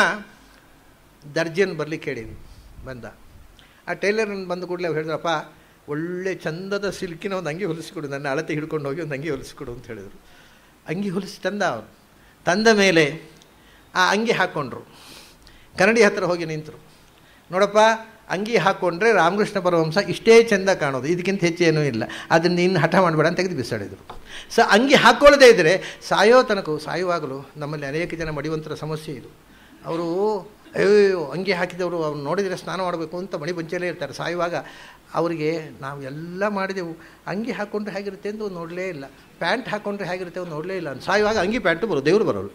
ದರ್ಜನ್ ಬರಲಿಕ್ಕೆ ಹೇಳಿ ಬಂದ ಆ ಟೈಲರ್ನ ಬಂದ ಕೂಡಲೇ ಅವ್ರು ಹೇಳಿದ್ರಪ್ಪ ಒಳ್ಳೆ ಚಂದದ ಸಿಲ್ಕಿನ ಒಂದು ಅಂಗಿ ಹೊಲಿಸಿಕೊಡು ನನ್ನ ಅಳತೆ ಹಿಡ್ಕೊಂಡು ಹೋಗಿ ಒಂದು ಅಂಗಿ ಹೊಲಿಸಿಕೊಡು ಅಂತ ಹೇಳಿದರು ಅಂಗಿ ಹೊಲಿಸಿ ತಂದ ಅವನು ತಂದ ಮೇಲೆ ಆ ಅಂಗಿ ಹಾಕ್ಕೊಂಡ್ರು ಕನ್ನಡಿ ಹತ್ರ ಹೋಗಿ ನಿಂತರು ನೋಡಪ್ಪ ಅಂಗಿ ಹಾಕ್ಕೊಂಡ್ರೆ ರಾಮಕೃಷ್ಣ ಪರಮಹಂಸ ಇಷ್ಟೇ ಚೆಂದ ಕಾಣೋದು ಇದಕ್ಕಿಂತ ಹೆಚ್ಚೇನೂ ಇಲ್ಲ ಅದನ್ನು ನೀನು ಹಠ ಮಾಡಬೇಡ ಅಂತ ತೆಗೆದು ಬಿಸಾಡಿದರು ಸೊ ಅಂಗಿ ಹಾಕ್ಕೊಳ್ಳದೇ ಇದ್ದರೆ ಸಾಯೋ ತನಕ ಸಾಯುವಾಗಲೂ ನಮ್ಮಲ್ಲಿ ಅನೇಕ ಜನ ಮಡಿವಂತರ ಸಮಸ್ಯೆ ಇದು ಅವರು ಅಯ್ಯೋ ಅಂಗಿ ಹಾಕಿದವರು ಅವ್ರು ನೋಡಿದರೆ ಸ್ನಾನ ಮಾಡಬೇಕು ಅಂತ ಮಣಿ ಪಂಚೆಯಲ್ಲೇ ಇರ್ತಾರೆ ಸಾಯುವಾಗ ಅವರಿಗೆ ನಾವು ಎಲ್ಲ ಮಾಡಿದೆವು ಅಂಗಿ ಹಾಕ್ಕೊಂಡ್ರೆ ಹೇಗಿರುತ್ತೆ ಅಂತ ಒಂದು ನೋಡಲೇ ಇಲ್ಲ ಪ್ಯಾಂಟ್ ಹಾಕ್ಕೊಂಡ್ರೆ ಹೇಗಿರುತ್ತೆ ಒಂದು ನೋಡಲೇ ಇಲ್ಲ ಸಾಯುವಾಗ ಅಂಗಿ ಪ್ಯಾಂಟು ಬರೋದು ದೇವರು ಬರೋರು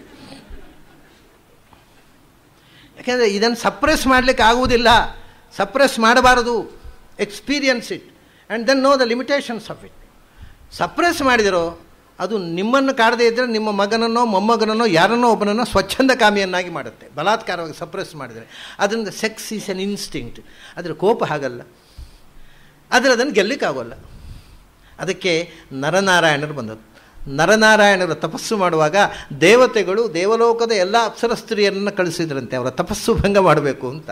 ಯಾಕೆಂದರೆ ಇದನ್ನು ಸಪ್ರೆಸ್ ಮಾಡಲಿಕ್ಕೆ ಆಗುವುದಿಲ್ಲ ಸಪ್ರೆಸ್ ಮಾಡಬಾರದು experience it and then know the limitations of it suppress ಮಾಡಿದಿರೋ ಅದು ನಿಮ್ಮನ್ನು ಕಾಡದೇ ಇದ್ದರೆ ನಿಮ್ಮ ಮಗನನ್ನೋ ಮೊಮ್ಮಗನನ್ನೋ ಯಾರನ್ನೋ ಒಬ್ಬನನ್ನೋ ಸ್ವಚ್ಛಂದ ಕಾಮಿಯನ್ನಾಗಿ ಮಾಡುತ್ತೆ ಬಲಾತ್ಕಾರವಾಗಿ ಸಪ್ರೆಸ್ ಮಾಡಿದರೆ ಅದರಿಂದ ಸೆಕ್ಸ್ ಈಸ್ ಎನ್ ಇನ್ಸ್ಟಿಂಕ್ಟ್ ಅದರ ಕೋಪ ಹಾಗಲ್ಲ ಆದರೆ ಅದನ್ನು ಗೆಲ್ಲಕ್ಕಾಗೋಲ್ಲ ಅದಕ್ಕೆ ನರನಾರಾಯಣರು ಬಂದದ್ದು ನರನಾರಾಯಣರ ತಪಸ್ಸು ಮಾಡುವಾಗ ದೇವತೆಗಳು ದೇವಲೋಕದ ಎಲ್ಲ ಅಪ್ಸರ ಸ್ತ್ರೀಯರನ್ನು ಕಳಿಸಿದ್ರಂತೆ ಅವರ ತಪಸ್ಸು ಭಂಗ ಮಾಡಬೇಕು ಅಂತ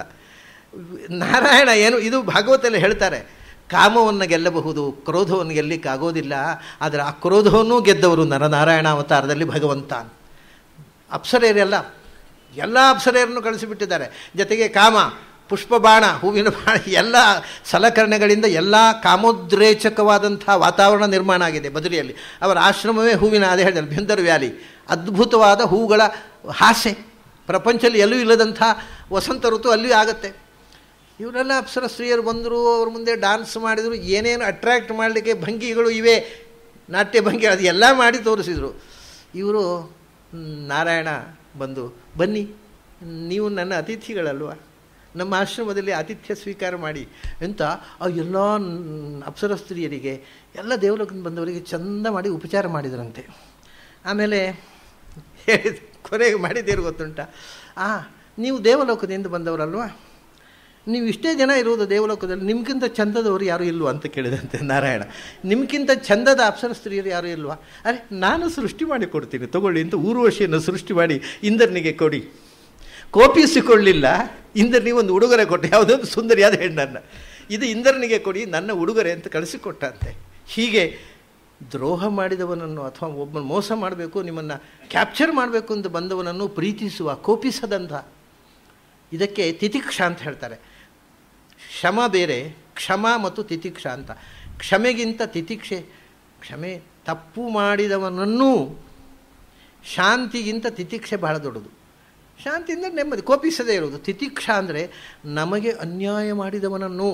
ನಾರಾಯಣ ಏನು ಇದು ಭಾಗವತಲ್ಲಿ ಹೇಳ್ತಾರೆ ಕಾಮವನ್ನು ಗೆಲ್ಲಬಹುದು ಕ್ರೋಧವನ್ನು ಗೆಲ್ಲಲಿಕ್ಕಾಗೋದಿಲ್ಲ ಆದರೆ ಆ ಕ್ರೋಧವನ್ನೂ ಗೆದ್ದವರು ನರನಾರಾಯಣ ಅವತಾರದಲ್ಲಿ ಭಗವಂತ ಅಪ್ಸರೆಯರೆಲ್ಲ ಎಲ್ಲ ಅಪ್ಸರೆಯರನ್ನು ಕಳಿಸಿಬಿಟ್ಟಿದ್ದಾರೆ ಜೊತೆಗೆ ಕಾಮ ಪುಷ್ಪಬಾಣ ಹೂವಿನ ಬಾಣ ಎಲ್ಲ ಸಲಕರಣೆಗಳಿಂದ ಎಲ್ಲ ಕಾಮೋದ್ರೇಚಕವಾದಂಥ ವಾತಾವರಣ ನಿರ್ಮಾಣ ಆಗಿದೆ ಬದರಿಯಲ್ಲಿ ಅವರ ಆಶ್ರಮವೇ ಹೂವಿನ ಅದೇ ಹೇಳಿದ್ದಾರೆ ಭ್ಯಂದರ್ ವ್ಯಾಲಿ ಅದ್ಭುತವಾದ ಹೂಗಳ ಹಾಸೆ ಪ್ರಪಂಚದಲ್ಲಿ ಎಲ್ಲೂ ಇಲ್ಲದಂಥ ವಸಂತ ಋತು ಅಲ್ಲಿಯೂ ಆಗುತ್ತೆ ಇವರೆಲ್ಲ ಅಪ್ಸರ ಸ್ತ್ರೀಯರು ಬಂದರು ಅವ್ರ ಮುಂದೆ ಡಾನ್ಸ್ ಮಾಡಿದರು ಏನೇನು ಅಟ್ರ್ಯಾಕ್ಟ್ ಮಾಡಲಿಕ್ಕೆ ಭಂಗಿಗಳು ಇವೆ ನಾಟ್ಯ ಭಂಗಿ ಅದು ಎಲ್ಲ ಮಾಡಿ ತೋರಿಸಿದರು ಇವರು ನಾರಾಯಣ ಬಂದು ಬನ್ನಿ ನೀವು ನನ್ನ ಅತಿಥಿಗಳಲ್ವ ನಮ್ಮ ಆಶ್ರಮದಲ್ಲಿ ಆತಿಥ್ಯ ಸ್ವೀಕಾರ ಮಾಡಿ ಅಂತ ಆ ಎಲ್ಲ ಅಪ್ಸರ ಸ್ತ್ರೀಯರಿಗೆ ಎಲ್ಲ ದೇವಲೋಕದಿಂದ ಬಂದವರಿಗೆ ಚಂದ ಮಾಡಿ ಉಪಚಾರ ಮಾಡಿದ್ರಂತೆ ಆಮೇಲೆ ಹೇಳಿದ ಕೊನೆಗೆ ಮಾಡಿದ್ದೇರು ಗೊತ್ತುಂಟ ಆ ನೀವು ದೇವಲೋಕದಿಂದ ಬಂದವರಲ್ವಾ ನೀವು ಇಷ್ಟೇ ಜನ ಇರುವುದು ದೇವಲೋಕದಲ್ಲಿ ನಿಮ್ಗಿಂತ ಚಂದದವರು ಯಾರೂ ಇಲ್ವಾ ಅಂತ ಕೇಳಿದಂತೆ ನಾರಾಯಣ ನಿಮ್ಗಿಂತ ಚಂದದ ಅಪ್ಸರ ಸ್ತ್ರೀಯರು ಯಾರೂ ಇಲ್ವಾ ಅರೆ ನಾನು ಸೃಷ್ಟಿ ಮಾಡಿ ಕೊಡ್ತೀನಿ ತಗೊಳ್ಳಿ ಅಂತ ಊರ್ವಶಿಯನ್ನು ಸೃಷ್ಟಿ ಮಾಡಿ ಇಂದ್ರನಿಗೆ ಕೊಡಿ ಕೋಪಿಸಿಕೊಳ್ಳಿಲ್ಲ ಇಂದ್ರನಿಗೆ ಒಂದು ಉಡುಗೊರೆ ಕೊಟ್ಟು ಯಾವುದೊಂದು ಸುಂದರಿಯಾದ ಹೆಣ್ಣನ್ನು ಇದು ಇಂದ್ರನಿಗೆ ಕೊಡಿ ನನ್ನ ಉಡುಗೊರೆ ಅಂತ ಕಳಿಸಿಕೊಟ್ಟಂತೆ ಹೀಗೆ ದ್ರೋಹ ಮಾಡಿದವನನ್ನು ಅಥವಾ ಒಬ್ಬನ ಮೋಸ ಮಾಡಬೇಕು ನಿಮ್ಮನ್ನು ಕ್ಯಾಪ್ಚರ್ ಮಾಡಬೇಕು ಅಂತ ಬಂದವನನ್ನು ಪ್ರೀತಿಸುವ ಕೋಪಿಸದಂಥ ಇದಕ್ಕೆ ತಿತಿಕ್ಷ ಅಂತ ಹೇಳ್ತಾರೆ ಕ್ಷಮ ಬೇರೆ ಕ್ಷಮ ಮತ್ತು ತಿತಿಕ್ಷ ಅಂತ ಕ್ಷಮೆಗಿಂತ ತಿತಿಕ್ಷೆ ಕ್ಷಮೆ ತಪ್ಪು ಮಾಡಿದವನನ್ನು ಶಾಂತಿಗಿಂತ ತಿತಿಕ್ಷೆ ಬಹಳ ದೊಡ್ಡದು ಶಾಂತಿಯಿಂದ ನೆಮ್ಮದಿ ಕೋಪಿಸದೇ ಇರೋದು ತಿತಿಕ್ಷ ಅಂದರೆ ನಮಗೆ ಅನ್ಯಾಯ ಮಾಡಿದವನನ್ನು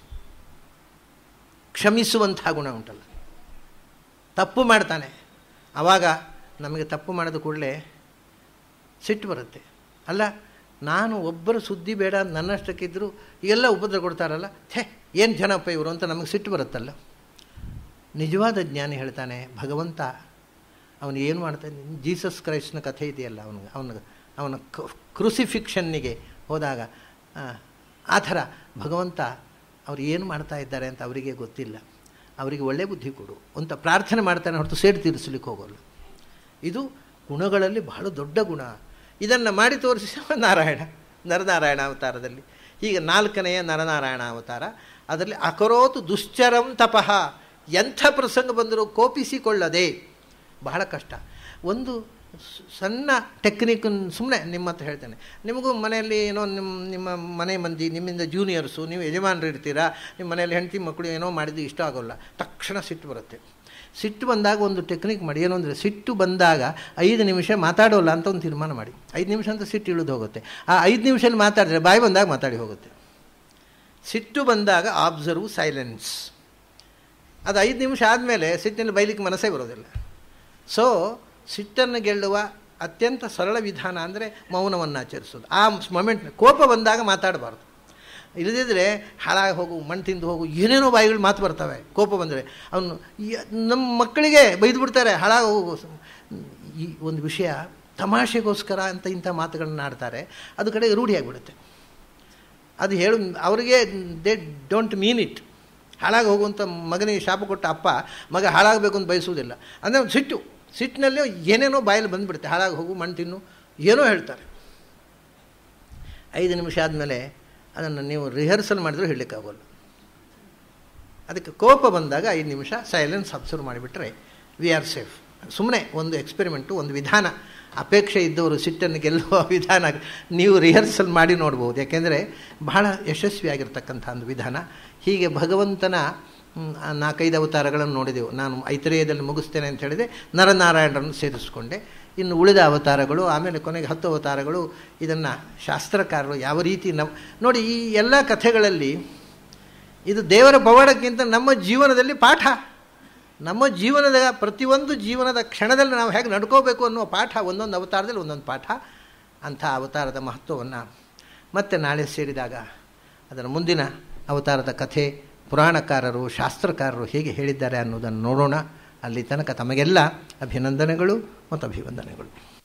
ಕ್ಷಮಿಸುವಂಥ ಗುಣ ಉಂಟಲ್ಲ ತಪ್ಪು ಮಾಡ್ತಾನೆ ಆವಾಗ ನಮಗೆ ತಪ್ಪು ಮಾಡಿದ ಕೂಡಲೇ ಸಿಟ್ಟು ಬರುತ್ತೆ ಅಲ್ಲ ನಾನು ಒಬ್ಬರ ಸುದ್ದಿ ಬೇಡ ನನ್ನಷ್ಟಕ್ಕಿದ್ದರೂ ಎಲ್ಲ ಉಪದ್ರ ಕೊಡ್ತಾರಲ್ಲ ಛೇ ಏನು ಜನಪ್ಪ ಇವರು ಅಂತ ನಮಗೆ ಸಿಟ್ಟು ಬರುತ್ತಲ್ಲ ನಿಜವಾದ ಜ್ಞಾನಿ ಹೇಳ್ತಾನೆ ಭಗವಂತ ಅವನು ಏನು ಮಾಡ್ತಾನೆ ಜೀಸಸ್ ಕ್ರೈಸ್ಟ್ನ ಕಥೆ ಇದೆಯಲ್ಲ ಅವನಿಗೆ ಅವನಿಗೆ ಅವನ ಕ್ರೂಸಿಫಿಕ್ಷನ್ನಿಗೆ ಹೋದಾಗ ಆ ಥರ ಭಗವಂತ ಅವ್ರು ಏನು ಮಾಡ್ತಾ ಇದ್ದಾರೆ ಅಂತ ಅವರಿಗೆ ಗೊತ್ತಿಲ್ಲ ಅವರಿಗೆ ಒಳ್ಳೆ ಬುದ್ಧಿ ಕೊಡು ಅಂತ ಪ್ರಾರ್ಥನೆ ಮಾಡ್ತಾನೆ ಹೊರತು ಸೇಡು ತೀರಿಸಲಿಕ್ಕೆ ಹೋಗೋಲ್ಲ ಇದು ಗುಣಗಳಲ್ಲಿ ಬಹಳ ದೊಡ್ಡ ಗುಣ ಇದನ್ನು ಮಾಡಿ ತೋರಿಸಿ ನಾರಾಯಣ ನರನಾರಾಯಣ ಅವತಾರದಲ್ಲಿ ಈಗ ನಾಲ್ಕನೆಯ ನರನಾರಾಯಣ ಅವತಾರ ಅದರಲ್ಲಿ ಅಕರೋತು ದುಶ್ಚರಂ ತಪಃ ಎಂಥ ಪ್ರಸಂಗ ಬಂದರೂ ಕೋಪಿಸಿಕೊಳ್ಳದೆ ಬಹಳ ಕಷ್ಟ ಒಂದು ಸಣ್ಣ ಟೆಕ್ನಿಕ್ ಸುಮ್ಮನೆ ನಿಮ್ಮ ಹತ್ರ ಹೇಳ್ತೇನೆ ನಿಮಗೂ ಮನೆಯಲ್ಲಿ ಏನೋ ನಿಮ್ಮ ನಿಮ್ಮ ಮನೆ ಮಂದಿ ನಿಮ್ಮಿಂದ ಜೂನಿಯರ್ಸು ನೀವು ಯಜಮಾನರು ಇರ್ತೀರಾ ನಿಮ್ಮ ಮನೆಯಲ್ಲಿ ಹೆಂಡತಿ ಮಕ್ಕಳು ಏನೋ ಮಾಡಿದ್ದು ಇಷ್ಟ ಆಗೋಲ್ಲ ತಕ್ಷಣ ಸಿಟ್ಟು ಬರುತ್ತೆ ಸಿಟ್ಟು ಬಂದಾಗ ಒಂದು ಟೆಕ್ನಿಕ್ ಮಾಡಿ ಏನು ಅಂದರೆ ಸಿಟ್ಟು ಬಂದಾಗ ಐದು ನಿಮಿಷ ಮಾತಾಡೋಲ್ಲ ಅಂತ ಒಂದು ತೀರ್ಮಾನ ಮಾಡಿ ಐದು ನಿಮಿಷ ಅಂತ ಸಿಟ್ಟು ಇಳಿದು ಹೋಗುತ್ತೆ ಆ ಐದು ನಿಮಿಷದಲ್ಲಿ ಮಾತಾಡಿದ್ರೆ ಬಾಯಿ ಬಂದಾಗ ಮಾತಾಡಿ ಹೋಗುತ್ತೆ ಸಿಟ್ಟು ಬಂದಾಗ ಆಬ್ಸರ್ವ್ ಸೈಲೆನ್ಸ್ ಅದು ಐದು ನಿಮಿಷ ಆದಮೇಲೆ ಸಿಟ್ಟಿನಲ್ಲಿ ಬೈಲಿಕ್ಕೆ ಮನಸ್ಸೇ ಬರೋದಿಲ್ಲ ಸೊ ಸಿಟ್ಟನ್ನು ಗೆಲ್ಲುವ ಅತ್ಯಂತ ಸರಳ ವಿಧಾನ ಅಂದರೆ ಮೌನವನ್ನು ಆಚರಿಸೋದು ಆ ಮೊಮೆಂಟ್ ಕೋಪ ಬಂದಾಗ ಮಾತಾಡಬಾರ್ದು ಇಲ್ಲದಿದ್ದರೆ ಹಾಳಾಗಿ ಹೋಗು ಮಣ್ಣು ತಿಂದು ಹೋಗು ಏನೇನೋ ಬಾಯಿಗಳು ಮಾತು ಬರ್ತವೆ ಕೋಪ ಬಂದರೆ ಅವನು ನಮ್ಮ ಮಕ್ಕಳಿಗೆ ಬೈದು ಬಿಡ್ತಾರೆ ಹಾಳಾಗಿ ಹೋಗು ಈ ಒಂದು ವಿಷಯ ತಮಾಷೆಗೋಸ್ಕರ ಅಂತ ಇಂಥ ಮಾತುಗಳನ್ನ ಆಡ್ತಾರೆ ಅದು ಕಡೆ ರೂಢಿಯಾಗಿಬಿಡುತ್ತೆ ಅದು ಹೇಳು ಅವರಿಗೆ ದೇ ಡೋಂಟ್ ಮೀನ್ ಇಟ್ ಹಾಳಾಗಿ ಹೋಗುವಂಥ ಮಗನಿಗೆ ಶಾಪ ಕೊಟ್ಟ ಅಪ್ಪ ಮಗ ಹಾಳಾಗಬೇಕು ಅಂತ ಬಯಸುವುದಿಲ್ಲ ಅಂದರೆ ಸಿಟ್ಟು ಸಿಟ್ಟಿನಲ್ಲಿ ಏನೇನೋ ಬಾಯಲ್ಲಿ ಬಂದುಬಿಡುತ್ತೆ ಹಾಳಾಗಿ ಹೋಗು ಮಣ್ಣು ತಿನ್ನು ಏನೋ ಹೇಳ್ತಾರೆ ಐದು ನಿಮಿಷ ಆದಮೇಲೆ ಅದನ್ನು ನೀವು ರಿಹರ್ಸಲ್ ಮಾಡಿದರೂ ಹೇಳಲಿಕ್ಕಾಗೋಲ್ಲ ಅದಕ್ಕೆ ಕೋಪ ಬಂದಾಗ ಐದು ನಿಮಿಷ ಸೈಲೆನ್ಸ್ ಅಬ್ಸರ್ವ್ ಮಾಡಿಬಿಟ್ರೆ ವಿ ಆರ್ ಸೇಫ್ ಸುಮ್ಮನೆ ಒಂದು ಎಕ್ಸ್ಪೆರಿಮೆಂಟು ಒಂದು ವಿಧಾನ ಅಪೇಕ್ಷೆ ಇದ್ದವರು ಸಿಟ್ಟನ್ನು ಗೆಲ್ಲುವ ವಿಧಾನ ನೀವು ರಿಹರ್ಸಲ್ ಮಾಡಿ ನೋಡ್ಬೋದು ಯಾಕೆಂದರೆ ಬಹಳ ಯಶಸ್ವಿಯಾಗಿರ್ತಕ್ಕಂಥ ಒಂದು ವಿಧಾನ ಹೀಗೆ ಭಗವಂತನ ನಾಲ್ಕೈದು ಅವತಾರಗಳನ್ನು ನೋಡಿದೆವು ನಾನು ಐತರೇಯದಲ್ಲಿ ಮುಗಿಸ್ತೇನೆ ಅಂತ ಹೇಳಿದೆ ನರನಾರಾಯಣರನ್ನು ಸೇರಿಸ್ಕೊಂಡೆ ಇನ್ನು ಉಳಿದ ಅವತಾರಗಳು ಆಮೇಲೆ ಕೊನೆಗೆ ಹತ್ತು ಅವತಾರಗಳು ಇದನ್ನು ಶಾಸ್ತ್ರಕಾರರು ಯಾವ ರೀತಿ ನಾವು ನೋಡಿ ಈ ಎಲ್ಲ ಕಥೆಗಳಲ್ಲಿ ಇದು ದೇವರ ಪವಾಡಕ್ಕಿಂತ ನಮ್ಮ ಜೀವನದಲ್ಲಿ ಪಾಠ ನಮ್ಮ ಜೀವನದ ಪ್ರತಿಯೊಂದು ಜೀವನದ ಕ್ಷಣದಲ್ಲಿ ನಾವು ಹೇಗೆ ನಡ್ಕೋಬೇಕು ಅನ್ನುವ ಪಾಠ ಒಂದೊಂದು ಅವತಾರದಲ್ಲಿ ಒಂದೊಂದು ಪಾಠ ಅಂಥ ಅವತಾರದ ಮಹತ್ವವನ್ನು ಮತ್ತೆ ನಾಳೆ ಸೇರಿದಾಗ ಅದರ ಮುಂದಿನ ಅವತಾರದ ಕಥೆ ಪುರಾಣಕಾರರು ಶಾಸ್ತ್ರಕಾರರು ಹೇಗೆ ಹೇಳಿದ್ದಾರೆ ಅನ್ನೋದನ್ನು ನೋಡೋಣ ಅಲ್ಲಿ ತನಕ ತಮಗೆಲ್ಲ ಅಭಿನಂದನೆಗಳು ಮತ್ತು ಅಭಿವಂದನೆಗಳು